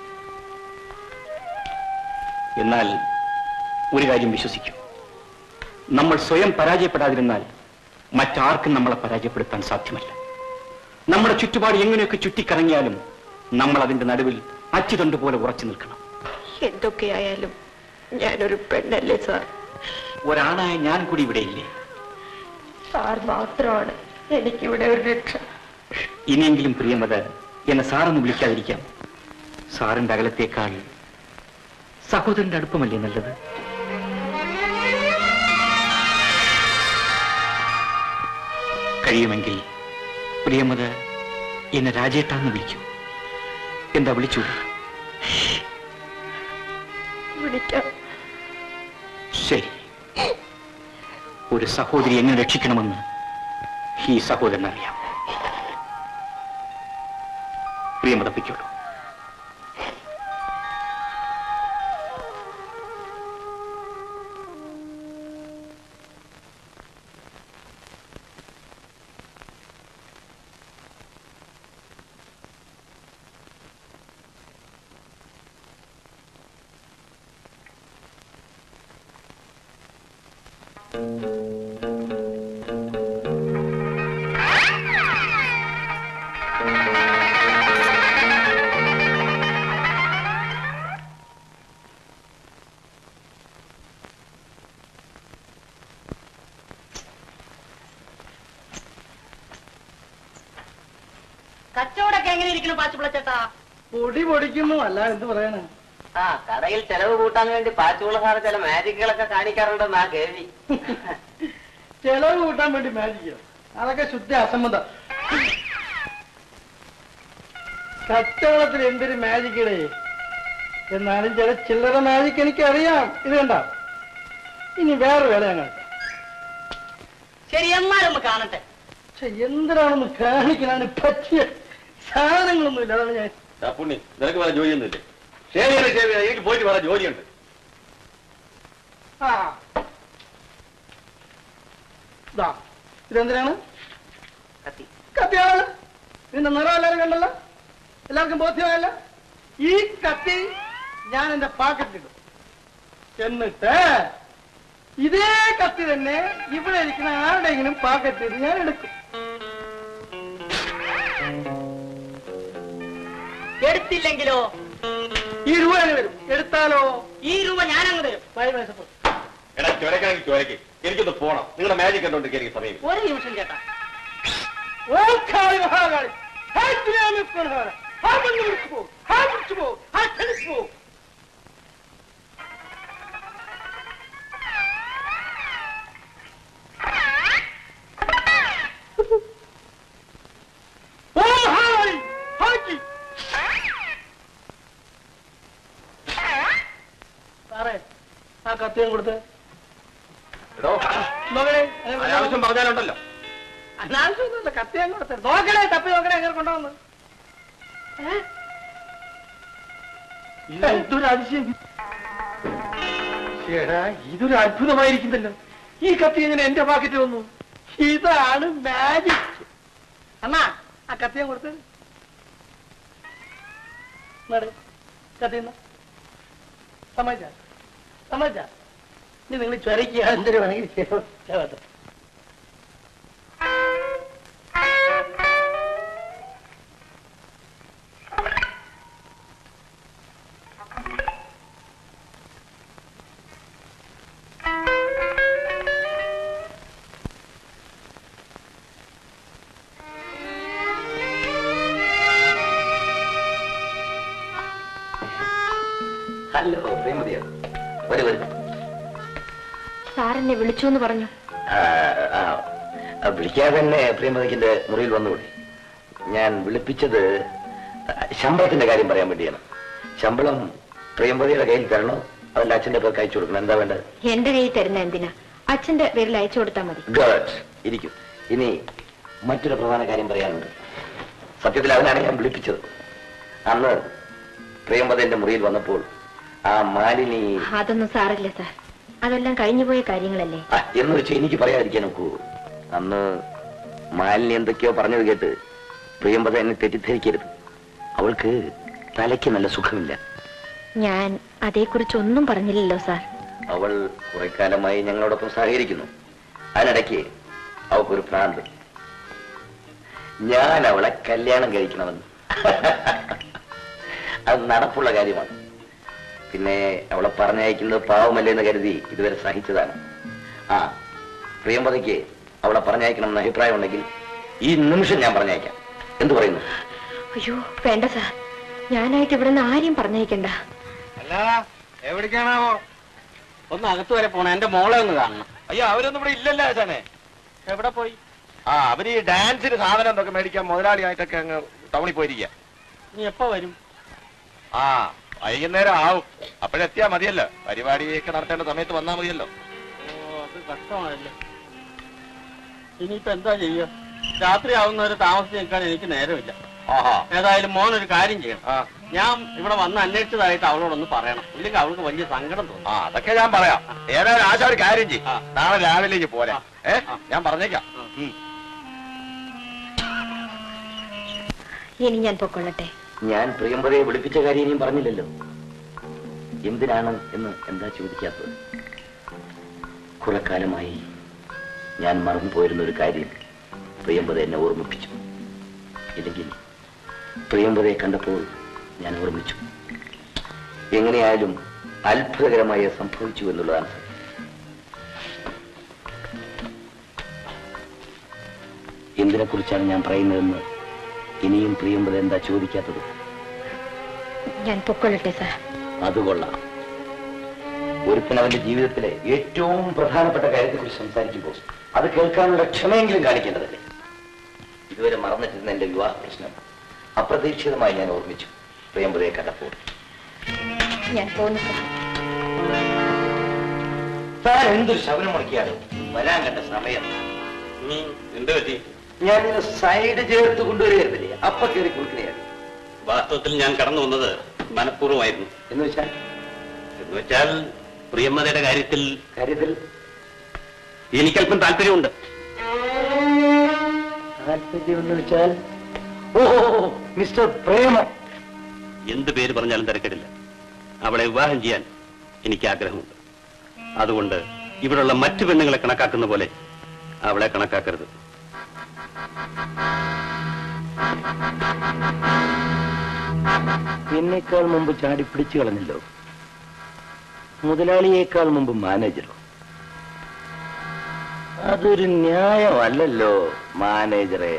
S9: എന്നാൽ ഒരു കാര്യം വിശ്വസിക്കൂ നമ്മൾ സ്വയം പരാജയപ്പെടാതിരുന്നാൽ മറ്റാർക്കും നമ്മളെ പരാജയപ്പെടുത്താൻ സാധ്യമല്ല നമ്മുടെ ചുറ്റുപാട് എങ്ങനെയൊക്കെ ചുറ്റിക്കറങ്ങിയാലും നമ്മൾ അതിന്റെ നടുവിൽ അച്ചുതണ്ട് പോലെ ഉറച്ചു നിൽക്കണം
S1: എന്തൊക്കെയായാലും ഞാനൊരു പെണ്ണല്ലേ സാർ
S9: ഒരാണായ ഞാൻ കൂടി ഇവിടെ ഇല്ലേ
S1: സാർ മാത്രമാണ് എനിക്കിവിടെ ഒരു രക്ഷ
S9: ഇനിയെങ്കിലും പ്രിയമത എന്നെ സാറൊന്ന് വിളിക്കാതിരിക്കാം സാറിന്റെ അകലത്തേക്കാൾ സഹോദരന്റെ അടുപ്പമല്ലേ നല്ലത് കഴിയുമെങ്കിൽ പ്രിയമത എന്നെ രാജേട്ടാന്ന് വിളിക്കൂ എന്താ വിളിച്ചു
S1: വിളിക്കാം
S9: ശരി ഒരു സഹോദരി എങ്ങനെ രക്ഷിക്കണമെന്ന് ഈ സഹോദരൻ അറിയാം പ്രിയമത പൊയ്ക്കോളൂ
S7: കച്ചവടമൊക്കെ എങ്ങനെ ഇരിക്കണം പാച്ചുപിള്ള ചേട്ടാ പൊടി പൊടിക്കുന്നു അല്ല എന്ത് പറയാനാ
S12: ആ കടയിൽ ചെലവ് കൂട്ടാൻ വേണ്ടി പാച്ചുള്ള സാറ് ചില മാജിക്കുകളൊക്കെ കാണിക്കാറുണ്ടെന്നാ കേൾവി
S7: ചെലവ് കൂട്ടാൻ വേണ്ടി മാജിക്കോ അതൊക്കെ ശുദ്ധ അസംബന്ധം കച്ചവടത്തിൽ എന്തൊരു മാജിക്കടേ എന്നാലും ചില ചില്ലറ മാജിക് എനിക്ക് അറിയാം ഇത് കണ്ട ഇനി വേറെ വേല ഞങ്ങൾ
S12: ശരി എന്നാലും കാണട്ടെ
S7: പക്ഷെ എന്തിനാണെന്ന് കാണിക്കാനാണ് പറ്റിയ സാധനങ്ങളൊന്നും ഇല്ല അതാണ് ഞാൻ
S6: പുണ്ണി നിനക്ക് വേറെ ജോലിയൊന്നുമില്ലേ ശരിയാണ് ശരി എനിക്ക് പോയിട്ട് വേറെ ജോലിയുണ്ട്
S7: ആ ഇതാ ഇതെന്തിനാണ്
S12: കത്തി
S7: കത്തിയാണ് ഇതിന്റെ നിറം എല്ലാവരും കണ്ടല്ലോ എല്ലാവർക്കും ബോധ്യമായല്ല ഈ കത്തി ഞാൻ എന്റെ പാക്കറ്റിലിടും എന്നിട്ട് ഇതേ കത്തി തന്നെ ഇവിടെ ഇരിക്കുന്ന ആരുടെയെങ്കിലും പാക്കറ്റിൽ ഞാൻ എടുക്കും
S12: എടുത്തില്ലെങ്കിലോ
S7: ഈ രൂപ അങ്ങ് വരും എടുത്താലോ
S12: ഈ രൂപ ഞാനങ്ങ് തരും
S7: വൈ മേശപ്പുറം
S6: എടാ ചുരക്കാണെങ്കിൽ ചുരക്ക് എനിക്കൊന്ന് പോണം നിങ്ങളുടെ മാജിക് കണ്ടോണ്ടിരിക്കാൻ എനിക്ക് സമയം
S12: ഒരു നിമിഷം ചേട്ടാ
S7: ഓം കാളി മഹാകാളി ഹേ ദുനിയാമി കൊണഹാര ഹാ മണ്ണ് വിളിച്ചു പോ ഹാ വിളിച്ചു പോ ഹാ ക്ഷണിച്ചു പോ ഓം മഹാകാളി ഹാക്കി സാറേ ആ കത്തിയും കൊടുത്ത്
S6: എടോ
S7: നോക്കണേ
S6: അനാവശ്യം പറഞ്ഞാലുണ്ടല്ലോ
S7: അനാവശ്യമൊന്നുമില്ല കത്തിയാൻ കൊടുത്തത് നോക്കണേ തപ്പി നോക്കണേ എങ്ങനെ കൊണ്ടുവന്ന് ഇതൊരു അതിശയം ചേടാ ഇതൊരു അത്ഭുതമായിരിക്കുന്നല്ലോ ഈ കത്തി എങ്ങനെ എന്റെ പാക്കറ്റ് വന്നു ഇതാണ് മാജിക് അണ്ണാ ആ കത്തിയാൻ കൊടുത്തത് കത്തി സമ്മതിച്ച സമ്മതിച്ച ഇനി നിങ്ങൾ ചൊരയ്ക്കുക എന്തൊരു വേണമെങ്കിൽ ചെയ്യാം. ചെയ്യാം.
S11: ഹലോ പ്രേമതിയോ വരൂ വരൂ
S1: സാറെന്നെ വിളിച്ചു എന്ന് പറഞ്ഞു
S11: ആ, ആ, ആ, വിളിക്കാതെ തന്നെ പ്രിയമതിക്കിന്റെ മുറിയിൽ വന്നുകൂടി ഞാൻ വിളിപ്പിച്ചത് ശമ്പളത്തിന്റെ കാര്യം പറയാൻ വേണ്ടിയാണ് ശമ്പളം പ്രിയമ്പതിയുടെ കയ്യിൽ തരണോ അതല്ല അച്ഛന്റെ പേർക്ക് അയച്ചു കൊടുക്കണം എന്താ വേണ്ടത്
S1: എന്റെ കയ്യിൽ തരുന്ന എന്തിനാ അച്ഛന്റെ പേരിൽ അയച്ചു കൊടുത്താൽ മതി
S11: ഗഡ് ഇരിക്കും ഇനി മറ്റൊരു പ്രധാന കാര്യം പറയാനുണ്ട് സത്യത്തിൽ അവനാണ് ഞാൻ വിളിപ്പിച്ചത് അന്ന് പ്രിയമ്പതന്റെ മുറിയിൽ വന്നപ്പോൾ ആ മാലിനി
S1: അതൊന്നും സാറില്ല സാർ അതെല്ലാം കഴിഞ്ഞുപോയ കാര്യങ്ങളല്ലേ
S11: ആ, എന്ന് വെച്ച് എനിക്ക് പറയാതിരിക്കാൻ നോക്കൂ അന്ന് മാലിനി എന്തൊക്കെയോ പറഞ്ഞത് കേട്ട് പ്രിയമ്പത എന്നെ തെറ്റിദ്ധരിക്കരുത് അവൾക്ക് തലയ്ക്ക് നല്ല സുഖമില്ല
S1: ഞാൻ അതേക്കുറിച്ച് ഒന്നും പറഞ്ഞില്ലല്ലോ സാർ
S11: അവൾ കുറെ കാലമായി ഞങ്ങളോടൊപ്പം സഹകരിക്കുന്നു അതിനിടയ്ക്ക് അവൾക്കൊരു ഭ്രാന്ത് ഞാൻ അവളെ കല്യാണം കഴിക്കണമെന്ന് അത് നടപ്പുള്ള കാര്യമാണ് പിന്നെ അവളെ പറഞ്ഞയക്കുന്നത് പാവമല്ലേ എന്ന് കരുതി ഇതുവരെ സഹിച്ചതാണ് ആ പ്രിയമ്പതയ്ക്ക് അവളെ പറഞ്ഞയക്കണം എന്ന അഭിപ്രായം ഉണ്ടെങ്കിൽ ഈ നിമിഷം ഞാൻ പറഞ്ഞയക്കാം എന്തു പറയുന്നു
S1: അയ്യോ വേണ്ട സാർ ഞാനായിട്ട് ഇവിടുന്ന് ആരെയും പറഞ്ഞയക്കണ്ട
S6: അല്ല എവിടേക്കാണാവോ
S2: ഒന്ന് അകത്ത് വരെ പോണം എന്റെ മോളെ ഒന്ന് കാണണം
S6: അയ്യോ അവരൊന്നും ഇവിടെ ഇല്ലല്ലോ ആശാനെ
S2: എവിടെ പോയി
S6: ആ അവര് ഈ ഡാൻസിന് സാധനം എന്തൊക്കെ മേടിക്കാൻ മുതലാളിയായിട്ടൊക്കെ അങ്ങ് ടൗണിൽ പോയിരിക്കുക
S2: നീ എപ്പോ വരും
S6: ആ വൈകുന്നേരം ആവും അപ്പോഴെത്തിയാ മതിയല്ലോ പരിപാടിയൊക്കെ നടത്തേണ്ട സമയത്ത് വന്നാ മതിയല്ലോ
S2: ഓ അത് കഷ്ടമാണല്ലേ ഇനിയിപ്പോ എന്താ ചെയ്യുക രാത്രി ആവുന്നവരെ താമസിച്ച് നിൽക്കാൻ എനിക്ക് നേരമില്ല
S6: ആഹാ
S2: ഏതായാലും മോൻ ഒരു കാര്യം ചെയ്യണം
S6: ആ
S2: ഞാൻ ഇവിടെ വന്ന് അന്വേഷിച്ചതായിട്ട് അവളോടൊന്ന് പറയണം ഇല്ലെങ്കിൽ അവൾക്ക് വലിയ സങ്കടം തോന്നും
S6: ആ അതൊക്കെ ഞാൻ പറയാം ഏതായാലും ആശാ ഒരു കാര്യം ചെയ്യും
S2: ആ.
S6: നാളെ രാവിലെ പോരാ ഏ
S2: ആ.
S6: ഞാൻ പറഞ്ഞേക്കാം
S2: ആ.
S6: ഉം.
S1: ഇനി ഞാൻ പൊക്കൊള്ളട്ടെ
S11: ഞാൻ പ്രിയമ്പതയെ വിളിപ്പിച്ച കാര്യം ഇനിയും പറഞ്ഞില്ലല്ലോ എന്തിനാണ് എന്ന് എന്താ ചോദിക്കാത്തത് കുറെ കാലമായി ഞാൻ മറന്നുപോയിരുന്ന ഒരു കാര്യം പ്രിയമ്പത എന്നെ ഓർമ്മിപ്പിച്ചു ഇല്ലെങ്കിൽ പ്രിയമ്പതയെ കണ്ടപ്പോൾ ഞാൻ ഓർമ്മിച്ചു എങ്ങനെയായാലും അത്ഭുതകരമായി അത് സംഭവിച്ചു എന്നുള്ളതാണ് സത്യം. എന്തിനെ കുറിച്ചാണ് ഞാൻ പറയുന്നതെന്ന്
S13: ഇനിയും പ്രിയമ്പത എന്താ ചോദിക്കാത്തത്
S1: ഞാൻ പൊക്കൊള്ളട്ടെ സാർ
S13: അത് കൊള്ളാം ഒരുത്തൻ അവന്റെ ജീവിതത്തിലെ ഏറ്റവും പ്രധാനപ്പെട്ട കാര്യത്തെക്കുറിച്ച് സംസാരിക്കുമ്പോൾ അത് കേൾക്കാനുള്ള ക്ഷമയെങ്കിലും കാണിക്കേണ്ടതല്ലേ ഇതുവരെ മറന്നിട്ടിരുന്ന എന്റെ വിവാഹ പ്രശ്നം അപ്രതീക്ഷിതമായി ഞാൻ ഓർമ്മിച്ചു പ്രിയമ്പതയെ കണ്ടപ്പോൾ
S1: ഞാൻ പോന്നു സാർ
S13: താൻ എന്തൊരു ശബനം മുടക്കിയാണ് വരാൻ കണ്ട സമയം
S2: നീ എന്താ പറ്റി
S13: ഞാൻ ഇങ്ങനെ സൈഡ് ചേർത്ത് കൊണ്ടുവരികയായിരുന്നില്ലേ അപ്പ കയറി കൊടുക്കുകയാണ്
S2: വാസ്തവത്തിൽ ഞാൻ കടന്നു വന്നത് മനഃപൂർവ്വമായിരുന്നു
S13: എന്ന് വെച്ചാൽ
S2: എന്ന് വെച്ചാൽ പ്രിയമ്മതയുടെ കാര്യത്തിൽ
S13: കാര്യത്തിൽ
S2: എനിക്കല്പം താല്പര്യമുണ്ട്
S13: താല്പര്യം എന്ന് വെച്ചാൽ ഓ മിസ്റ്റർ പ്രേമം
S2: എന്ത് പേര് പറഞ്ഞാലും തിരക്കിടില്ല അവളെ വിവാഹം ചെയ്യാൻ എനിക്ക് ആഗ്രഹമുണ്ട് അതുകൊണ്ട് ഇവിടെയുള്ള മറ്റു പെണ്ണുങ്ങളെ കണക്കാക്കുന്ന പോലെ അവളെ കണക്കാക്കരുത്
S13: എന്നേക്കാൾ മുമ്പ് ചാടി പിടിച്ചു കളഞ്ഞല്ലോ മുതലാളിയേക്കാൾ മുമ്പ് മാനേജറോ അതൊരു ന്യായമല്ലല്ലോ മാനേജറെ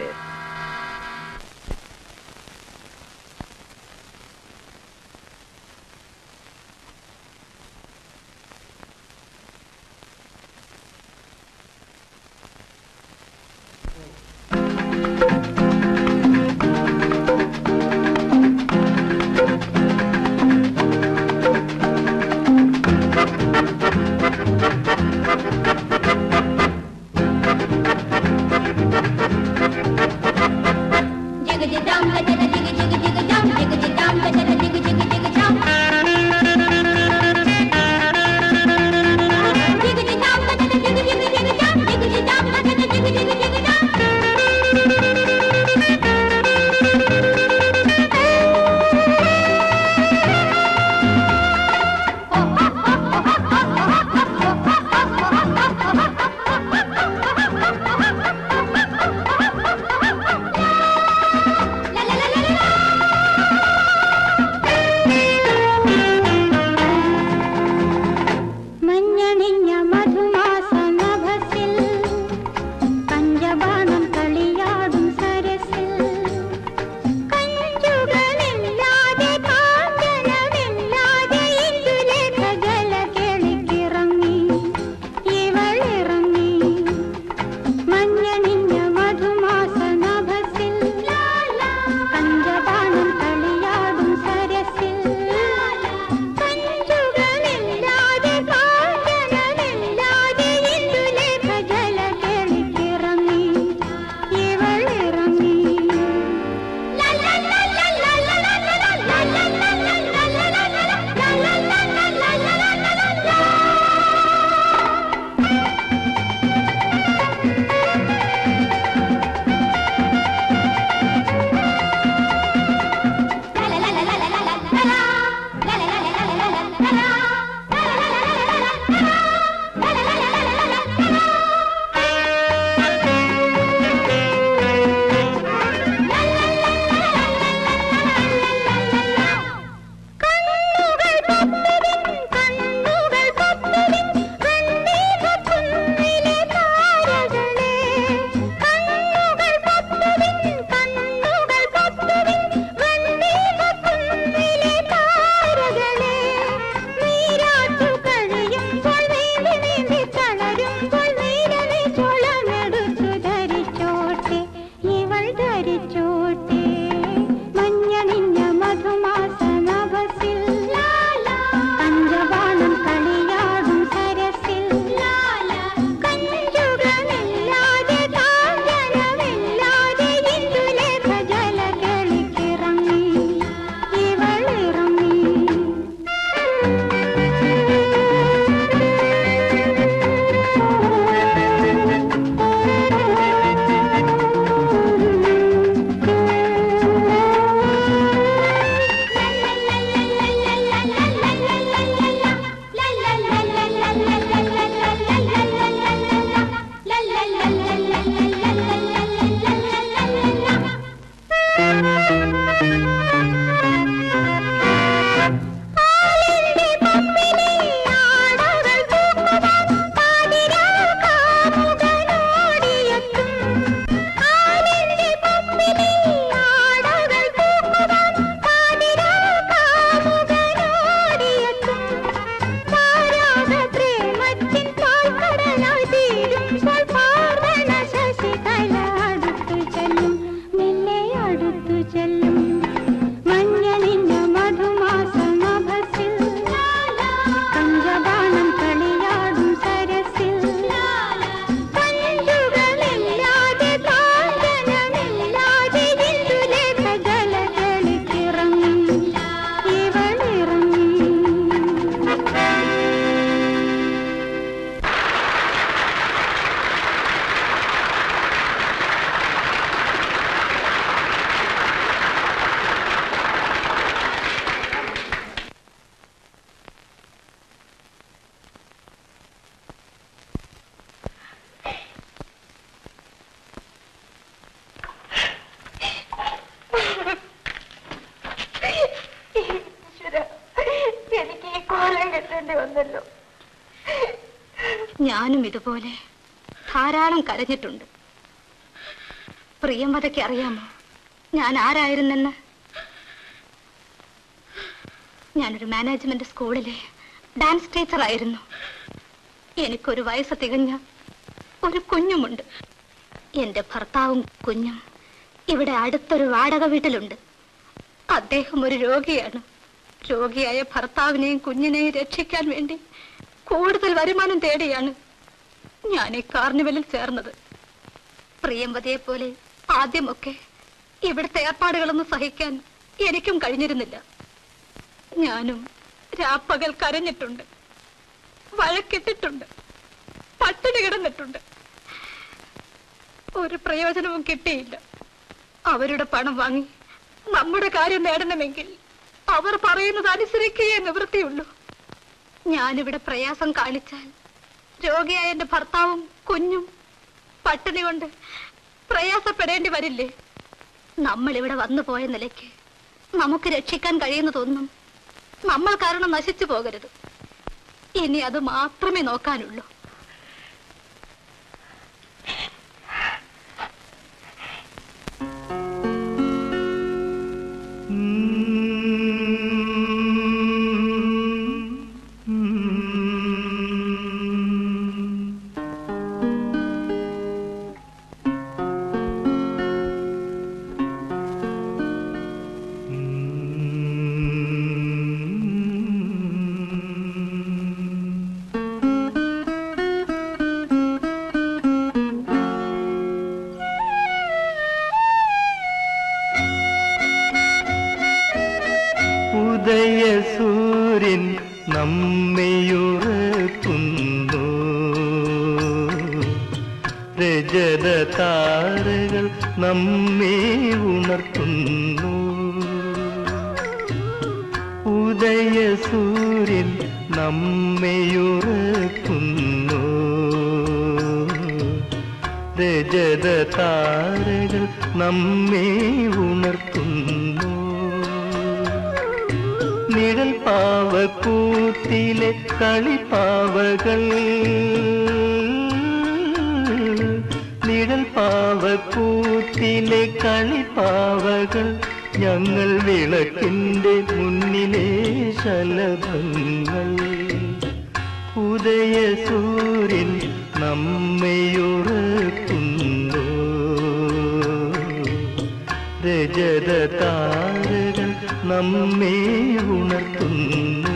S14: മഞ്ഞണിഞ്ഞ മധുമാസനഭസിൽ പഞ്ചബാണം കളിയാടും സരസിൽ കഞ്ചുകളില്ലാതെ കാഞ്ചനമില്ലാതെ ഇന്ദുലേഖ ജലകേളിക്കിറങ്ങി ഇവളിറങ്ങി മഞ്ഞണിഞ്ഞ മധുമാസനഭസിൽ പഞ്ചബാണം കളിയാടും സരസിൽ കഞ്ചുകളില്ലാതെ കാഞ്ചനമില്ലാതെ ഇന്ദുലേഖ ജലകേളിക്കിറങ്ങി ഇവളിറങ്ങി ഇവൾ ധരിച്ചോട്ടെ മഞ്ഞണിഞ്ഞ മധുമാസ നഭസിൽ പഞ്ചബാണം കളിയാടും സരസിൽ കഞ്ചുകളില്ലാതെ കാഞ്ചനമില്ലാതെ ഇന്ദുലേഖ ജലകളിക്കിറങ്ങി ഇവളിറങ്ങി ചെല്ലും മഞ്ഞണിഞ്ഞ മധുമാസമഭസിൽ പഞ്ചബാണം കളിയാടും സരസിൽ പഞ്ചുകളില്ലാതെ കാഞ്ചനമില്ലാതെ ഇന്ദുലേഖ ജലകളിറങ്ങും ഇവളിറങ്ങും
S1: എനിക്ക് ഈ കോലം കെട്ടേണ്ടി വന്നല്ലോ ഞാനും ഇതുപോലെ ധാരാളം കരഞ്ഞിട്ടുണ്ട് പ്രിയംവതയ്ക്ക് അറിയാമോ ഞാൻ ആരായിരുന്നെന്ന് ഞാനൊരു മാനേജ്മെന്റ് സ്കൂളിലെ ഡാൻസ് ടീച്ചറായിരുന്നു എനിക്കൊരു വയസ്സ് തികഞ്ഞ ഒരു കുഞ്ഞുമുണ്ട് എന്റെ ഭർത്താവും കുഞ്ഞും ഇവിടെ അടുത്തൊരു വാടക വീട്ടിലുണ്ട് അദ്ദേഹം ഒരു രോഗിയാണ് രോഗിയായ ഭർത്താവിനെയും കുഞ്ഞിനെയും രക്ഷിക്കാൻ വേണ്ടി കൂടുതൽ വരുമാനം തേടിയാണ് ഞാൻ ഈ കാർണിവലിൽ ചേർന്നത് പ്രിയംവതിയെ പോലെ ആദ്യമൊക്കെ ഇവിടുത്തെ ഏർപ്പാടുകളൊന്നും സഹിക്കാൻ എനിക്കും കഴിഞ്ഞിരുന്നില്ല ഞാനും രാപ്പകൽ കരഞ്ഞിട്ടുണ്ട് വഴക്കിട്ടിട്ടുണ്ട് പട്ടിണി കിടന്നിട്ടുണ്ട് ഒരു പ്രയോജനവും കിട്ടിയില്ല അവരുടെ പണം വാങ്ങി നമ്മുടെ കാര്യം നേടണമെങ്കിൽ അവർ പറയുന്നത് അനുസരിക്കുകയേ നിവൃത്തിയുള്ളൂ ഞാനിവിടെ പ്രയാസം കാണിച്ചാൽ രോഗിയായ എന്റെ ഭർത്താവും കുഞ്ഞും പട്ടിണി കൊണ്ട് പ്രയാസപ്പെടേണ്ടി വരില്ലേ നമ്മൾ ഇവിടെ വന്നു പോയ നിലയ്ക്ക് നമുക്ക് രക്ഷിക്കാൻ കഴിയുന്നതൊന്നും നമ്മൾ കാരണം നശിച്ചു പോകരുത് ഇനി അത് മാത്രമേ നോക്കാനുള്ളൂ
S15: ഉദയസൂര്യൻ നമ്മയുറക്കുന്നു രജത താരകൾ നമ്മെ ഉണർത്തുന്നു ഉദയസൂര്യൻ നമ്മയുറക്കുന്നു രജത താരകൾ നമ്മെ ഉണർത്തുന്നു നിഴൽ പാവക്കൂത്തിലെ കളിപ്പാവകൾ നിഴൽ പാവക്കൂത്തിലെ കളിപ്പാവകൾ ഞങ്ങൾ വിളക്കിന്റെ മുന്നിലെ ശലഭങ്ങൾ ഉദയസൂര്യൻ നമ്മയുറക്കുന്നു രജത താരകൾ നമ്മെ ഉണർത്തുന്നു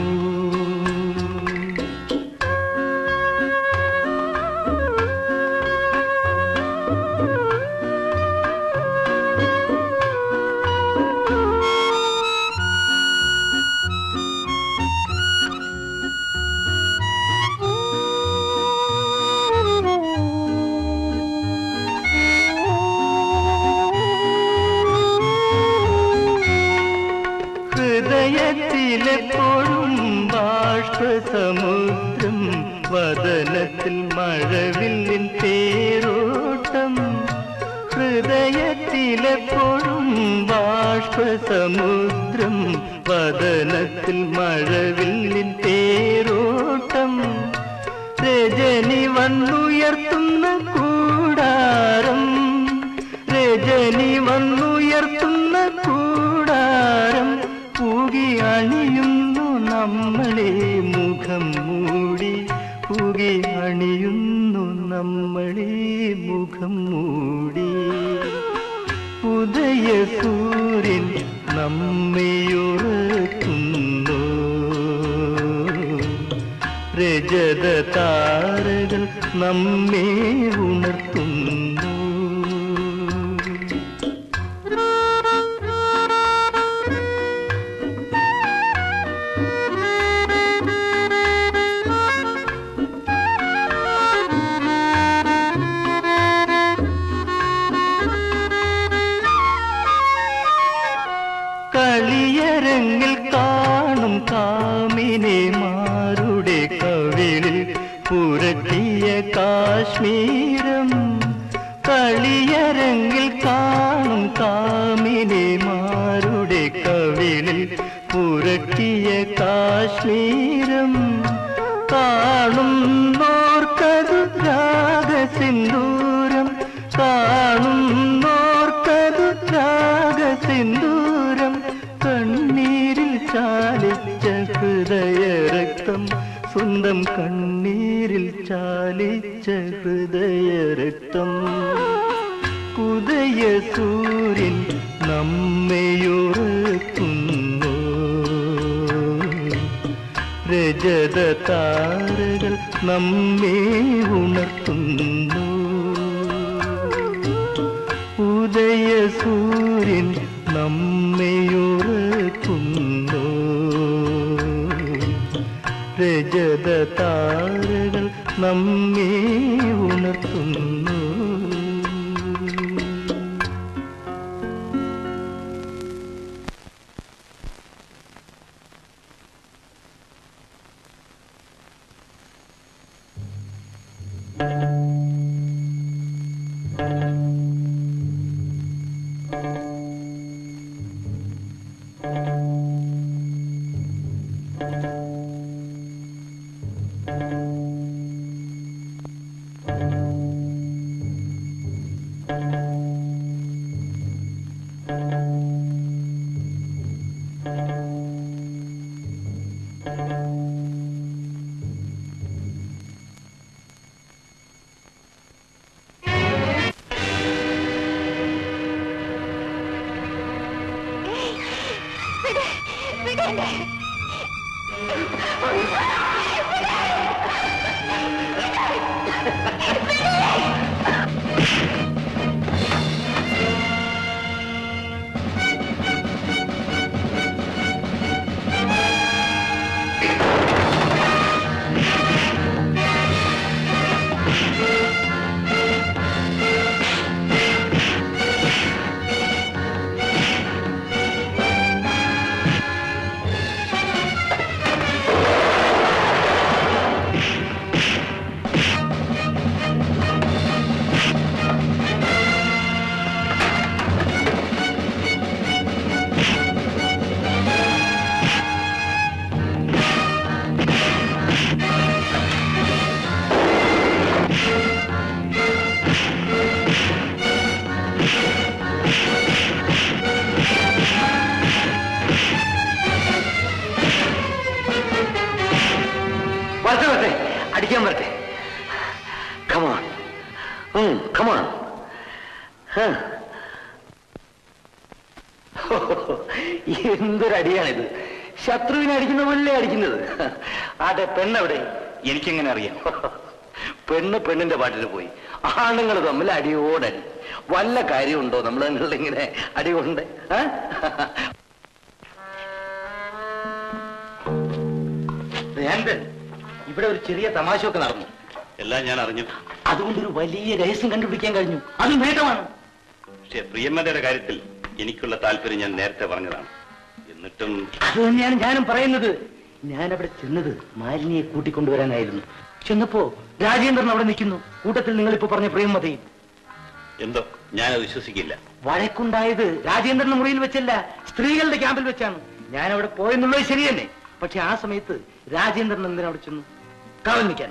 S15: ഹൃദയത്തിലെപ്പോഴും ബാഷ്പസമുദ്രം വദനത്തിൽ മഴവില്ലിൻ തേരോട്ടം ഹൃദയത്തിലെപ്പോഴും ബാഷ്പസമുദ്രം വദനത്തിൽ മഴവില്ലിൻ തേരോട്ടം രജനി വന്നുയർത്തുന്ന കൂടാരം രജനി വന്നുയർത്തുന്ന കൂടാരം പൂകി അണിയുന്നു നമ്മളെ മുഖം മൂടി പൂകി അണിയുന്നു നമ്മളെ മുഖം മൂടി ഉദയ സൂര്യ നമ്മെയുറക്കുന്നു രജത താരകൾ നമ്മെ ഉണർത്തുന്നു കളിയരങ്ങിൽ കാണും കാമിനിമാരുടെ കവിളിൽ പുരട്ടിയ കാശ്മീരം കളിയരങ്ങിൽ കാണും കാമിനിമാരുടെ കവിളിൽ പുരട്ടിയ കാശ്മീരം കാണുന്നോർക്കതു രാഗസിന്ദൂരം കാണുന്നോർക്കതു രാഗസിന്ദൂരം കണ്ണീരിൽ ചാലിച്ച ഹൃദയരക്തം സ്വന്തം കണ്ണീരിൽ ചാലിച്ച ഹൃദയരക്തം ഉദയ സൂര്യൻ നമ്മെയുറക്കുന്നു രജത താരകൾ നമ്മെ ഉണർത്തുന്നു ഉദയ സൂര്യൻ നമ്മെയുറക്കുന്നു രജത താരകൾ നമ്മെ ഉണർത്തുന്നു
S13: വരട്ടെ വരട്ടെ അടിക്കാൻ വരട്ടെ കമാൺ കമാൺ എന്തൊരടിയാണിത് ശത്രുവിനെ അടിക്കുന്ന പോലെ അടിക്കുന്നത് ആട്ടെ പെണ്ണെവിടെ
S9: എനിക്കെങ്ങനെ അറിയാം
S13: പെണ്ണ് പെണ്ണിന്റെ പാട്ടിന് പോയി ആണുങ്ങൾ തമ്മിൽ അടിയോടടി വല്ല കാര്യമുണ്ടോ നമ്മൾ തമ്മിലുള്ള ഇങ്ങനെ അടി കൊണ്ട് ആ? വേണ്ടൻ ഇവിടെ ഒരു ചെറിയ തമാശയൊക്കെ നടന്നു
S11: എല്ലാം ഞാൻ അറിഞ്ഞു
S13: അതുകൊണ്ട് ഒരു വലിയ രഹസ്യം കണ്ടുപിടിക്കാൻ കഴിഞ്ഞു അത് നേട്ടമാണ്
S11: പക്ഷെ പ്രിയമ്മതയുടെ കാര്യത്തിൽ എനിക്കുള്ള താല്പര്യം ഞാൻ നേരത്തെ പറഞ്ഞതാണ് എന്നിട്ടും
S13: അത് തന്നെയാണ് ഞാനും പറയുന്നത് ഞാൻ അവിടെ ചെന്നത് മാലിനിയെ കൂട്ടിക്കൊണ്ടുവരാനായിരുന്നു ചെന്നപ്പോ രാജേന്ദ്രൻ അവിടെ നിൽക്കുന്നു കൂട്ടത്തിൽ നിങ്ങളിപ്പോ പറഞ്ഞ പ്രേമതയും
S11: എന്തോ ഞാനത് വിശ്വസിക്കില്ല
S13: വഴക്കുണ്ടായത് രാജേന്ദ്രന്റെ മുറിയിൽ വെച്ചല്ല സ്ത്രീകളുടെ ക്യാമ്പിൽ വെച്ചാണ് ഞാൻ അവിടെ പോയെന്നുള്ളത് ശരി തന്നെ പക്ഷെ ആ സമയത്ത് രാജേന്ദ്രൻ എന്തിനാ അവിടെ ചെന്നു കാവൽ നിൽക്കാനോ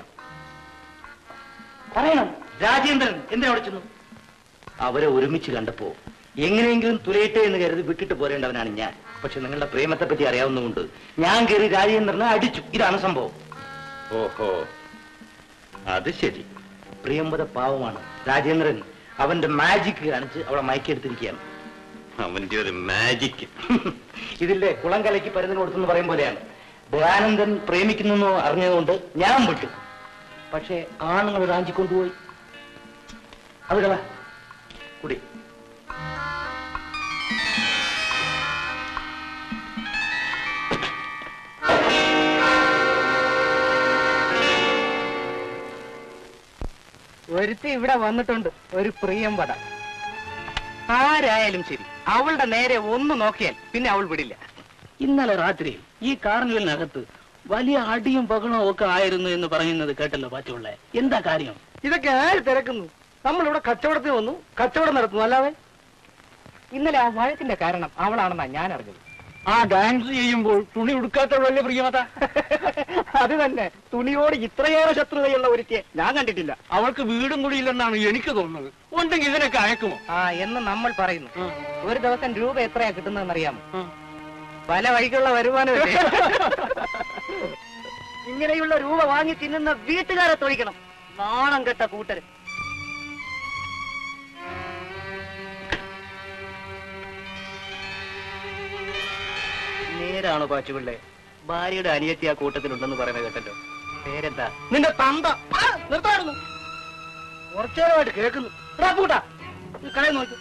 S13: പറയണം രാജേന്ദ്രൻ എന്തിനാ അവിടെ ചെന്നു അവരെ ഒരുമിച്ച് കണ്ടപ്പോ എങ്ങനെയെങ്കിലും തുലയട്ടെ എന്ന് കരുതി വിട്ടിട്ട് പോരേണ്ടവനാണ് ഞാൻ പക്ഷെ നിങ്ങളുടെ പ്രേമത്തെ പറ്റി അറിയാവുന്നതുകൊണ്ട് ഞാൻ കയറി രാജേന്ദ്രനെ അടിച്ചു ഇതാണ് സംഭവം
S11: ഓഹോ അത് ശരി
S13: പ്രിയംവത പാവമാണ് രാജേന്ദ്രൻ അവന്റെ മാജിക് കാണിച്ച് അവളെ മയക്കെടുത്തിരിക്കുകയാണ്
S11: അവന്റെ ഒരു മാജിക്
S5: ഇതില്ലേ കുളം കലക്കി പരുന്നിന് കൊടുത്തെന്ന് പറയും പോലെയാണ് ദയാനന്ദൻ പ്രേമിക്കുന്നു അറിഞ്ഞതുകൊണ്ട് ഞാൻ വിട്ടു പക്ഷേ ആണുങ്ങൾ റാഞ്ചി കൊണ്ടുപോയി അത് കള കുടി ഒരുത്തി ഇവിടെ വന്നിട്ടുണ്ട് ഒരു പ്രിയംപട ആരായാലും ശരി അവളുടെ നേരെ ഒന്ന് നോക്കിയാൽ പിന്നെ അവൾ വിടില്ല
S8: ഇന്നലെ രാത്രി ഈ കാർണിവലിനകത്ത് വലിയ അടിയും ബഹളവും ഒക്കെ ആയിരുന്നു എന്ന് പറയുന്നത് കേട്ടല്ലോ പാച്ചുള്ള എന്താ കാര്യം
S7: ഇതൊക്കെ ആര് തിരക്കുന്നു നമ്മളിവിടെ കച്ചവടത്തിന് വന്നു കച്ചവടം നടത്തുന്നു അല്ലാതെ
S5: ഇന്നലെ ആ വഴക്കിന്റെ കാരണം അവളാണെന്നാ ഞാൻ അറിഞ്ഞത്
S8: ആ ഡാൻസ് ചെയ്യുമ്പോൾ തുണി ഉടുക്കാത്തവളല്ലേ പ്രിയമത
S5: അത് തന്നെ തുണിയോട് ഇത്രയേറെ ശത്രുതയുള്ള ഒരുത്തിയെ ഞാൻ കണ്ടിട്ടില്ല
S8: അവൾക്ക് വീടും കൂടി ഇല്ലെന്നാണ് എനിക്ക് തോന്നുന്നത് ഉണ്ടെങ്കിൽ ഇതിനൊക്കെ അയക്കുമോ
S5: ആ എന്ന് നമ്മൾ പറയുന്നു ഒരു ദിവസം രൂപ എത്രയാ കിട്ടുന്നതെന്ന് അറിയാമോ പല വഴിക്കുള്ള വരുമാനമല്ലേ ഇങ്ങനെയുള്ള രൂപ വാങ്ങി തിന്നുന്ന വീട്ടുകാരെ തൊഴിക്കണം നാണം കെട്ട കൂട്ടര് നേരാണോ പാച്ചുപിള്ളേ ഭാര്യയുടെ അനിയത്തി ആ കൂട്ടത്തിലുണ്ടെന്ന് പറയുന്നത് കേട്ടല്ലോ പേരെന്താ
S7: നിന്റെ തന്ത ആ, നിർത്തായിരുന്നു കുറച്ചേരമായിട്ട് കേൾക്കുന്നു എടാ പൂട്ടാ ഈ കടയിൽ നോക്കൂ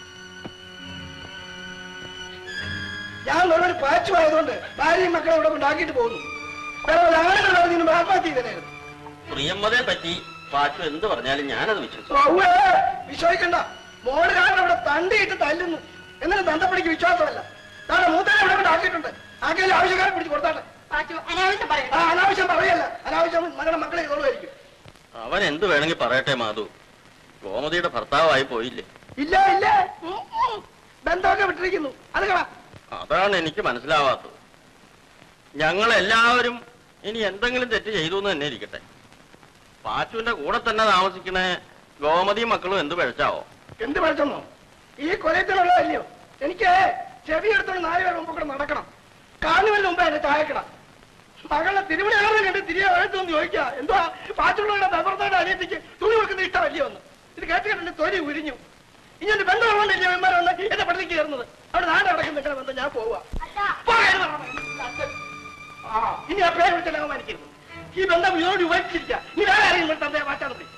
S7: ഞാൻ ഒരു പാച്ചു ആയതുകൊണ്ട് ഭാര്യയും മക്കളെ ഇവിടെ കൊണ്ടാക്കിയിട്ട് പോകുന്നു വേറെ ഒരു ആളുകൾ പറഞ്ഞിരുന്നു ആത്മഹത്യ ചെയ്തേനായിരുന്നു
S2: പ്രിയമ്മതയെ പറ്റി പാച്ചു എന്ത് പറഞ്ഞാലും ഞാനത് വിശ്വസിച്ചു
S7: ഔവ്വേ, വിശ്വസിക്കണ്ട മോള് കാരണം ഇവിടെ തണ്ടിയിട്ട് തല്ലുന്നു എന്നിട്ട് തന്തപ്പടിക്ക് വിശ്വാസമല്ല താഴെ മൂത്തേനെ ഇവിടെ കൊണ്ടാക്കിയിട്ടുണ്ട് ആക്കിയാലും ആവശ്യക്കാരെ പിടിച്ച് കൊടുത്താട്ടെ ആ അനാവശ്യം പറയല്ല അനാവശ്യം മകളുടെ മക്കളെ ഇതോളുമായിരിക്കും
S2: അവൻ എന്ത് വേണമെങ്കിൽ പറയട്ടെ മാധു ഗോമതിയുടെ ഭർത്താവായി പോയില്ലേ
S7: ഇല്ല ഇല്ല ഉം, ഉം. ബന്ധമൊക്കെ വിട്ടിരിക്കുന്നു അത് കാണാം
S2: അതാണ് എനിക്ക് മനസ്സിലാവാത്തത് ഞങ്ങൾ എല്ലാവരും ഇനി എന്തെങ്കിലും തെറ്റ് ചെയ്തു എന്ന് തന്നെ ഇരിക്കട്ടെ പാച്ചുവിന്റെ കൂടെ തന്നെ താമസിക്കണ ഗോമതിയും മക്കളും എന്ത് പിഴച്ചാവോ
S7: എന്ത് പഠിച്ചെന്നോ ഈ കൊലയത്തിനുള്ളതല്ലയോ എനിക്ക് ചെവി എടുത്തോണ്ട് നാല് പേർ മുമ്പ് കൂടെ നടക്കണം കാർണിവലിന് മുമ്പേ എന്നെ ചായക്കണം മകളെ തിരുവിടാറിനെ കണ്ട് തിരികെ വഴത്തൊന്ന് ചോദിക്കുക എന്തുവാ പാച്ചുള്ളവരുടെ ബബർത്തയുടെ അനിയത്തിക്ക് തുണി വെക്കുന്ന ഇഷ്ടമല്ലയോ എന്ന് ഇത് കേട്ട് കണ്ടിട്ട് തൊലി ഉരിഞ്ഞു ഇനി എന്റെ ബന്ധമുള്ളതല്ലേ അവന്മാർ വന്ന് എന്റെ പള്ളിക്ക് കയറുന്നത് അവിടെ നാട് അടക്കം നിൽക്കണ ബന്ധം ഞാൻ പോവാ പോകാൻ പറഞ്ഞത്. ആ ഇനി ആ പേര് വിളിച്ചാൽ അവമാനിക്കരുത് ഈ ബന്ധം ഇതോട് ഉപേക്ഷിച്ചിരിക്കുക ഇനി വേറെ ആരെങ്കിലും തന്നെ മാറ്റാൻ മതി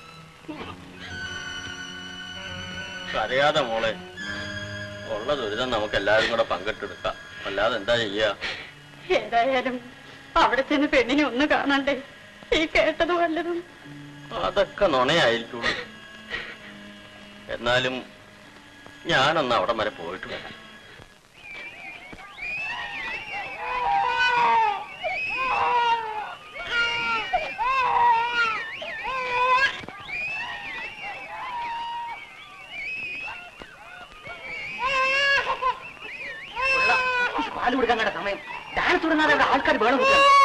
S2: കരയാതെ മോളെ ഉള്ള ദുരിതം നമുക്ക് എല്ലാവരും കൂടെ പങ്കിട്ടെടുക്കാം അല്ലാതെ എന്താ ചെയ്യാ
S1: ഏതായാലും അവിടെ ചെന്ന് പെണ്ണിനെ ഒന്ന് കാണണ്ടേ ഈ കേട്ടത് വല്ലതും
S2: അതൊക്കെ നുണയായിരിക്കുള്ളൂ എന്നാലും ഞാനൊന്ന് അവിടെ വരെ പോയിട്ട് വരാം
S5: പാല് കൊടുക്കാൻ കണ്ട സമയം ഡാൻസ് തുടങ്ങാതെ അവിടെ ആൾക്കാർ വേണം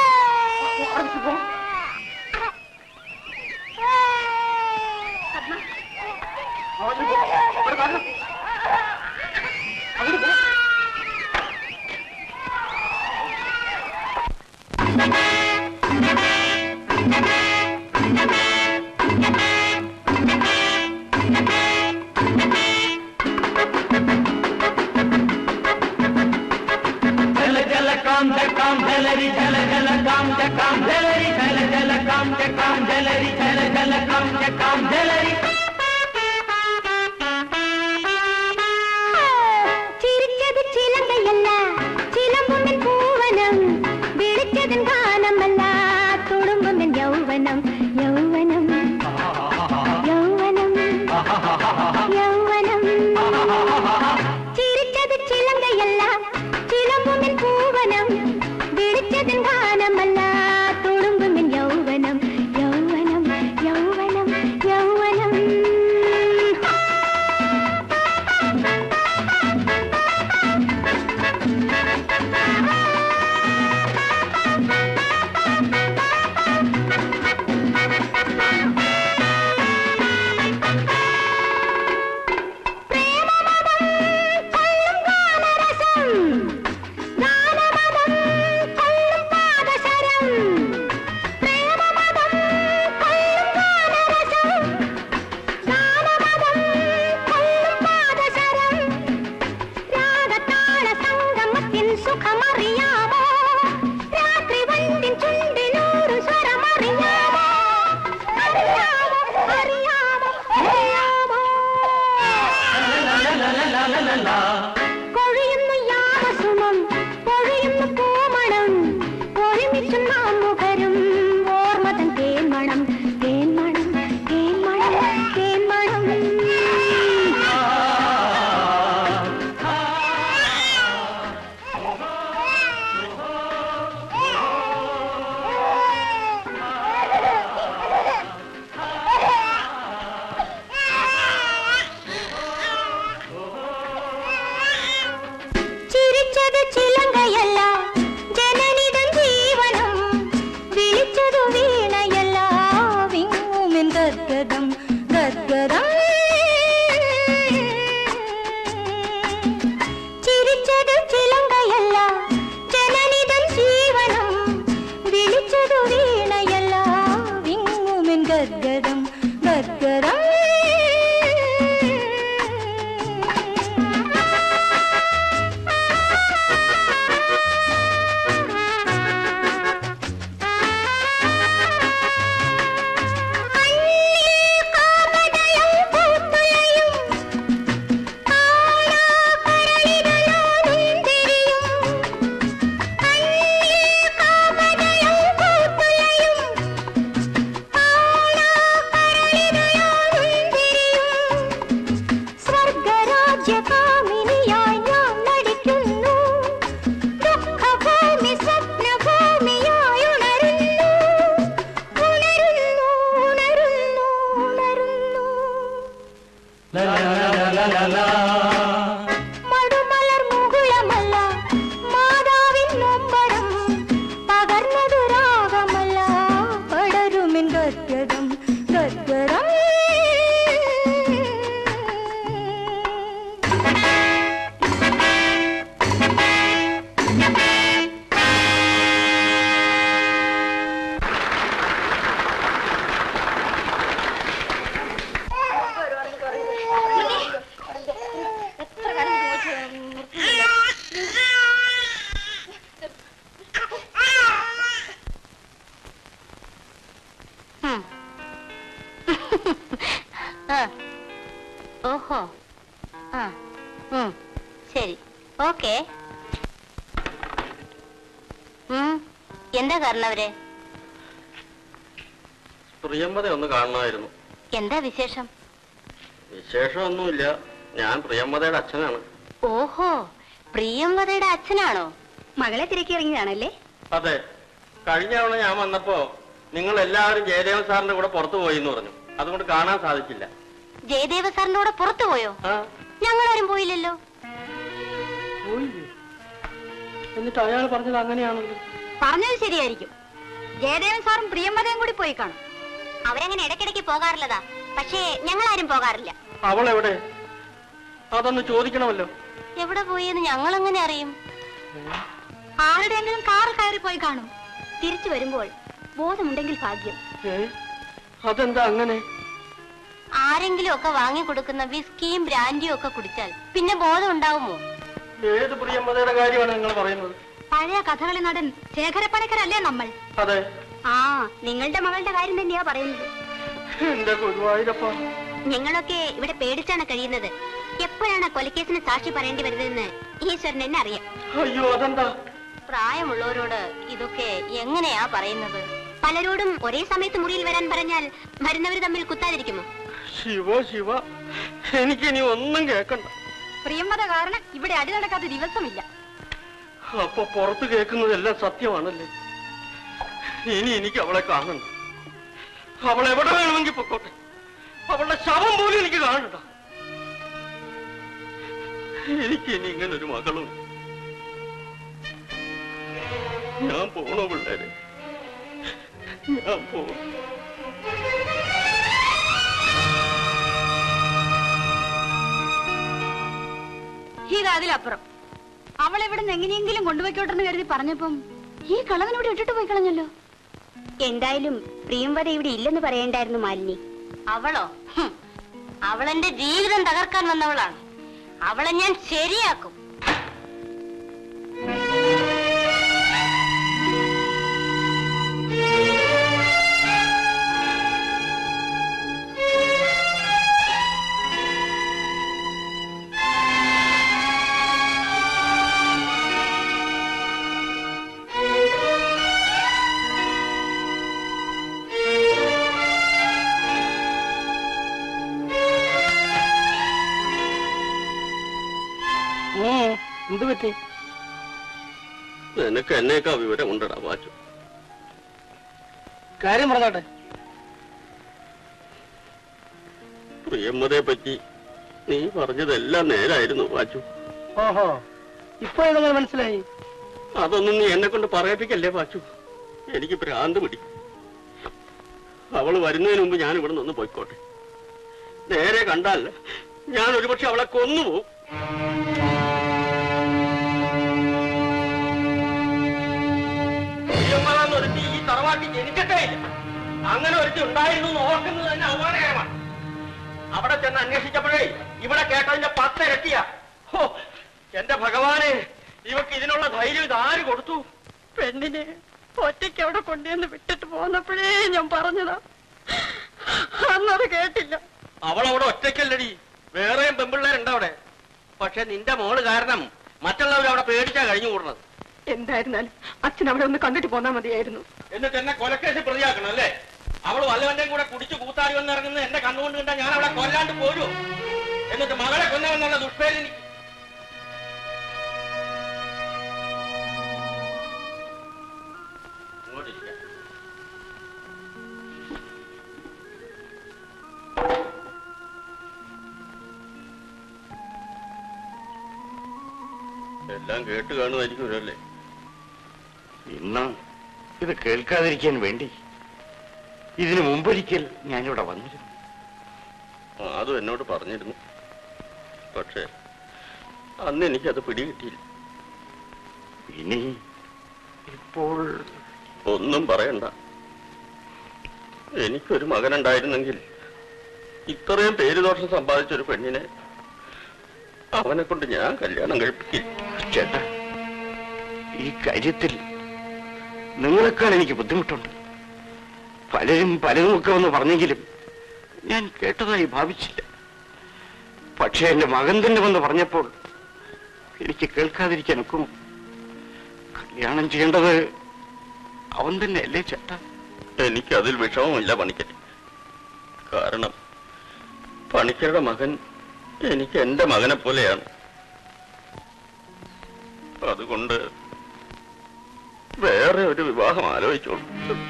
S8: जल जल काम काम जलरी जल जल काम काम जलरी जल जल काम काम जलरी जल जल काम काम जलरी
S14: ചിരിച്ചത് ചിലങ്കയല്ല ചിലമ്പുന്നൻ പൂവനം വിളിച്ചതൻ ഗാനമല്ല തുളുമ്പുന്നൻ യൗവനം യൗവനം യൗവനം യൗവനം ചിരിച്ചത് ചിലങ്കയല്ല ചിലമ്പുന്നൻ പൂവനം വിളിച്ചതൻ ഗാനമല്ല തുളുമ്പുന്നൻ യൗവനം യൗവനം യൗവനം യൗവനം സുഖമറിയാമോ രാത്രി വണ്ടിൻ ചുണ്ടിനൂറ് സ്വരമറിയാമോ അറിയാമോ അറിയാമോ അറിയാമോ കൊഴിയുന്നു യാമസുമം പൊഴിയുന്നു പൂമണം ഒരുമിച്ചു നാം മുഖരും ഓർമ്മതൻ തേന്മണം തേന്മണം തേന്മണം തേന്മണം ചിരിച്ചത് ചിലങ്കയല്ല ജനനിതൻ ജീവനം വിളിച്ചതു വീണയല്ല വിങ്ങുമിൻ ഗദ്ഗതം ഗദ്ഗതം ചിരിച്ചത് ചിലങ്കയല്ല ജനനിതൻ ജീവനം വിളിച്ചതു വീണയല്ല വിങ്ങുമിൻ ഗദ്ഗതം ഗദ്ഗതം സ്വർഗരാജ്യകാമിനിയായി ഞാൻ നടിക്കുന്നു ദുഃഖഭൂമി സ്വപ്നഭൂമിയായി ഉണരുന്നു ഉണരുന്നു ഉണരുന്നു ഉണരുന്നു മടുമലർ മുകുളമല്ല മാതാവിൻ നൊമ്പരം പകർന്നതു രാഗമല്ല പടരുമിൻ ഗദ്ഗതം ഗദ്ഗതം
S3: ആ. ഓഹോ ആ ഉം. ശരി ഓക്കെ ഉം. എന്താ കാരണവരെ
S2: പ്രിയമ്പത ഒന്ന് കാണണമായിരുന്നു
S3: എന്താ വിശേഷം
S2: വിശേഷമൊന്നുമില്ല ഞാൻ പ്രിയമ്പതയുടെ അച്ഛനാണ്
S3: ഓഹോ പ്രിയംവതയുടെ അച്ഛനാണോ മകളെ തിരക്കി ഇറങ്ങിയതാണല്ലേ
S2: അതെ കഴിഞ്ഞ തവണ ഞാൻ വന്നപ്പോ നിങ്ങൾ എല്ലാവരും ജയദേവൻ സാറിന്റെ കൂടെ പുറത്തു പോയി എന്ന് പറഞ്ഞു അതുകൊണ്ട് കാണാൻ സാധിച്ചില്ല
S3: ജയദേവ സാറിന്റെ കൂടെ പുറത്തു പോയോ ഞങ്ങളാരും പോയില്ലല്ലോ
S2: എന്നിട്ട് അയാൾ പറഞ്ഞത് അങ്ങനെയാണെങ്കിൽ
S3: പറഞ്ഞത് ശരിയായിരിക്കും ജയദേവൻ സാറും പ്രിയംവതയും കൂടി പോയി കാണും അവരങ്ങനെ ഇടയ്ക്കിടയ്ക്ക് പോകാറുള്ളതാ പക്ഷേ ഞങ്ങളാരും പോകാറില്ല
S2: അവൾ എവിടെ അതൊന്ന് ചോദിക്കണമല്ലോ
S3: എവിടെ പോയി എന്ന് ഞങ്ങൾ എങ്ങനെ അറിയും ആരുടെയെങ്കിലും കാർ കയറി പോയി കാണും തിരിച്ചു വരുമ്പോൾ ബോധമുണ്ടെങ്കിൽ ഭാഗ്യം
S2: ഏ? അതെന്താ അങ്ങനെ
S3: ആരെങ്കിലും ഒക്കെ വാങ്ങി കൊടുക്കുന്ന വിസ്കിയും ബ്രാൻഡിയും ഒക്കെ കുടിച്ചാൽ പിന്നെ ബോധം ഉണ്ടാവുമോ
S2: ഏത് പ്രിയമ്പതയുടെ കാര്യമാണ് നിങ്ങൾ പറയുന്നത്
S1: പഴയ കഥകളി നടൻ ശേഖരപ്പണിക്കരല്ലേ നമ്മൾ
S2: അതെ
S3: ആ നിങ്ങളുടെ മകളുടെ കാര്യം തന്നെയാ പറയുന്നത്
S2: എന്റെ ഗുരുവായൂരപ്പ
S3: ഞങ്ങളൊക്കെ ഇവിടെ പേടിച്ചാണ് കഴിയുന്നത് എപ്പോഴാണ് കൊലക്കേസിന് സാക്ഷി പറയേണ്ടി വരുന്നതെന്ന് ഈശ്വരൻ എന്നെ അറിയാം
S2: അയ്യോ അതെന്താ
S3: പ്രായമുള്ളവരോട് ഇതൊക്കെ എങ്ങനെയാ പറയുന്നത് പലരോടും ഒരേ സമയത്ത് മുറിയിൽ വരാൻ പറഞ്ഞാൽ വരുന്നവർ തമ്മിൽ കുത്താതിരിക്കുമോ
S2: ശിവ ശിവ എനിക്കിനി ഒന്നും കേക്കണ്ട
S1: പ്രിയംവത കാരണം ഇവിടെ അടി നടക്കാത്ത ദിവസമില്ല
S2: അപ്പൊ പുറത്ത് കേൾക്കുന്നതെല്ലാം സത്യമാണല്ലേ ഇനി എനിക്ക് അവളെ കാണണ്ട അവൾ എവിടെ വേണമെങ്കിൽ പൊക്കോട്ടെ അവളുടെ ശവം പോലും എനിക്ക് കാണണ്ട എനിക്ക് ഇനി ഇങ്ങനെ ഒരു മകളും ഞാൻ പോണോ പിള്ളേരെ ഞാൻ പോണു
S1: ഇത് അതിലപ്പുറം അവൾ ഇവിടുന്ന് എങ്ങനെയെങ്കിലും കൊണ്ടുപോയിക്കോട്ടെന്ന് കരുതി പറഞ്ഞപ്പം ഈ കളവനോട് ഇട്ടിട്ട് പോയി കളഞ്ഞല്ലോ
S3: എന്തായാലും പ്രിയംവര ഇവിടെ ഇല്ലെന്ന് പറയണ്ടായിരുന്നു മാലിനി അവളോ ഹും. അവളെന്റെ ജീവിതം തകർക്കാൻ വന്നവളാണ് അവളെ ഞാൻ ശരിയാക്കും
S14: ആ
S7: പറ്റി
S2: നിനക്ക് എന്നേക്കാ വിവരം ഉണ്ടടാ വാച്ചു
S7: കാര്യം പറഞ്ഞോട്ടെ
S2: പ്രിയമ്മതയെ പറ്റി നീ പറഞ്ഞതെല്ലാം നേരായിരുന്നു വാച്ചു
S7: ഓഹോ ഇപ്പൊ ഇതെങ്ങനെ മനസ്സിലായി
S2: അതൊന്നും നീ എന്നെ കൊണ്ട് പറയിപ്പിക്കല്ലേ വാച്ചു എനിക്ക് ഭ്രാന്ത് പിടി അവള് വരുന്നതിന് മുമ്പ് ഞാൻ ഇവിടെ നിന്ന് പോയിക്കോട്ടെ നേരെ കണ്ടാൽ ഞാൻ ഒരുപക്ഷെ അവളെ കൊന്നുപോകും പ്രിയമ്മളെന്ന് ഒരുത്തി ഈ തറവാട്ടിൽ ജനിക്കട്ടേ ഇല്ല അങ്ങനെ ഒരുത്തി ഉണ്ടായിരുന്നു എന്ന് ഓർക്കുന്നത് തന്നെ അപമാനകരമാണ് അവിടെ ചെന്ന് അന്വേഷിച്ചപ്പോഴേ ഇവിടെ കേട്ടതിന്റെ പത്തിരട്ടിയാ ഹോ എന്റെ ഭഗവാനെ ഇവക്ക് ഇതിനുള്ള ധൈര്യം ഇത് ആര് കൊടുത്തു
S1: പെണ്ണിനെ ഒറ്റയ്ക്ക് അവിടെ കൊണ്ടുവന്ന് വിട്ടിട്ട് പോന്നപ്പോഴേ ഞാൻ പറഞ്ഞതാ അന്നത് കേട്ടില്ല
S2: അവൾ അവിടെ ഒറ്റയ്ക്കല്ലടി വേറെയും പെമ്പിള്ളേരുണ്ട് അവിടെ പക്ഷെ നിന്റെ മോള് കാരണം മറ്റുള്ളവർ അവിടെ പേടിച്ചാ കഴിഞ്ഞു കൂടുന്നത്
S1: എന്തായിരുന്നാലും അച്ഛൻ അവിടെ ഒന്ന് കണ്ടിട്ട് പോന്നാ മതിയായിരുന്നു
S2: എന്നിട്ട് എന്നെ കൊലക്കേസ് പ്രതിയാക്കണം അല്ലേ അവൾ വല്ലവന്റെയും കൂടെ കുടിച്ചു കൂത്താടി വന്നിറങ്ങുന്നത് എന്റെ കണ്ണുകൊണ്ട് കണ്ടാ ഞാൻ അവളെ കൊല്ലാണ്ട് പോരൂ എന്നിട്ട് മകളെ കൊന്നവെന്നുള്ള ദുഷ്പേര് എനിക്ക് ഇങ്ങോട്ടിരിക്കാം. എല്ലാം കേട്ട് കാണുമായിരിക്കും അല്ലേ
S11: ഇന്ന് ഇത് കേൾക്കാതിരിക്കാൻ വേണ്ടി ഇതിനു മുമ്പൊരിക്കൽ ഞാനിവിടെ വന്നിരുന്നു
S2: അതും എന്നോട് പറഞ്ഞിരുന്നു പക്ഷേ അന്ന് എനിക്കത് പിടികിട്ടിയില്ല
S11: ഇനി ഇപ്പോൾ
S2: ഒന്നും പറയണ്ട എനിക്കൊരു മകനുണ്ടായിരുന്നെങ്കിൽ ഇത്രയും പേരുദോഷം സമ്പാദിച്ച ഒരു പെണ്ണിനെ അവനെ കൊണ്ട് ഞാൻ കല്യാണം കഴിപ്പിക്കില്ല
S11: ചേട്ടാ ഈ കാര്യത്തിൽ നിങ്ങളെക്കാൾ എനിക്ക് ബുദ്ധിമുട്ടുണ്ട് പലരും പലതുമൊക്കെ ഒന്ന് പറഞ്ഞെങ്കിലും ഞാൻ കേട്ടതായി ഭാവിച്ചില്ല പക്ഷേ എന്റെ മകൻ തന്നെ വന്ന് പറഞ്ഞപ്പോൾ എനിക്ക് കേൾക്കാതിരിക്കാൻ ഒക്കുമോ കല്യാണം ചെയ്യേണ്ടത് അവൻ തന്നെ അല്ലേ ചേട്ടാ
S2: എനിക്കതിൽ വിഷമമില്ല പണിക്കര് കാരണം പണിക്കരുടെ മകൻ എനിക്ക് എന്റെ മകനെ പോലെയാണ് അതുകൊണ്ട് വേറെ ഒരു വിവാഹം ആലോചിച്ചോളൂ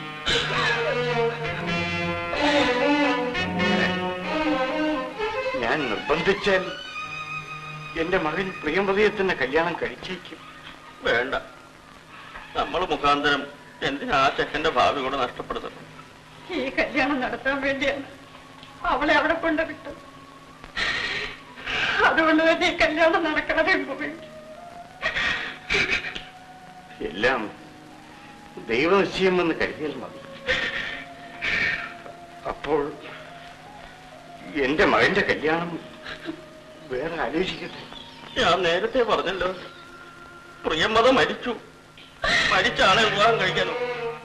S11: ഞാൻ നിർബന്ധിച്ചാൽ എന്റെ മകൻ പ്രിയംവതിയെ തന്നെ കല്യാണം കഴിച്ചേക്കും
S2: വേണ്ട നമ്മൾ മുഖാന്തരം എന്തിനാ ആ ചെക്കന്റെ ഭാവി കൂടെ നഷ്ടപ്പെടുന്നത്
S1: ഈ കല്യാണം നടത്താൻ വേണ്ടിയാണ് അവളെ അവിടെ കൊണ്ട് വിട്ടത് അതുകൊണ്ട് തന്നെ ഈ കല്യാണം നടക്കണതേ വേണ്ടി
S11: എല്ലാം ദൈവനിശ്ചയം എന്ന് കരുതിയാൽ മതി അപ്പോൾ എന്റെ മകന്റെ കല്യാണം വേറെ ആലോചിക്കട്ടെ
S2: ഞാൻ നേരത്തെ പറഞ്ഞല്ലോ പ്രിയമത മരിച്ചു മരിച്ചാണ് വിവാഹം കഴിക്കാനോ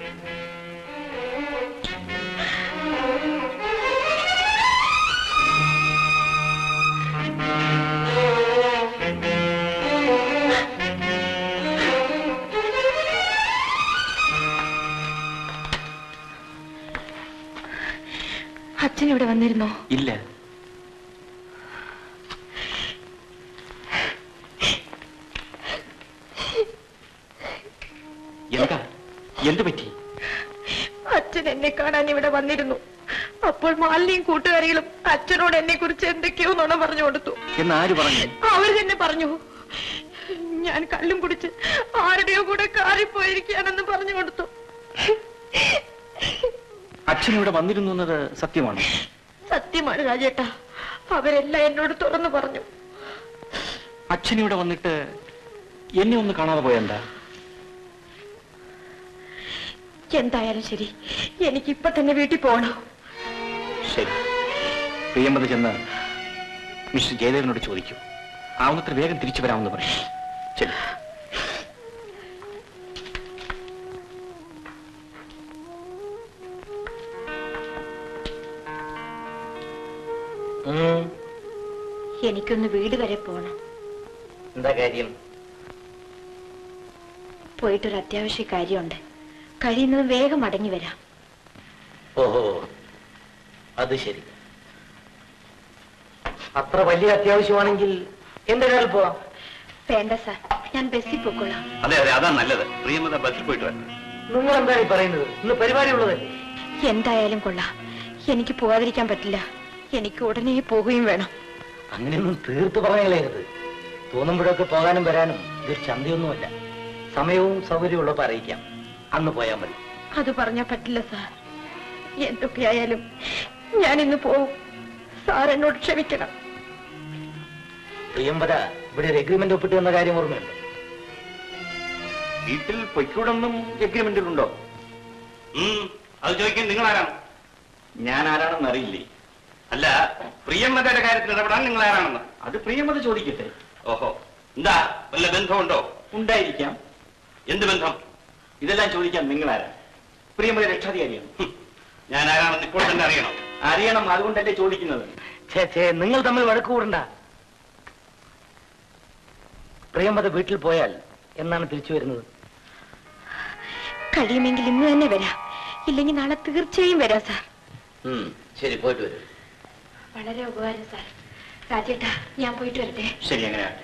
S1: അച്ഛൻ ഇവിടെ വന്നിരുന്നോ
S9: ഇല്ല എന്താ എന്ത് പറ്റി
S1: അച്ഛൻ എന്നെ കാണാൻ ഇവിടെ വന്നിരുന്നു അപ്പോൾ മാലിന്യം കൂട്ടുകാരികളും അച്ഛനോട് എന്നെ കുറിച്ച് എന്തൊക്കെയോ നുണ പറഞ്ഞു കൊടുത്തു
S9: എന്ന് ആര് പറഞ്ഞു
S1: അവർ തന്നെ പറഞ്ഞു ഞാൻ കള്ളും കുടിച്ച് ആരുടെയോ കൂടെ കാറിപ്പോയിരിക്കുകയാണെന്ന് പറഞ്ഞു കൊടുത്തു
S9: അച്ഛൻ ഇവിടെ വന്നിരുന്നു എന്നത് സത്യമാണ്
S1: സത്യമാണ് രാജേട്ടാ അവരെല്ലാം എന്നോട് തുറന്നു പറഞ്ഞു
S9: അച്ഛൻ ഇവിടെ വന്നിട്ട് എന്നെ ഒന്ന് കാണാതെ പോയെന്താ
S1: എന്തായാലും ശരി എനിക്കിപ്പൊ തന്നെ വീട്ടിൽ പോകണം
S9: ശരി പ്രിയമ്പത ചെന്ന് മിസ്റ്റർ ജയദേവനോട് ചോദിക്കും ആവുന്നത്ര വേഗം തിരിച്ചു വരാമെന്ന് പറയും ശരി
S3: എനിക്കൊന്ന് വീട് വരെ പോണം
S5: എന്താ കാര്യം
S3: പോയിട്ടൊരു അത്യാവശ്യ കാര്യമുണ്ട് കഴിയുന്നത് വേഗം മടങ്ങി വരാം
S5: ഓഹോ അത് ശരി അത്ര വലിയ അത്യാവശ്യമാണെങ്കിൽ എന്റെ കാലിൽ പോവാം
S3: വേണ്ട സാർ
S1: ഞാൻ ബസ്സിൽ പോയിക്കൊള്ളാം
S11: അതെ അതെ അതാ നല്ലത് പ്രിയമത ബസ്സിൽ പോയിട്ട് വരണം
S5: നിങ്ങൾ എന്താ ഈ പറയുന്നത് ഇന്ന് പരിപാടി ഉള്ളതല്ലേ
S1: എന്തായാലും കൊള്ളാം എനിക്ക് പോവാതിരിക്കാൻ പറ്റില്ല എനിക്ക് ഉടനെ പോവുകയും വേണം
S5: അങ്ങനെയൊന്നും തീർത്ത് പറഞ്ഞേലരുത് തോന്നുമ്പോഴൊക്കെ പോകാനും വരാനും ഇതൊരു ചന്തയൊന്നുമല്ല സമയവും സൗകര്യവും ഉള്ളപ്പോ അറിയിക്കാം അന്ന് പോയാൽ മതി
S1: അത് പറഞ്ഞാ പറ്റില്ല സാർ എന്തൊക്കെയായാലും ഞാൻ ഇന്ന് പോവും സാർ എന്നോട് ക്ഷമിക്കണം
S5: പ്രിയംവര ഇവിടെ ഒരു എഗ്രിമെന്റ് ഒപ്പിട്ട് വന്ന കാര്യം ഓർമ്മയുണ്ട്
S11: വീട്ടിൽ പൊയ്ക്കൂടൊന്നും എഗ്രിമെന്റിലുണ്ടോ അത് ചോദിക്കാൻ നിങ്ങൾ ആരാണ്
S9: ഞാൻ ആരാണെന്ന് അറിയില്ലേ
S11: അല്ല പ്രിയമതയുടെ കാര്യത്തിൽ ഇടപെടാൻ നിങ്ങൾ ആരാണെന്ന്
S9: അത് പ്രിയമത ചോദിക്കട്ടെ
S11: ഓഹോ എന്താ വല്ല ബന്ധമുണ്ടോ
S9: ഉണ്ടായിരിക്കാം
S11: എന്ത് ബന്ധം
S9: ഇതെല്ലാം ചോദിക്കാൻ നിങ്ങൾ ആരാ പ്രിയമത രക്ഷാധികാരിയാണ്
S11: ഹും, ഞാൻ ആരാണെന്ന് ഇപ്പോൾ തന്നെ അറിയണം
S9: അറിയണം അതുകൊണ്ടല്ലേ ചോദിക്കുന്നത്
S5: ഛേ ഛേ നിങ്ങൾ തമ്മിൽ വഴക്ക് കൂടണ്ട പ്രിയംവത വീട്ടിൽ പോയാൽ എന്നാണ് തിരിച്ചു വരുന്നത്
S1: കഴിയുമെങ്കിൽ ഇന്ന് തന്നെ വരാം ഇല്ലെങ്കിൽ നാളെ തീർച്ചയായും വരാം സാർ
S13: ഉം, ശരി പോയിട്ട് വരും
S1: വളരെ ഉപകാരം സാർ രാജേട്ടാ ഞാൻ പോയിട്ട് വരട്ടെ
S9: ശരി അങ്ങനെ ആകട്ടെ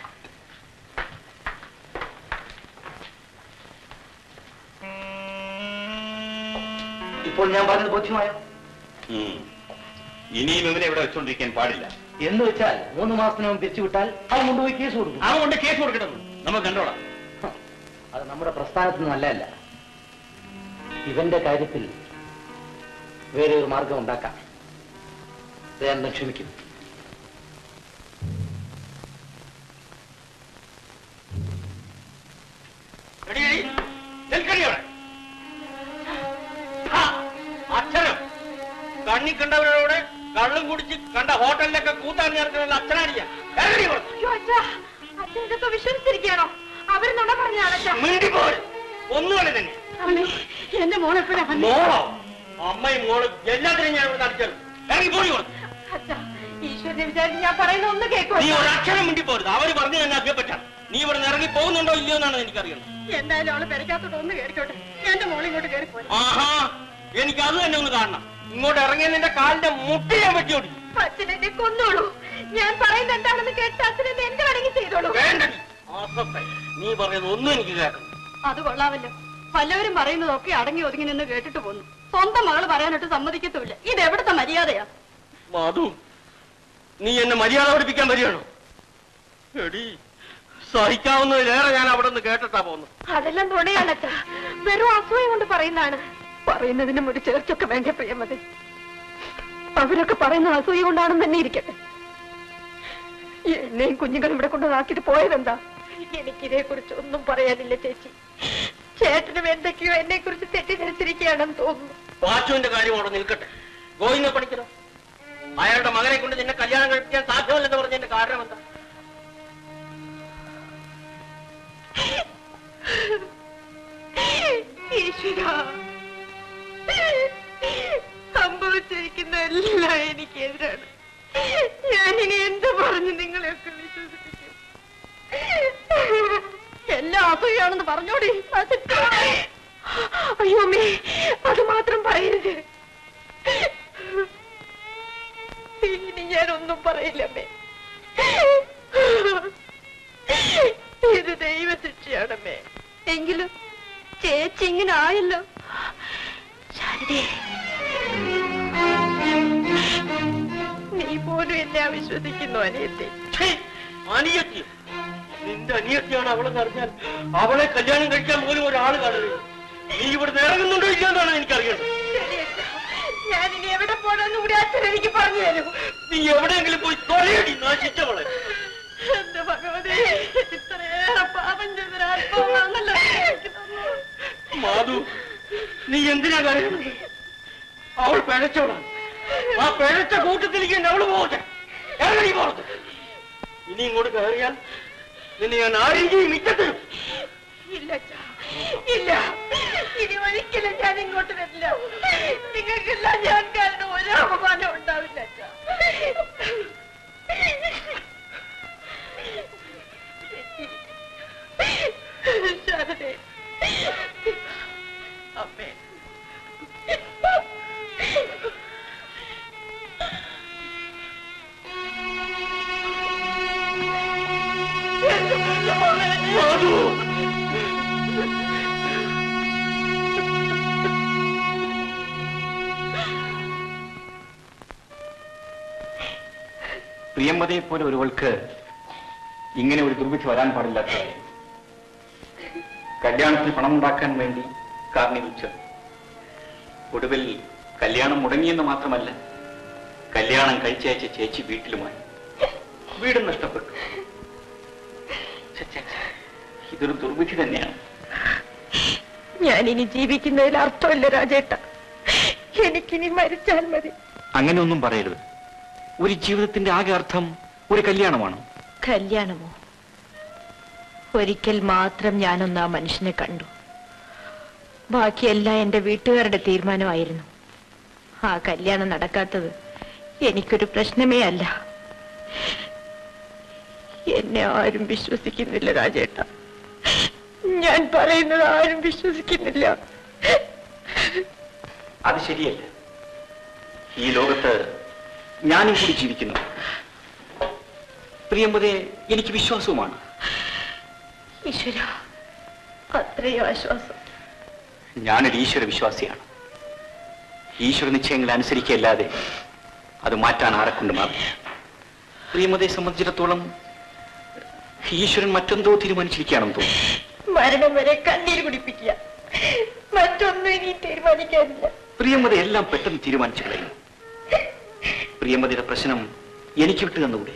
S5: ഇപ്പോൾ ഞാൻ പറഞ്ഞത് ബോധ്യമായോ
S11: ഉം. ഇനിയും ഇവനെ ഇവിടെ വെച്ചോണ്ടിരിക്കാൻ പാടില്ല
S5: എന്ന് വെച്ചാൽ മൂന്ന് മാസത്തിനകം പിരിച്ചു വിട്ടാൽ അവൻ കൊണ്ടുപോയി കേസ് കൊടുക്കും
S11: അതുകൊണ്ട് കേസ് കൊടുക്കണം നമുക്ക് കണ്ടോളാം
S5: അത് നമ്മുടെ പ്രസ്ഥാനത്തിന് നല്ലതല്ല ഇവന്റെ കാര്യത്തിൽ വേറെ ഒരു മാർഗം ഉണ്ടാക്കാം ദയാനന്ദൻ ക്ഷമിക്കും
S11: എടി, എടി, നിൽക്കടി അവിടെ. ഹാ, അച്ഛനോ കണ്ണി കണ്ടവരോട് കള്ളും കുടിച്ച് കണ്ട ഹോട്ടലിലൊക്കെ കൂത്താൻ ചേർക്കുന്ന അച്ഛനാടിയ
S1: അച്ഛൻ ഇതൊക്കെ വിശ്വസിച്ചിരിക്കുകയാണോ അവര് നുണ പറഞ്ഞാണ്
S11: മിണ്ടി പോര് ഒന്നുമല്ല തന്നെ
S1: അമ്മേ എന്റെ മോളെപ്പോഴാ
S11: മോളോ അമ്മയും മോളും എല്ലാത്തിനും ഞാൻ ഇവിടെ നടച്ചത് ഇറങ്ങി പോയി കൊടുത്തു
S1: അച്ഛാ ഈശ്വരനെ വിചാരിച്ച് ഞാൻ പറയുന്ന ഒന്ന്
S11: നീ
S1: കേൾക്കുമോ
S11: ഒരു അക്ഷരം മിണ്ടി പോരുത് അവര് പറഞ്ഞു തന്നെ അഭ്യപ്പെട്ടാണ് നീ ഇവിടെ നിന്ന് ഇറങ്ങി പോകുന്നുണ്ടോ ഇല്ലയോ എന്നാണ് എനിക്കറിയണം
S1: എന്തായാലും അവള് പെരക്കാത്തോട്ട് ഒന്ന് കയറിക്കോട്ടെ എന്റെ മോളെ ഇങ്ങോട്ട് കയറി പോരും
S11: ആഹാ എനിക്ക് അത് തന്നെ ഒന്ന് കാണണം ഇങ്ങോട്ട് ഇറങ്ങിയ നിന്റെ കാലിന്റെ മുട്ടി ഞാൻ വെട്ടിയോടി
S1: അച്ഛൻ എന്നെ കൊന്നോളൂ ഞാൻ പറയുന്നത് എന്താണെന്ന് കേട്ട് അച്ഛൻ എന്നെ എന്ത് വേണമെങ്കിൽ ചെയ്തോളൂ
S11: വേണ്ട ആസത്തെ നീ പറയുന്നത് ഒന്നും എനിക്ക് കേൾക്കണം
S1: അത് കൊള്ളാമല്ലോ പലവരും പറയുന്നതൊക്കെ അടങ്ങി ഒതുങ്ങി നിന്ന് കേട്ടിട്ട് പോന്നു സ്വന്തം മകള് പറയാനിട്ട് സമ്മതിക്കത്തുമില്ല ഇത് എവിടുത്തെ മര്യാദയാ
S11: മാധു നീ എന്നെ മര്യാദ പഠിപ്പിക്കാൻ വരികയാണോ എടി സഹിക്കാവുന്നതിലേറെ ഞാൻ അവിടെ നിന്ന് കേട്ടിട്ടാ പോകുന്നു
S1: അതെല്ലാം തുണയാണ് അച്ഛാ വെറും അസൂയ കൊണ്ട് പറയുന്നതാണ് പറയുന്നതിനും ഒരു ചേർച്ചൊക്കെ വേണ്ട പ്രിയമതി അവരൊക്കെ പറയുന്ന അസൂയ കൊണ്ടാണെന്ന് തന്നെ ഇരിക്കട്ടെ എന്നെയും കുഞ്ഞുങ്ങളും ഇവിടെ കൊണ്ടുവന്നാക്കിട്ട് പോയതെന്താ എനിക്കിതേ കുറിച്ച് ഒന്നും പറയാനില്ല ചേച്ചി ചേട്ടനും എന്തൊക്കെയോ എന്നെ കുറിച്ച് തെറ്റിദ്ധരിച്ചിരിക്കുകയാണെന്ന് തോന്നുന്നു
S11: പാച്ചുവിന്റെ കാര്യം അവിടെ നിൽക്കട്ടെ ഗോവിന്ദ പണിക്കരോ അയാളുടെ മകനെ കൊണ്ട് നിന്നെ കല്യാണം കഴിപ്പിക്കാൻ സാധ്യമല്ലെന്ന് പറഞ്ഞതിന്റെ കാരണം എന്താ
S1: ഈശ്വര സംഭവിച്ചിരിക്കുന്ന എല്ലാം എനിക്കെതിരാണ് ഞാനിനി എന്ത് പറഞ്ഞു നിങ്ങളെയൊക്കെ വിശ്വസിപ്പിക്കും എല്ലാം അസൂയാണെന്ന് പറഞ്ഞോടി നശിച്ചോ. അയ്യോ അമ്മേ അത് മാത്രം പറയരുത് ഇനി ഞാനൊന്നും പറയില്ല അമ്മേ ഇത് ദൈവശിക്ഷയാണമ്മേ എങ്കിലും ചേച്ചി ഇങ്ങനെ ആയല്ലോ ശാരദേ നീ പോലും എന്നെ അവിശ്വസിക്കുന്നു അനിയത്തെ
S11: അനിയത്തി നിന്റെ അനിയത്തിയാണ് അവളെന്ന് അറിഞ്ഞാൽ അവളെ കല്യാണം കഴിക്കാൻ പോലും ഒരാൾ കാണുന്നത് നീ ഇവിടെ ഇറങ്ങുന്നുണ്ടോ ഇല്ലെന്നാണ് എനിക്കറിയേണ്ടത്
S1: ഞാൻ ഇനി എവിടെ പോണെന്ന് കൂടി അച്ഛൻ എനിക്ക് പറഞ്ഞു തരൂ
S11: നീ എവിടെയെങ്കിലും പോയി തൊലയടി നശിച്ചവളെ
S1: എന്റെ ഭഗവതി ഇത്രയേറെ പാപം ചെയ്തൊരു ആത്മാവാണല്ലോ എനിക്ക് തന്നത്.
S11: മാധു നീ എന്തിനാ കരയുന്നത് അവൾ പിഴച്ചവളാണ് ആ പിഴച്ച കൂട്ടത്തിലേക്ക് അവള് പോകട്ടെ ഇറങ്ങി പോകട്ടെ ഇനി ഇങ്ങോട്ട് കയറിയാൽ നിന്നെ ഞാൻ ആരെങ്കിലും മിറ്റത്തിലും
S1: ഇല്ല അച്ഛാ. ഇല്ല ഇനി ഒരിക്കലും ഞാൻ ഇങ്ങോട്ട് വരില്ല നിങ്ങൾക്കെല്ലാം ഞാൻ കാരണം ഒരു അപമാനം ഉണ്ടാവില്ല അച്ഛാ. ശാരദേ അമ്മേ എന്റെ മോളെ
S9: പ്രിയമ്പതയെ പോലെ ഒരുവൾക്ക് ഇങ്ങനെ ഒരു ദുർവിധി വരാൻ പാടില്ലാത്ത കല്യാണത്തിന് പണമുണ്ടാക്കാൻ വേണ്ടി കാർണി വിളിച്ചത് ഒടുവിൽ കല്യാണം മുടങ്ങിയെന്ന് മാത്രമല്ല കല്യാണം കഴിച്ചയച്ച ചേച്ചി വീട്ടിലുമായി വീടും നഷ്ടപ്പെട്ടു ഛെ, ഛെ, ഛെ. ഇതൊരു ദുർവിധി തന്നെയാണ്
S16: ഞാൻ ഇനി ജീവിക്കുന്നതിൽ അർത്ഥമില്ല രാജേട്ട എനിക്കിനി മരിച്ചാൽ മതി
S9: അങ്ങനെ ഒന്നും പറയരുത് ഒരു ജീവിതത്തിന്റെ ആകെ അർത്ഥം ഒരു കല്യാണമാണ്
S16: കല്യാണമോ ഒരിക്കൽ മാത്രം ഞാനൊന്ന് ആ മനുഷ്യനെ കണ്ടു ബാക്കിയെല്ലാം എന്റെ വീട്ടുകാരുടെ തീരുമാനമായിരുന്നു ആ കല്യാണം നടക്കാത്തത് എനിക്കൊരു പ്രശ്നമേ അല്ല എന്നെ ആരും വിശ്വസിക്കുന്നില്ല രാജേട്ട ഞാൻ പറയുന്നത് ആരും വിശ്വസിക്കുന്നില്ല
S9: അത് ശരിയല്ല ഈ ലോകത്ത് ഞാനും കൂടി ജീവിക്കുന്നു പ്രിയമ്പതയെ എനിക്ക് വിശ്വാസവുമാണ്
S16: ഈശ്വര അത്രയും ആശ്വാസം
S9: ഞാനൊരു ഈശ്വര വിശ്വാസിയാണ് ഈശ്വര നിശ്ചയങ്ങൾ അനുസരിക്കല്ലാതെ അത് മാറ്റാൻ ആരെക്കൊണ്ടുമാകും പ്രിയമതയെ സംബന്ധിച്ചിടത്തോളം ഈശ്വരൻ മറ്റെന്തോ തീരുമാനിച്ചിരിക്കുകയാണെന്ന് തോന്നുന്നു
S16: മരണം വരെ കണ്ണീര് കുടിപ്പിക്കുക മറ്റൊന്നും ഇനി തീരുമാനിക്കാനില്ല
S9: പ്രിയമത എല്ലാം പെട്ടെന്ന് തീരുമാനിച്ചു കളയുന്നു പ്രിയമതിയുടെ പ്രശ്നം എനിക്ക് വിട്ടു തന്നുകൂടെ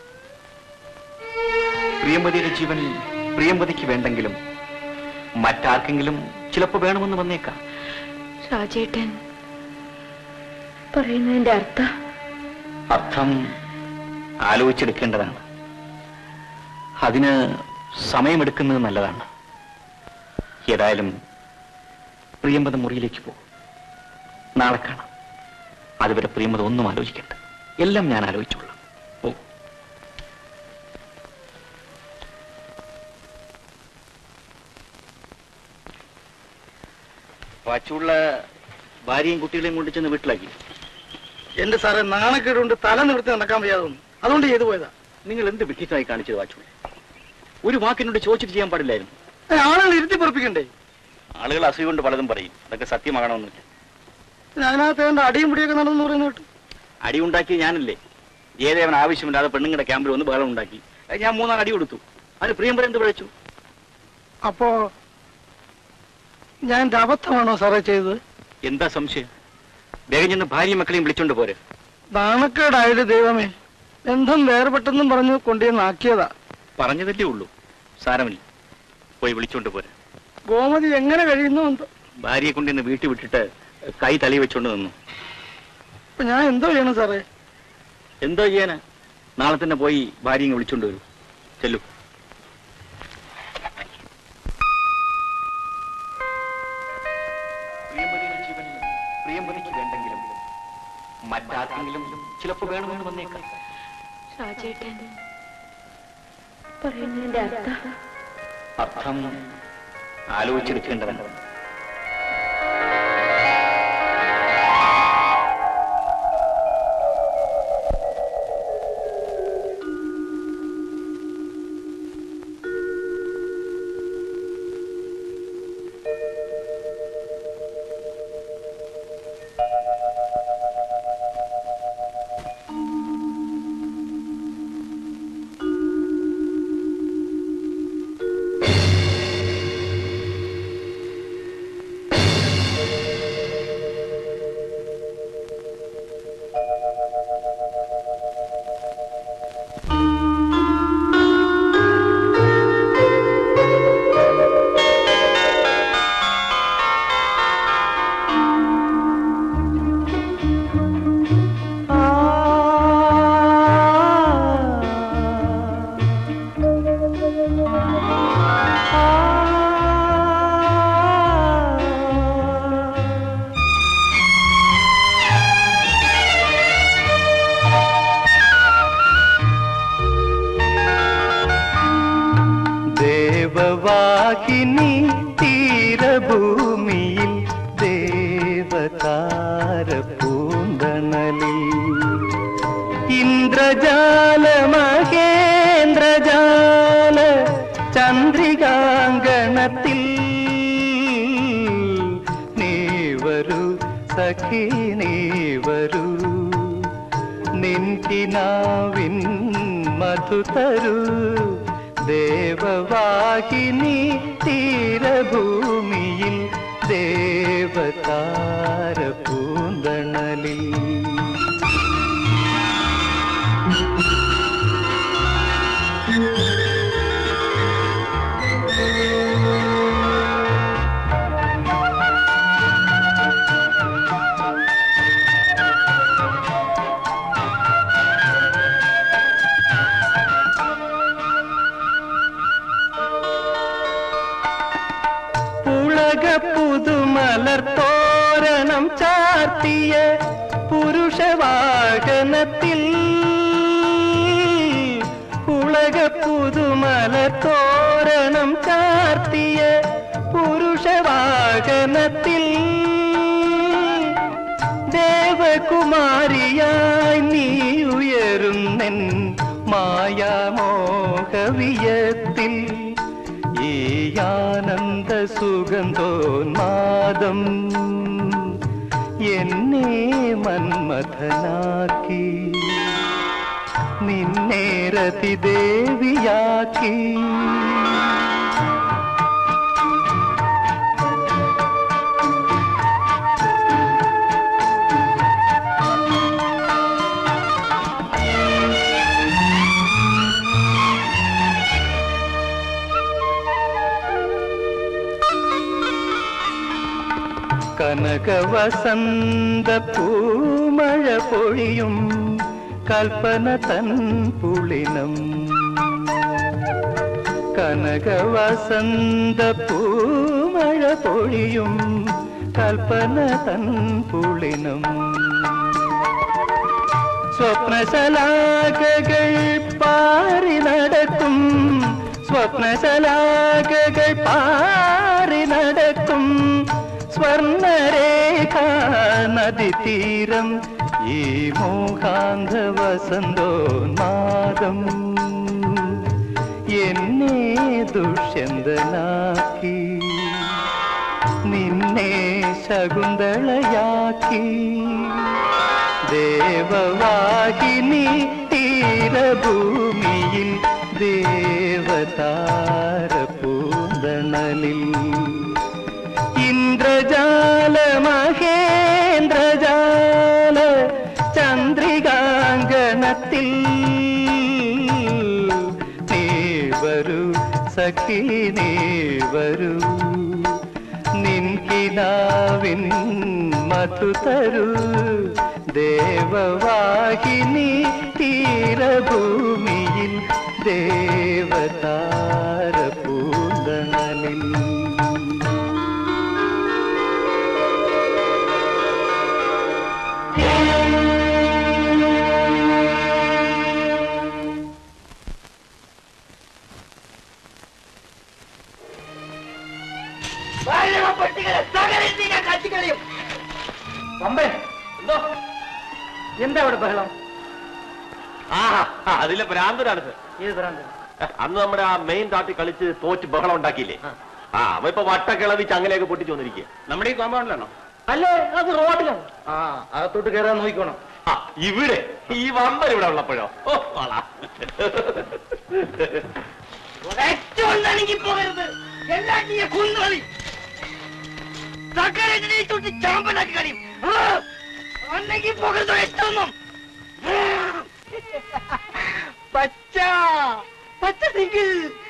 S9: പ്രിയമതിയുടെ ജീവൻ പ്രിയമതിക്ക് വേണ്ടെങ്കിലും മറ്റാർക്കെങ്കിലും ചിലപ്പോ വേണമെന്ന് വന്നേക്കാം
S16: രാജേട്ടൻ പറയുന്നതിന്റെ അർത്ഥം
S9: അർത്ഥം ആലോചിച്ചെടുക്കേണ്ടതാണ് അതിന് സമയമെടുക്കുന്നത് നല്ലതാണ് ഏതായാലും പ്രിയമ്പത മുറിയിലേക്ക് പോകും നാളെ കാണാം അതുവരെ പ്രിയമ്പത ഒന്നും ആലോചിക്കണ്ട എല്ലാം ഞാൻ ആലോചിച്ചോളാം ഓ പാച്ചുള്ള ഭാര്യയും കുട്ടികളെയും കൊണ്ട് ചെന്ന് വീട്ടിലാക്കി
S7: എന്റെ സാറേ നാണക്കേടുകൊണ്ട് തല നിവർത്തി നടക്കാൻ വയ്യാതെ വന്നു അതുകൊണ്ട് ചെയ്തു പോയതാ
S9: നിങ്ങൾ എന്ത് വിഡ്ഢിത്തമായി കാണിച്ചത് വാച്ചുള്ള ഒരു വാക്കിനോട് ചോദിച്ചിട്ട് ചെയ്യാൻ പാടില്ലായിരുന്നു
S7: ഏ, ആളുകൾ ഇരുത്തി പൊറപ്പിക്കണ്ടേ
S9: ആളുകൾ അസൂയ കൊണ്ട് പലതും പറയും അതൊക്കെ സത്യമാകണമെന്നില്ല
S7: പിന്നെ അതിനകത്ത് ഏതാണ്ട് അടിയും പിടിയൊക്കെ നടന്നു പറയുന്നു കേട്ടു
S9: അടി ഉണ്ടാക്കി ഞാനല്ലേ ജയദേവൻ ആവശ്യമില്ലാതെ പെണ്ണുങ്ങളുടെ ക്യാമ്പിൽ വന്ന് ബഹളം ഉണ്ടാക്കി അത് ഞാൻ മൂന്നാം അടി കൊടുത്തു അതിന് പ്രിയംബരം എന്ത് വിളിച്ചു
S7: അപ്പോ ഞാൻ എന്റെ അബദ്ധമാണോ സാറേ ചെയ്തത്
S9: എന്താ സംശയം വേഗം ചെന്ന് ഭാര്യയും മക്കളെയും വിളിച്ചോണ്ട് പോരെ
S7: നാണക്കേടായത് ദൈവമേ ബന്ധം വേർപെട്ടെന്നും പറഞ്ഞു കൊണ്ടുവന്ന് ആക്കിയതാ
S9: പറഞ്ഞതല്ലേ ഉള്ളൂ സാരമില്ല പോയി വിളിച്ചോണ്ട് പോരെ
S7: ഗോമതി എങ്ങനെ കഴിയുന്നു എന്തോ
S9: ഭാര്യയെ കൊണ്ടിന്ന് വീട്ടിൽ വിട്ടിട്ട് കൈ തലി വെച്ചോണ്ട് നിന്നു
S7: ഇപ്പൊ ഞാൻ എന്തോ ചെയ്യണം സാറേ
S9: എന്തോ ചെയ്യാനാ നാളെ തന്നെ പോയി ഭാര്യയെ വിളിച്ചോണ്ട് വരൂ ചെല്ലു പ്രിയമ്പതിയുടെ ജീവൻ പ്രിയമ്പതിക്ക് വേണ്ടെങ്കിലും മറ്റാർക്കെങ്കിലും ചിലപ്പോ വേണമെന്ന് വന്നേക്കാം
S16: രാജേട്ടൻ പറയുന്നതിന്റെ അർത്ഥം
S9: അർത്ഥം ആലോചിച്ചെടുക്കേണ്ടതാണ്
S15: ദേവവാഹിനി തീരഭൂമിയിൽ ദേവതാര പൂന്തണലിൽ ഇന്ദ്രജാല മഹേന്ദ്രജാല ചന്ദ്രികാങ്കണത്തിൽ നീ വരൂ സഖി നീ വരൂ നിൻകിനാവിൻ മധു തരൂ ദേവവാഹിനി തീരഭൂമിയിൽ ദേവതാര പൂന്തണലിൽ പുളക പുതുമലർ തോരണം ചാർത്തിയ പുരുഷവാഹനത്തിൽ പുളക പുതുമലർ തോരണം ചാർത്തിയ പുരുഷവാഹനത്തിൽ ദേവകുമാരിയായി നീ ഉയരുന്നെൻ മായാമോഹവിയത്തിൽ ഈ ആനന്ദ സുഗന്ധോന്മാദം എന്നെ മന്മഥനാക്കി നിന്നെ രതിദേവിയാക്കി കനകവസന്ത പൂമഴ പൊഴിയും കൽപ്പന തൻ പുളിനം കനകവസന്ത പൂമഴ പൊഴിയും കൽപ്പന തൻ പുളിനം സ്വപ്നശലാകകൾ പാറി നടക്കും സ്വപ്നശലാകകൾ പാറി നടക്കും സ്വർണരേഖ നദി തീരം ഈ മോഹാന്ധ വസന്തോന്മാദം എന്നെ ദുഷ്യന്തനാക്കി നിന്നെ ശകുന്തളയാക്കി ദേവവാഹിനി തീരഭൂമിയിൽ ദേവതാര പൂന്തണലിൽ ഇന്ദ്രജാല മഹേന്ദ്രജാല ചന്ദ്രികാങ്കണത്തിൽ നീ വരൂ സഖി നീ വരൂ നിൻകിനാവിൻ മധു തരൂ ദേവവാഹിനി തീരഭൂമിയിൽ ദേവതാര പൂന്തണലിൽ
S7: പട്ടികളെ സകലത്തിൽ ഞാൻ കത്തിക്കളയും
S5: പമ്പേ എന്തോ എന്താ അവിടെ ബഹളം
S6: ആ അതിലെ ഭ്രാന്തനാണ് സർ
S5: ഏത് ഭ്രാന്തൻ
S6: അന്ന് നമ്മുടെ ആ മെയിൻ താട്ടി കളിച്ച് തോറ്റ് ബഹളം ഉണ്ടാക്കിയില്ലേ ആ അവ ഇപ്പൊ വട്ടക്കിളവി ചങ്ങലയൊക്കെ പൊട്ടിച്ചു വന്നിരിക്കുക നമ്മുടെ ഈ കോമ്പൗണ്ടിലാണോ
S5: അല്ലേ അത് റോഡിലാണ് ആ അകത്തോട്ട് കയറാൻ നോക്കിക്കോണം
S6: ആ ഇവിടെ ഈ വമ്പൻ ഇവിടെ ഉള്ളപ്പോഴോ ഓ കൊള്ളാം.
S7: ഒരൊറ്റൊന്നെനിക്ക് പോകരുത് എല്ലാം നീ കുന്നുകളി സകലത്തിനെ തൊട്ട് ചാമ്പലാക്കി കളിയും ഒന്നെങ്കിൽ പോകരുത് ഒരൊറ്റൊന്നും പച്ച പച്ച സിംഗിൾ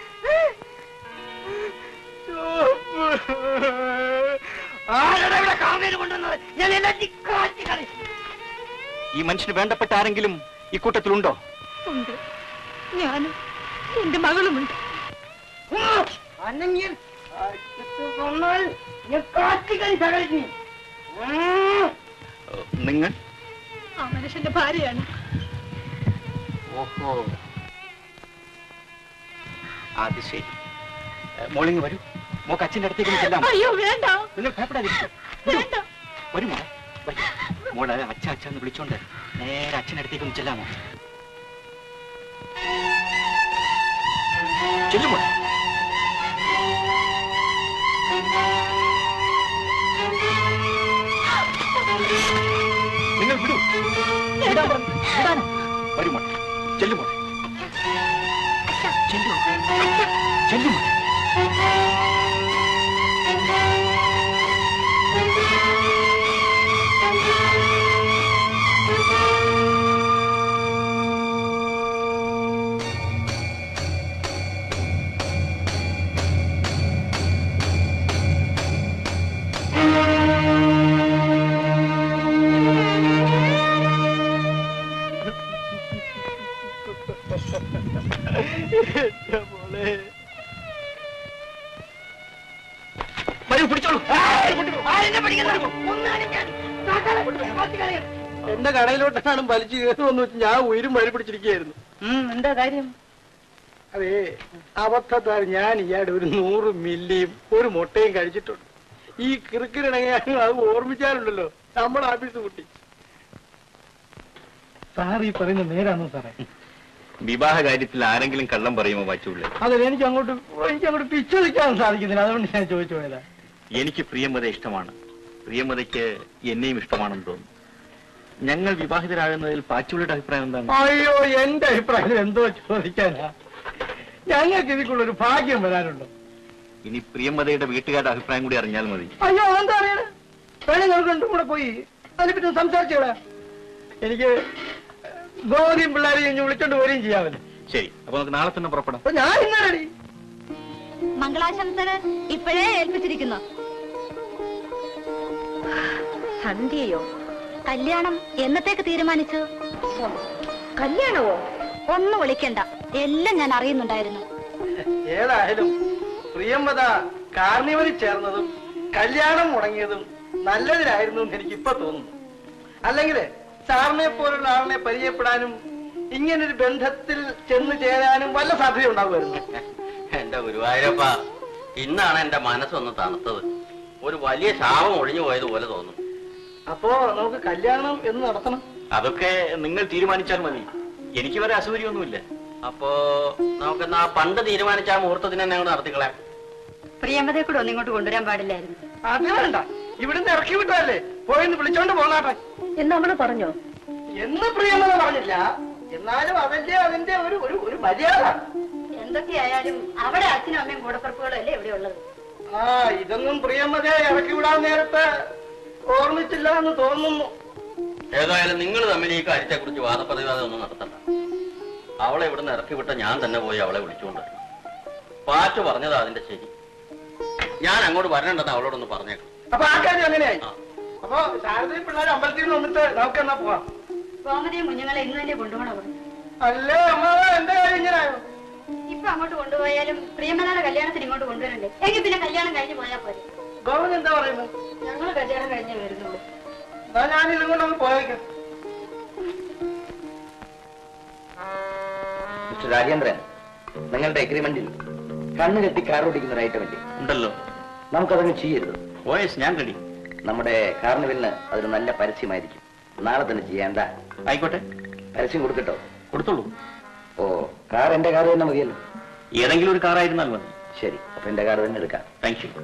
S7: ആരുടെ ഇവിടെ കാവേരി കൊണ്ടുവന്നത് ഞാൻ എല്ലാം കാറ്റി കളി
S9: ഈ മനുഷ്യന് വേണ്ടപ്പെട്ട ആരെങ്കിലും ഇക്കൂട്ടത്തിലുണ്ടോ
S1: ഉണ്ട് ഞാനും എന്റെ മകളുമുണ്ട്
S7: അന്നഞ്ഞൻ വന്നാൽ ഞാൻ കാറ്റി കളി സകലിച്ചു
S9: നിങ്ങൾ
S1: ആ മനുഷ്യന്റെ ഭാര്യയാണ്
S9: ഓഹോ അത് ശരി ഏ, മോളിങ് വരൂ മോക്ക് അച്ഛൻ്റെ അടുത്തേക്ക് ഒന്ന് ചെല്ലാം
S1: അയ്യോ വേണ്ട
S9: നിങ്ങൾ ഭയപ്പെടാതിരിക്കും
S1: വേണ്ട
S9: വരൂ മോളെ വരൂ. മോളെ അച്ഛ അച്ഛ എന്ന് വിളിച്ചോണ്ട് നേരെ അച്ഛൻ്റെ അടുത്തേക്ക് ഒന്ന് ചെല്ലാമോ ചെല്ലുമോ നിങ്ങൾ വിടൂ വരൂ മോളെ ചെല്ലു മോളെ ചെല്ലു ചെല്ലു മോളെ
S7: വരൂ പിടിച്ചോളൂ എന്റെ കടയിലോട്ടാണ് വലിച്ചു കയറുമെന്ന് വെച്ച് ഞാൻ ഉയരും വരി പിടിച്ചിരിക്കുകയായിരുന്നു
S8: എന്താ കാര്യം
S7: അതേ അബദ്ധത്താൽ ഞാൻ ഇയാളുടെ ഒരു നൂറ് മില്ലിയും ഒരു മുട്ടയും കഴിച്ചിട്ടുണ്ട് ഈ കിറുക്കിനിണങ്ങാനും അത് ഓർമ്മിച്ചാലുണ്ടല്ലോ നമ്മുടെ ആഫീസ് കുട്ടി സാർ ഈ പറയുന്നത് നേരാണോ സാറേ
S9: വിവാഹ കാര്യത്തിൽ ആരെങ്കിലും കള്ളം പറയുമോ വാച്ചുള്ളേ
S7: അതെ എനിക്ക് അങ്ങോട്ട് എനിക്ക് അങ്ങോട്ട് പിച്ചു നിൽക്കാൻ സാധിക്കുന്നില്ല അതുകൊണ്ട് ഞാൻ ചോദിച്ചു പോയതാ
S9: എനിക്ക് പ്രിയമത ഇഷ്ടമാണ് പ്രിയമതയ്ക്ക് എന്നെയും ഇഷ്ടമാണെന്ന് തോന്നുന്നു ഞങ്ങൾ വിവാഹിതരാകുന്നതിൽ പാച്ചുള്ളിയുടെ അഭിപ്രായം എന്താണ്
S7: അയ്യോ എന്റെ അഭിപ്രായത്തിൽ എന്തോ ചോദിക്കാനാ ഞങ്ങൾക്ക് ഇതിക്കുള്ള ഒരു ഭാഗ്യം വരാനുണ്ടോ
S9: ഇനി പ്രിയമതയുടെ വീട്ടുകാരുടെ അഭിപ്രായം കൂടി അറിഞ്ഞാൽ മതി
S7: അയ്യോ എന്താ അറിയണ വേണേ നമുക്ക് രണ്ടും കൂടെ പോയി അതിനെപ്പറ്റി സംസാരിച്ചോളാം എനിക്ക് ഗോതിയും പിള്ളേരെയും ഇഞ്ഞ് വിളിച്ചോണ്ട് വരികയും ചെയ്യാമല്ലോ
S9: ശരി അപ്പൊ നമുക്ക് നാളെ തന്നെ പുറപ്പെടാം
S7: അപ്പൊ ഞാൻ ഇന്നാ റെഡി
S1: മംഗളാശംസകൾ ഇപ്പോഴേ ഏൽപ്പിച്ചിരിക്കുന്നു
S16: സന്ധ്യയോ
S1: കല്യാണം എന്നത്തേക്ക് തീരുമാനിച്ചു
S16: കല്യാണമോ
S1: ഒന്നും വിളിക്കണ്ട എല്ലാം ഞാൻ അറിയുന്നുണ്ടായിരുന്നു
S7: ഏതായാലും പ്രിയംവത കാർണിവലിൽ ചേർന്നതും കല്യാണം മുടങ്ങിയതും നല്ലതിനായിരുന്നു എന്ന് എനിക്ക് ഇപ്പൊ തോന്നുന്നു അല്ലെങ്കിൽ സാറിനെ പോലുള്ള ആളിനെ പരിചയപ്പെടാനും ഇങ്ങനൊരു ബന്ധത്തിൽ ചെന്ന് ചേരാനും വല്ല സാധ്യത ഉണ്ടാകുമായിരുന്നു
S2: എന്റെ ഗുരുവായൂരപ്പ ഇന്നാണ് എന്റെ മനസ്സൊന്ന് തണുത്തത് ഒരു വലിയ ശാപം ഒഴിഞ്ഞു പോയതുപോലെ തോന്നും
S7: അപ്പോ നമുക്ക് കല്യാണം എന്ന് നടത്തണം
S9: അതൊക്കെ നിങ്ങൾ തീരുമാനിച്ചാൽ മതി എനിക്ക് വരെ അസൗകര്യമൊന്നുമില്ല
S2: അപ്പോ നമുക്കെന്നാ പണ്ട് തീരുമാനിച്ച ആ മുഹൂർത്തത്തിന് തന്നെ അങ്ങോട്ട് നടത്തിക്കളയാം
S1: പ്രിയമതയെ കൂടെ ഒന്നിങ്ങോട്ട് കൊണ്ടുവരാൻ പാടില്ലായിരുന്നു
S7: അത് വേണ്ട ഇവിടുന്ന് ഇറക്കി വിട്ടതല്ലേ പോയിന്ന് വിളിച്ചോണ്ട് പോന്നാട്ടെ
S16: എന്ന് നമ്മള് പറഞ്ഞോ
S7: എന്ന് പ്രിയമത പറഞ്ഞില്ല എന്നാലും അതിന്റെ അതിന്റെ ഒരു ഒരു ഒരു മര്യാദ
S1: എന്തൊക്കെയായാലും അവിടെ അച്ഛനും അമ്മയും കൂടപ്പിറപ്പുകളും അല്ലേ ഇവിടെ ഉള്ളത്
S7: ആ ഇതൊന്നും പ്രിയമതയെ ഇറക്കി വിടാൻ നേരത്തെ ഓർമ്മിച്ചില്ല എന്ന് തോന്നുന്നു
S2: ഏതായാലും നിങ്ങൾ തമ്മിൽ ഈ കാര്യത്തെ കുറിച്ച് വാദപ്രതിവാദം ഒന്നും നടത്തണ്ട അവളെ ഇവിടുന്ന് ഇറക്കി വിട്ട ഞാൻ തന്നെ പോയി അവളെ വിളിച്ചുകൊണ്ട് വരണം. പാറ്റ് പറഞ്ഞതാ അതിന്റെ ശരി ഞാൻ അങ്ങോട്ട് വരണ്ടെന്ന് അവളോടൊന്ന് പറഞ്ഞേക്കാം
S7: അപ്പൊ ആ കാര്യം അങ്ങനെയായി അപ്പൊ ശാരദയും പിള്ളേർ അമ്പലത്തിൽ നിന്ന് വന്നിട്ട് നമുക്ക് എന്നാ പോവാം
S1: ഗോമതിയും കുഞ്ഞുങ്ങളെ ഇന്ന് തന്നെ കൊണ്ടുപോകണം അവിടെ
S7: അല്ലേ അമ്മ എന്റെ കാര്യം ഇങ്ങനെയായോ
S1: ഇപ്പൊ അങ്ങോട്ട് കൊണ്ടുപോയാലും പ്രിയമതയുടെ കല്യാണത്തിന് ഇങ്ങോട്ട് കൊണ്ടുവരണ്ടേ എങ്കിൽ പിന്നെ കല്യാണം കഴിഞ്ഞ് പോയാൽ പോരെ
S7: ഗോവിന്ദ് എന്താ പറയുന്നത്
S1: ഞങ്ങൾ കല്യാണം കഴിഞ്ഞേ വരുന്നുള്ളൂ
S7: എന്നാ ഞാൻ ഇതും കൊണ്ടൊന്ന് പോയേക്കാം
S13: മിസ്റ്റർ രാജേന്ദ്രൻ നിങ്ങളുടെ എഗ്രിമെന്റിൽ കണ്ണ് കെട്ടി കാർ ഓടിക്കുന്ന ഒരു ഐറ്റം ഇല്ലേ
S9: ഉണ്ടല്ലോ
S13: നമുക്കതങ്ങ് ചെയ്യരുത്
S9: ഓ യെസ് ഞാൻ റെഡി
S13: നമ്മുടെ കാർണിവലിന് അതൊരു നല്ല പരസ്യമായിരിക്കും നാളെ തന്നെ ചെയ്യേണ്ട
S9: ആയിക്കോട്ടെ
S13: പരസ്യം കൊടുക്കട്ടോ
S9: കൊടുത്തോളൂ
S13: ഓ കാർ എന്റെ കാർ തന്നെ മതിയല്ലോ
S9: ഏതെങ്കിലും ഒരു കാറായിരുന്നാൽ മതി
S13: ശരി അപ്പൊ എന്റെ കാർ തന്നെ എടുക്കാം
S9: താങ്ക് യു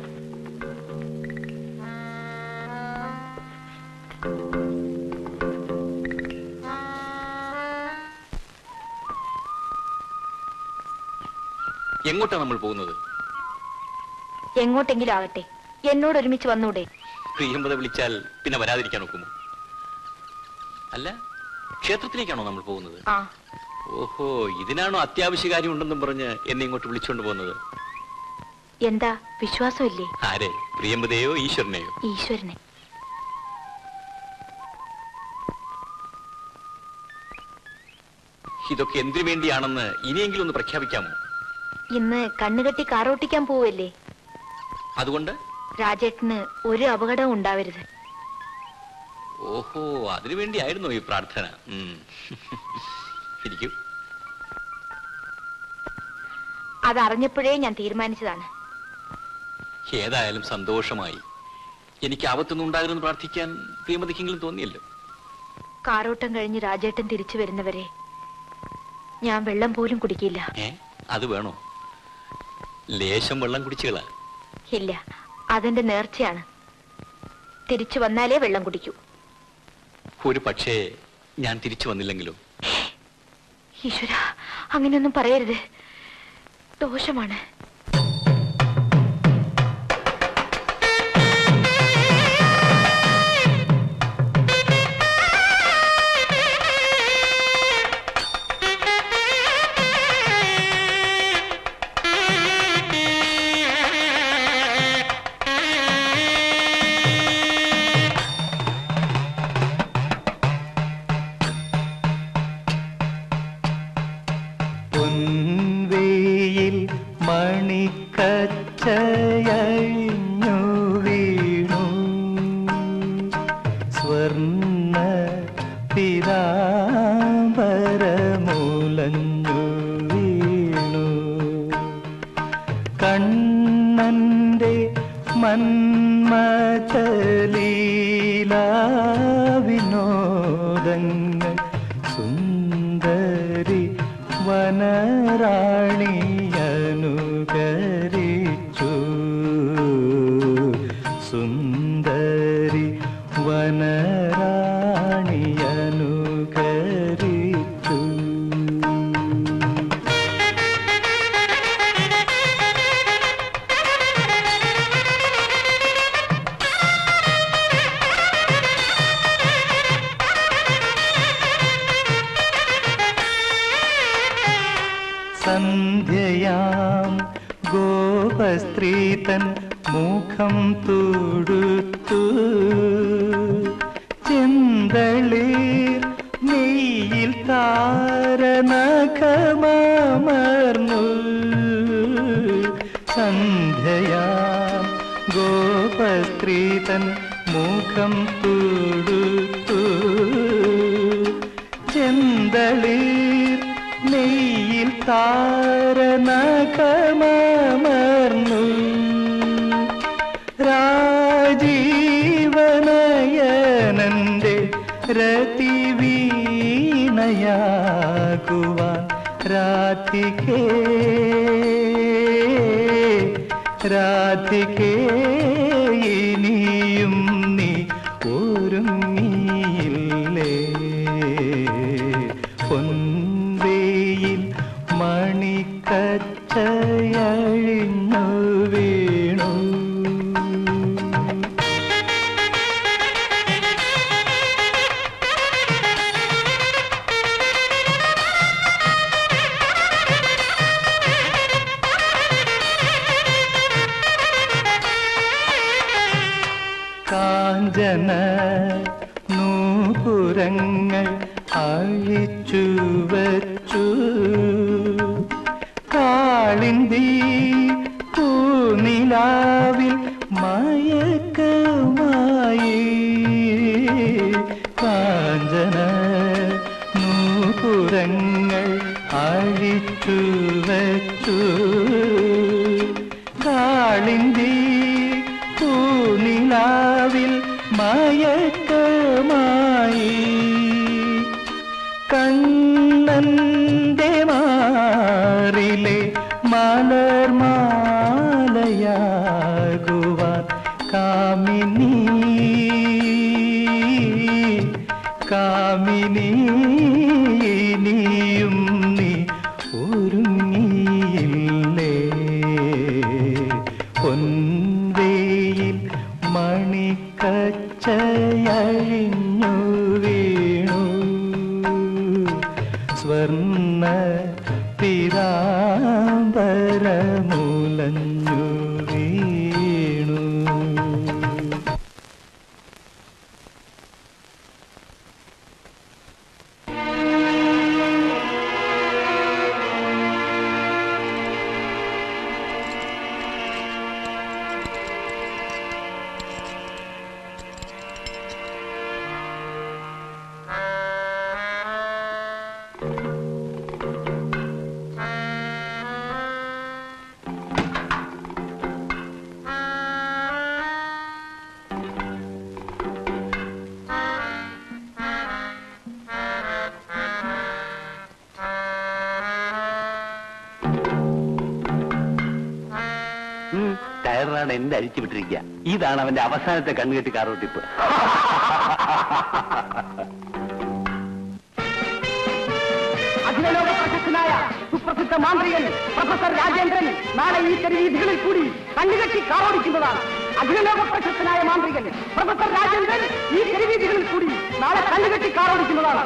S9: എങ്ങോട്ടാ നമ്മൾ പോകുന്നത്
S16: എങ്ങോട്ടെങ്കിലും ആകട്ടെ എന്നോട് ഒരുമിച്ച് വന്നൂടെ
S9: പ്രിയമ്പത വിളിച്ചാൽ പിന്നെ വരാതിരിക്കാൻ ഒക്കുമോ അല്ല ക്ഷേത്രത്തിലേക്കാണോ നമ്മൾ പോകുന്നത്
S16: ആ
S9: ഓഹോ ഇതിനാണോ അത്യാവശ്യ കാര്യം ഉണ്ടെന്നും പറഞ്ഞ് എന്നെ ഇങ്ങോട്ട് വിളിച്ചുകൊണ്ട് പോകുന്നത്
S16: എന്താ വിശ്വാസമില്ലേ
S9: ആരെ പ്രിയമ്പതയോ ഈശ്വരനെയോ
S16: ഈശ്വരനെ
S9: ഇതൊക്കെ എന്തിനു വേണ്ടിയാണെന്ന് ഇനിയെങ്കിലും ഒന്ന് പ്രഖ്യാപിക്കാമോ
S16: ഇന്ന് കണ്ണുകെട്ടി കാറോട്ടിക്കാൻ പോവല്ലേ
S9: അതുകൊണ്ട്
S16: രാജേട്ടന് ഒരു അപകടവും ഉണ്ടാവരുത്
S9: ഓഹോ അതിനു വേണ്ടിയായിരുന്നോ ഈ പ്രാർത്ഥന ഉം. ഇരിക്കും
S16: അതറിഞ്ഞപ്പോഴേ ഞാൻ തീരുമാനിച്ചതാണ്
S9: ഏതായാലും സന്തോഷമായി എനിക്ക് ആപത്തൊന്നും ഉണ്ടാകരുതെന്ന് പ്രാർത്ഥിക്കാൻ പ്രിയമതിക്കെങ്കിലും തോന്നിയല്ലോ
S16: കാറോട്ടം കഴിഞ്ഞ് രാജേട്ടൻ തിരിച്ചു വരുന്നവരെ ഞാൻ വെള്ളം പോലും കുടിക്കില്ല
S9: ഏ അത് വേണോ ലേശം വെള്ളം കുടിച്ചുകളാ
S16: ഇല്ല അതെന്റെ നേർച്ചയാണ് തിരിച്ചു വന്നാലേ വെള്ളം കുടിക്കൂ
S9: ഒരു പക്ഷേ ഞാൻ തിരിച്ചു വന്നില്ലെങ്കിലും
S16: ഈശ്വര അങ്ങനെയൊന്നും പറയരുത് ദോഷമാണ്
S15: പൊൻവേയിൽ മണിക്കച്ചയഴിഞ്ഞു വീണു സ്വർണ്ണ പിതാംബരമൂലഞ്ഞു വീണു കണ്ണന്റെ മന്മചലീല വിനോദങ്ങൾ സുന്ദരി വനറാണിയനുകരിച്ചു സുന്ദരി വനറാണിയനുകരിച്ചു സന്ധ്യയാം ഗോപസ്ത്രീതൻ മുഖം തൊടുത്തു ചെന്തളീർ നെയ്യിൽ താരനഖമർന്നു സന്ധ്യയാം ഗോപസ്ത്രീതൻ മുഖം തൊടുത്തു ചെന്തളീർ നെയ്യിൽ താരനഖമർന്നു രാജീവനയനന്റെ രതിവീണയാകുവാൻ രാധികേ രാധികേ ഇനിയും നീ ഒരുങ്ങിയില്ലേ പൊൻവേയിൽ മണിക്കച്ചയഴിഞ്ഞു വീണു കാഞ്ചന നൂപുരങ്ങൾ അഴിച്ചു വച്ചു കാളിന്തി പൂനിലാവിൽ മയക്കമായി കാഞ്ചന നൂപുരങ്ങൾ അഴിച്ചു വച്ചു കാളിന്തി പൂനിലാവിൽ മയക്കമായി കണ്ണന്റെ മാറിലെ മലർമാലയാകുവാൻ കാമിനി കാമിനി നീയും നീ ഒരുങ്ങിയില്ലേ പൊൻവേയിൽ മണിക്കച്ചയഴിഞ്ഞു വീണു സ്വർണ്ണ പിതാംബരമുലഞ്ഞു വീണു
S13: കല്ല് അരിച്ചു വിട്ടിരിക്കുക ഇതാണ് അവന്റെ അവസാനത്തെ കണ്ണുകെട്ടി കാറോട്ടിപ്പ്
S8: അഖിലലോക പ്രശസ്തനായ സുപ്രസിദ്ധ മാന്ത്രികൻ പ്രൊഫസർ രാജേന്ദ്രൻ നാളെ ഈ തെരുവീഥികളിൽ കൂടി കണ്ണുകെട്ടി കാറോടിക്കുന്നതാണ് അഖിലലോക പ്രശസ്തനായ മാന്ത്രികൻ പ്രൊഫസർ രാജേന്ദ്രൻ ഈ തെരുവീഥികളിൽ കൂടി നാളെ കണ്ണുകെട്ടി കാറോടിക്കുന്നതാണ്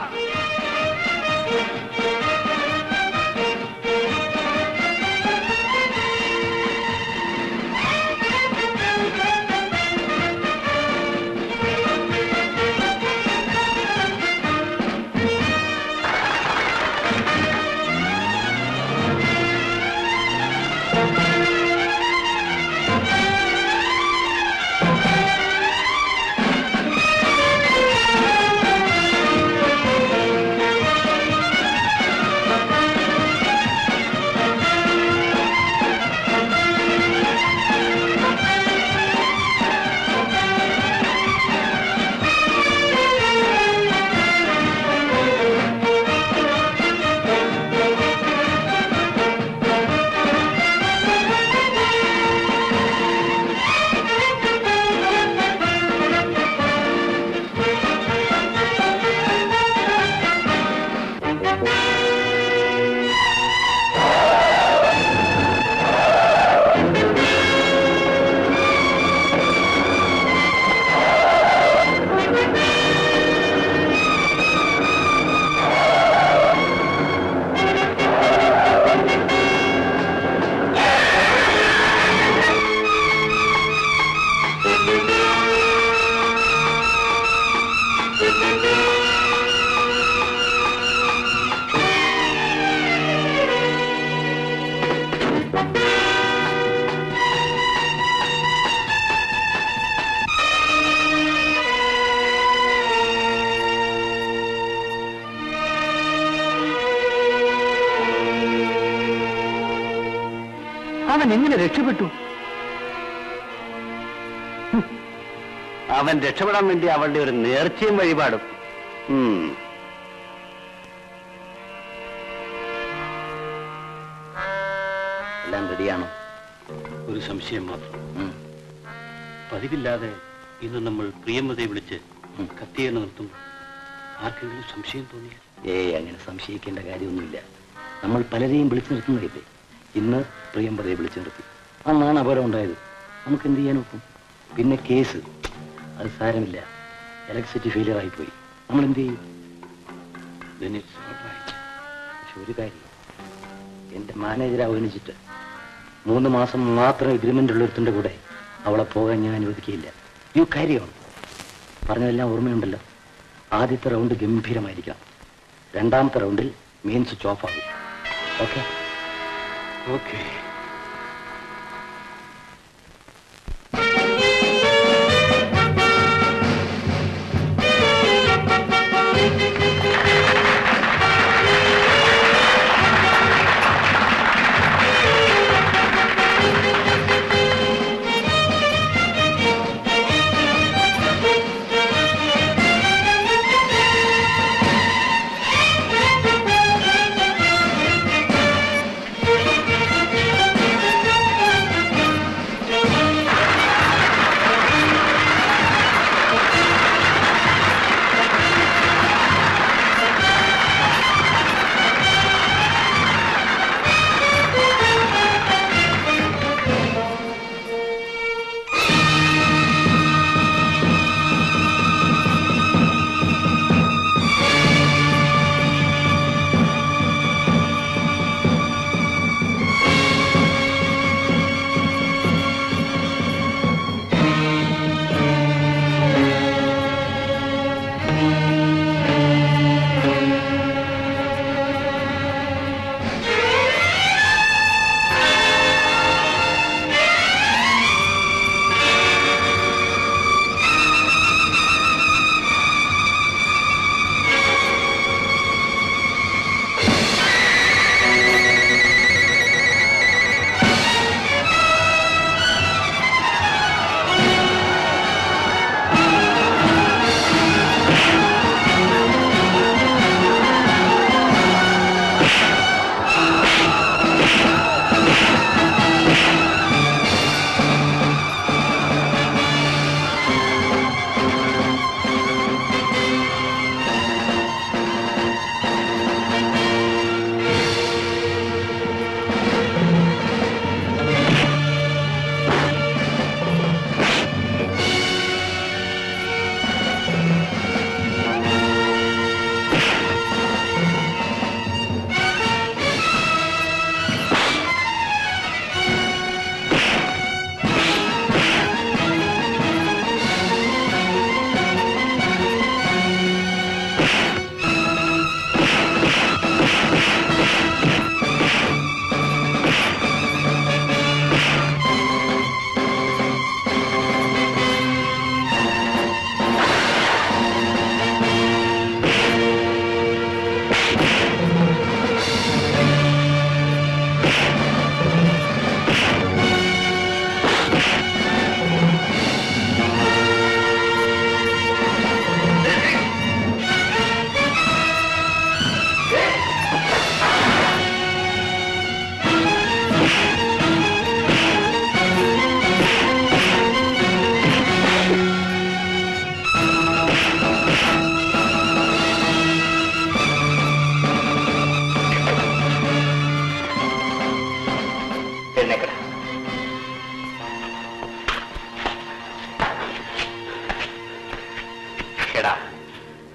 S13: അവൻ എങ്ങനെ രക്ഷപ്പെട്ടു ഹും. അവൻ രക്ഷപ്പെടാൻ വേണ്ടി അവളുടെ ഒരു നേർച്ചയും വഴിപാടും ഉം. എല്ലാം റെഡിയാണോ
S9: ഒരു സംശയം മാത്രം പതിവില്ലാതെ ഇന്ന് നമ്മൾ പ്രിയമതയെ വിളിച്ച് കത്തിയെ നിർത്തും ആർക്കെങ്കിലും സംശയം തോന്നിയ
S13: ഏയ് അങ്ങനെ സംശയിക്കേണ്ട കാര്യമൊന്നുമില്ല നമ്മൾ പലരെയും വിളിച്ചു നിർത്തുന്നില്ലേ ഇന്ന് പ്രിയമ്പതയെ വിളിച്ചു നിർത്തി അന്നാണ് അപകടം ഉണ്ടായത് നമുക്ക് എന്ത് ചെയ്യാൻ ഒക്കും പിന്നെ കേസ് അത് സാരമില്ല ഇലക്ട്രിസിറ്റി ഫെയിലിയർ ആയിപ്പോയി നമ്മൾ എന്ത് ചെയ്യും പക്ഷെ ഒരു കാര്യം എന്റെ മാനേജർ അവഗണിച്ചിട്ട് മൂന്ന് മാസം മാത്രം എഗ്രിമെന്റ് ഉള്ളൊരുത്തിന്റെ കൂടെ അവളെ പോകാൻ ഞാൻ അനുവദിക്കുകയില്ല യു കാര്യമാണ് പറഞ്ഞതെല്ലാം ഓർമ്മയുണ്ടല്ലോ ആദ്യത്തെ റൗണ്ട് ഗംഭീരമായിരിക്കാം രണ്ടാമത്തെ റൗണ്ടിൽ മെയിൻ സ്വിച്ച് ഓഫ് ആകും ഓക്കെ
S9: ഓക്കെ
S14: Thank you.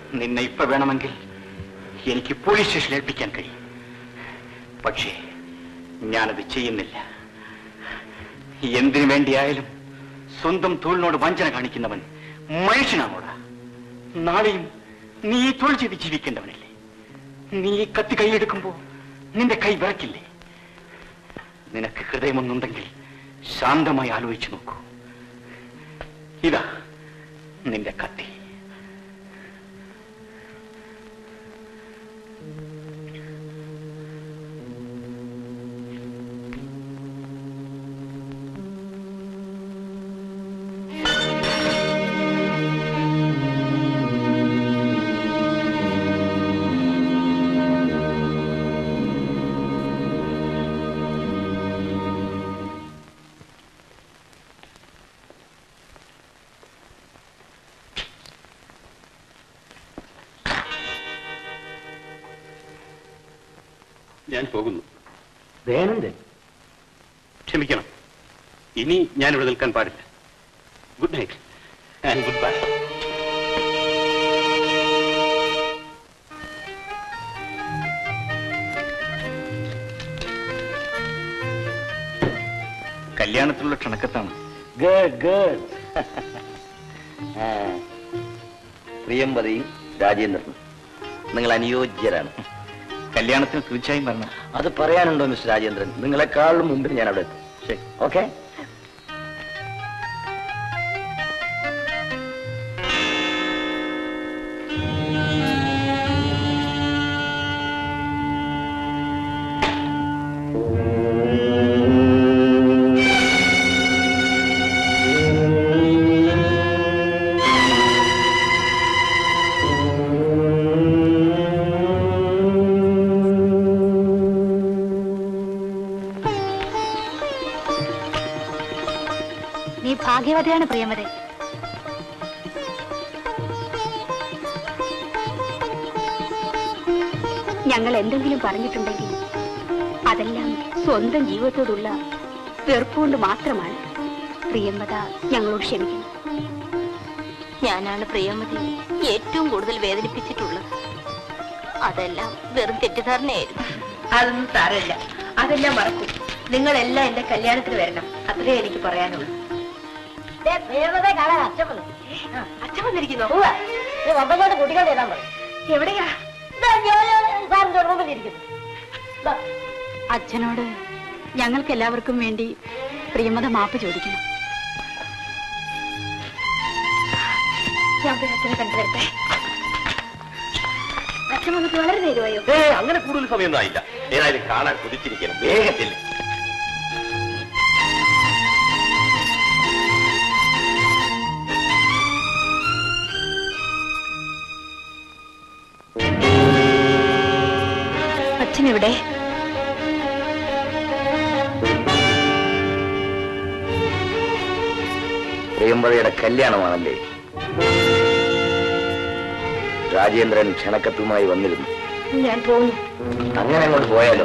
S9: നിന്നെ ഇപ്പൊ വേണമെങ്കിൽ എനിക്ക് പോലീസ് സ്റ്റേഷനിൽ ഏൽപ്പിക്കാൻ കഴിയും പക്ഷേ ഞാനത് ചെയ്യുന്നില്ല എന്തിനു വേണ്ടിയായാലും സ്വന്തം തൊഴിലിനോട് വഞ്ചന കാണിക്കുന്നവൻ മനുഷ്യനാണോടാ നാളെയും നീ ഈ തൊഴിൽ ചെയ്ത് ജീവിക്കേണ്ടവനല്ലേ നീ ഈ കത്തി കൈയെടുക്കുമ്പോ നിന്റെ കൈ വിറക്കില്ലേ നിനക്ക് ഹൃദയമൊന്നുണ്ടെങ്കിൽ ശാന്തമായി ആലോചിച്ചു നോക്കൂ ഇതാ നിന്റെ കത്തി
S11: ഞാൻ പോകുന്നു
S9: ദയാനന്ദൻ
S11: ക്ഷമിക്കണം ഇനി ഞാൻ ഇവിടെ നിൽക്കാൻ പാടില്ല good night and goodbye
S9: കല്യാണത്തിലുള്ള ക്ഷണക്കത്താണ്
S13: ഗുഡ് ഗുഡ് പ്രിയംവതിയും രാജേന്ദ്രനും നിങ്ങൾ അനുയോജ്യരാണ്
S9: കല്യാണത്തിന് തീർച്ചയായും വരണം
S13: അത് പറയാനുണ്ടോ മിസ്റ്റർ രാജേന്ദ്രൻ നിങ്ങളെക്കാളും മുമ്പിൽ ഞാൻ അവിടെ എത്തും ശരി ഓക്കെ
S1: നീ ഭാഗ്യവതിയാണ് പ്രിയമതെ ഞങ്ങൾ എന്തെങ്കിലും പറഞ്ഞിട്ടുണ്ടെങ്കിൽ അതെല്ലാം സ്വന്തം ജീവിതത്തോടുള്ള വെറുപ്പുകൊണ്ട് മാത്രമാണ് പ്രിയംവത ഞങ്ങളോട് ക്ഷമിക്കണം
S17: ഞാനാണ് പ്രിയമതി ഏറ്റവും കൂടുതൽ വേദനിപ്പിച്ചിട്ടുള്ളത് അതെല്ലാം വെറും തെറ്റിദ്ധാരണയായിരുന്നു
S16: അതൊന്നും സാരമില്ല അതെല്ലാം മറക്കും നിങ്ങളെല്ലാം എന്റെ കല്യാണത്തിന് വരണം അത്രേ എനിക്ക് പറയാനുള്ളൂ
S3: ദേവതയെ കാണാൻ അച്ഛൻ വന്നു
S16: അച്ഛൻ വന്നിരിക്കുന്നു
S3: ഒമ്പതോട് കുട്ടികൾ തരാൻ പറയും
S16: എവിടെയാ
S3: സാറിന്റെ മുമ്പിൽ ഇരിക്കുന്നു ദാ,
S1: അച്ഛനോട് ഞങ്ങൾക്ക് എല്ലാവർക്കും വേണ്ടി പ്രിയമത മാപ്പ് ചോദിക്കണം
S16: ഞാൻ പോയി അച്ഛനെ കണ്ടുവരട്ടെ അച്ഛൻ വന്നിട്ട് വളരെ നേരമായോ
S11: ഏ അങ്ങനെ കൂടുതൽ സമയമൊന്നും ആയില്ല ഏതായാലും കാണാൻ കുതിച്ചിരിക്കണം വേഗത്തിൽ
S1: അച്ഛൻ എവിടെ
S13: പ്രിയംവതയുടെ കല്യാണമാണല്ലേ രാജേന്ദ്രൻ ക്ഷണക്കത്തുമായി വന്നിരുന്നു
S16: ഞാൻ പോകുന്നു
S13: അങ്ങനെ അങ്ങോട്ട് പോയാലോ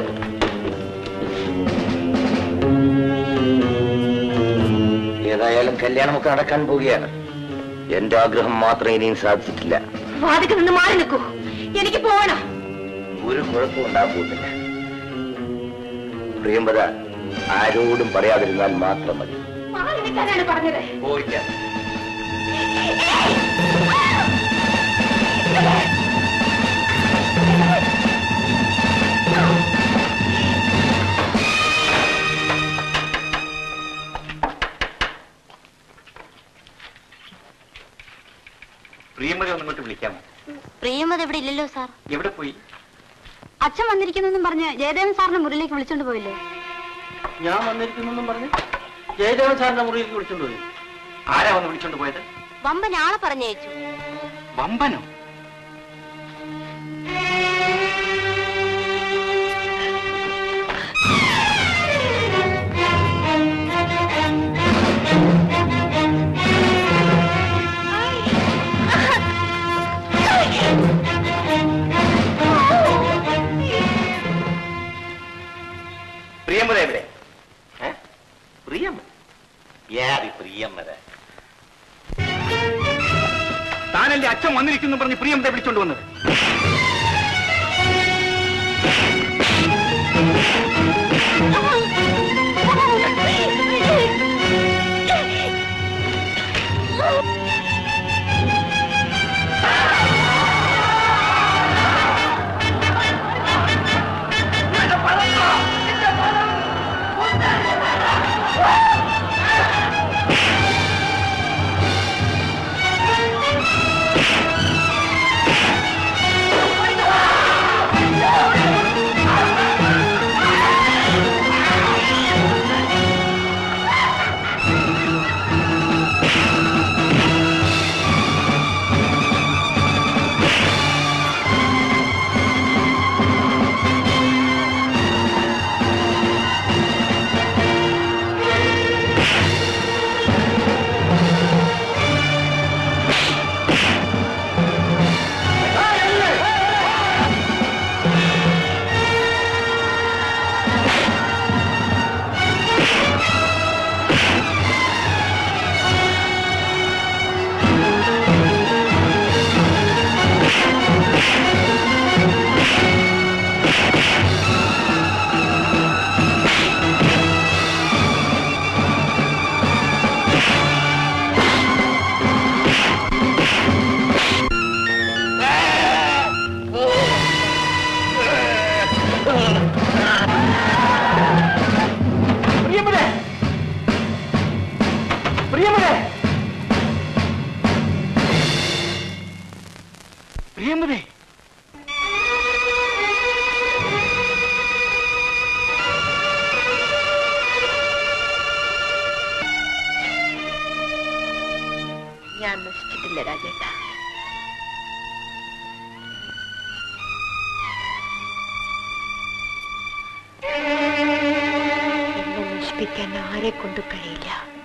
S13: ഏതായാലും കല്യാണമൊക്കെ നടക്കാൻ പോവുകയാണ് എന്റെ ആഗ്രഹം മാത്രം ഇനിയും സാധിച്ചിട്ടില്ല
S16: വാതിക്ക് നിന്ന് മാറി നിൽക്കൂ എനിക്ക് പോകണം
S13: ഒരു കുഴപ്പവും ഉണ്ടാകുന്നില്ല പ്രിയംവത ആരോടും പറയാതിരുന്നാൽ മാത്രം മതി
S16: മാറി നിൽക്കാനാണ് പറഞ്ഞത്
S13: പോയില്ല
S9: പ്രിയമതി ഒന്നിങ്ങോട്ട് വിളിക്കാമോ
S17: പ്രിയമതി ഇവിടെ ഇല്ലല്ലോ സാർ
S9: എവിടെ പോയി
S1: അച്ഛൻ വന്നിരിക്കുന്നെന്നും പറഞ്ഞ് ജയദേവൻ സാറിനെ മുറിയിലേക്ക് വിളിച്ചോണ്ട് പോയില്ലേ
S7: ഞാൻ വന്നിരിക്കുന്നെന്നും പറഞ്ഞ് ജയദേവൻ സാറിന്റെ മുറിയിലേക്ക് വിളിച്ചോണ്ട് പോയി
S9: ആരാ വന്ന് വിളിച്ചോണ്ട് പോയത്
S17: വമ്പൻ ആളെ പറഞ്ഞയച്ചു
S9: വമ്പനോ
S11: പ്രിയമത എവിടെ ഏ? പ്രിയം ഏറി പ്രിയമത താൻ
S5: ഞാനല്ലേ അച്ഛൻ വന്നിരിക്കുന്നു പറഞ്ഞ് പ്രിയമത്തെ വിളിച്ചോണ്ട് വന്നത് പ്രിയമതേ പ്രിയമതേ പ്രിയമതേ
S16: ഞാൻ നശിച്ചിട്ടില്ല രാജേട്ട എന്നെ നശിപ്പിക്കാൻ ആരെ കൊണ്ടു കഴിയില്ല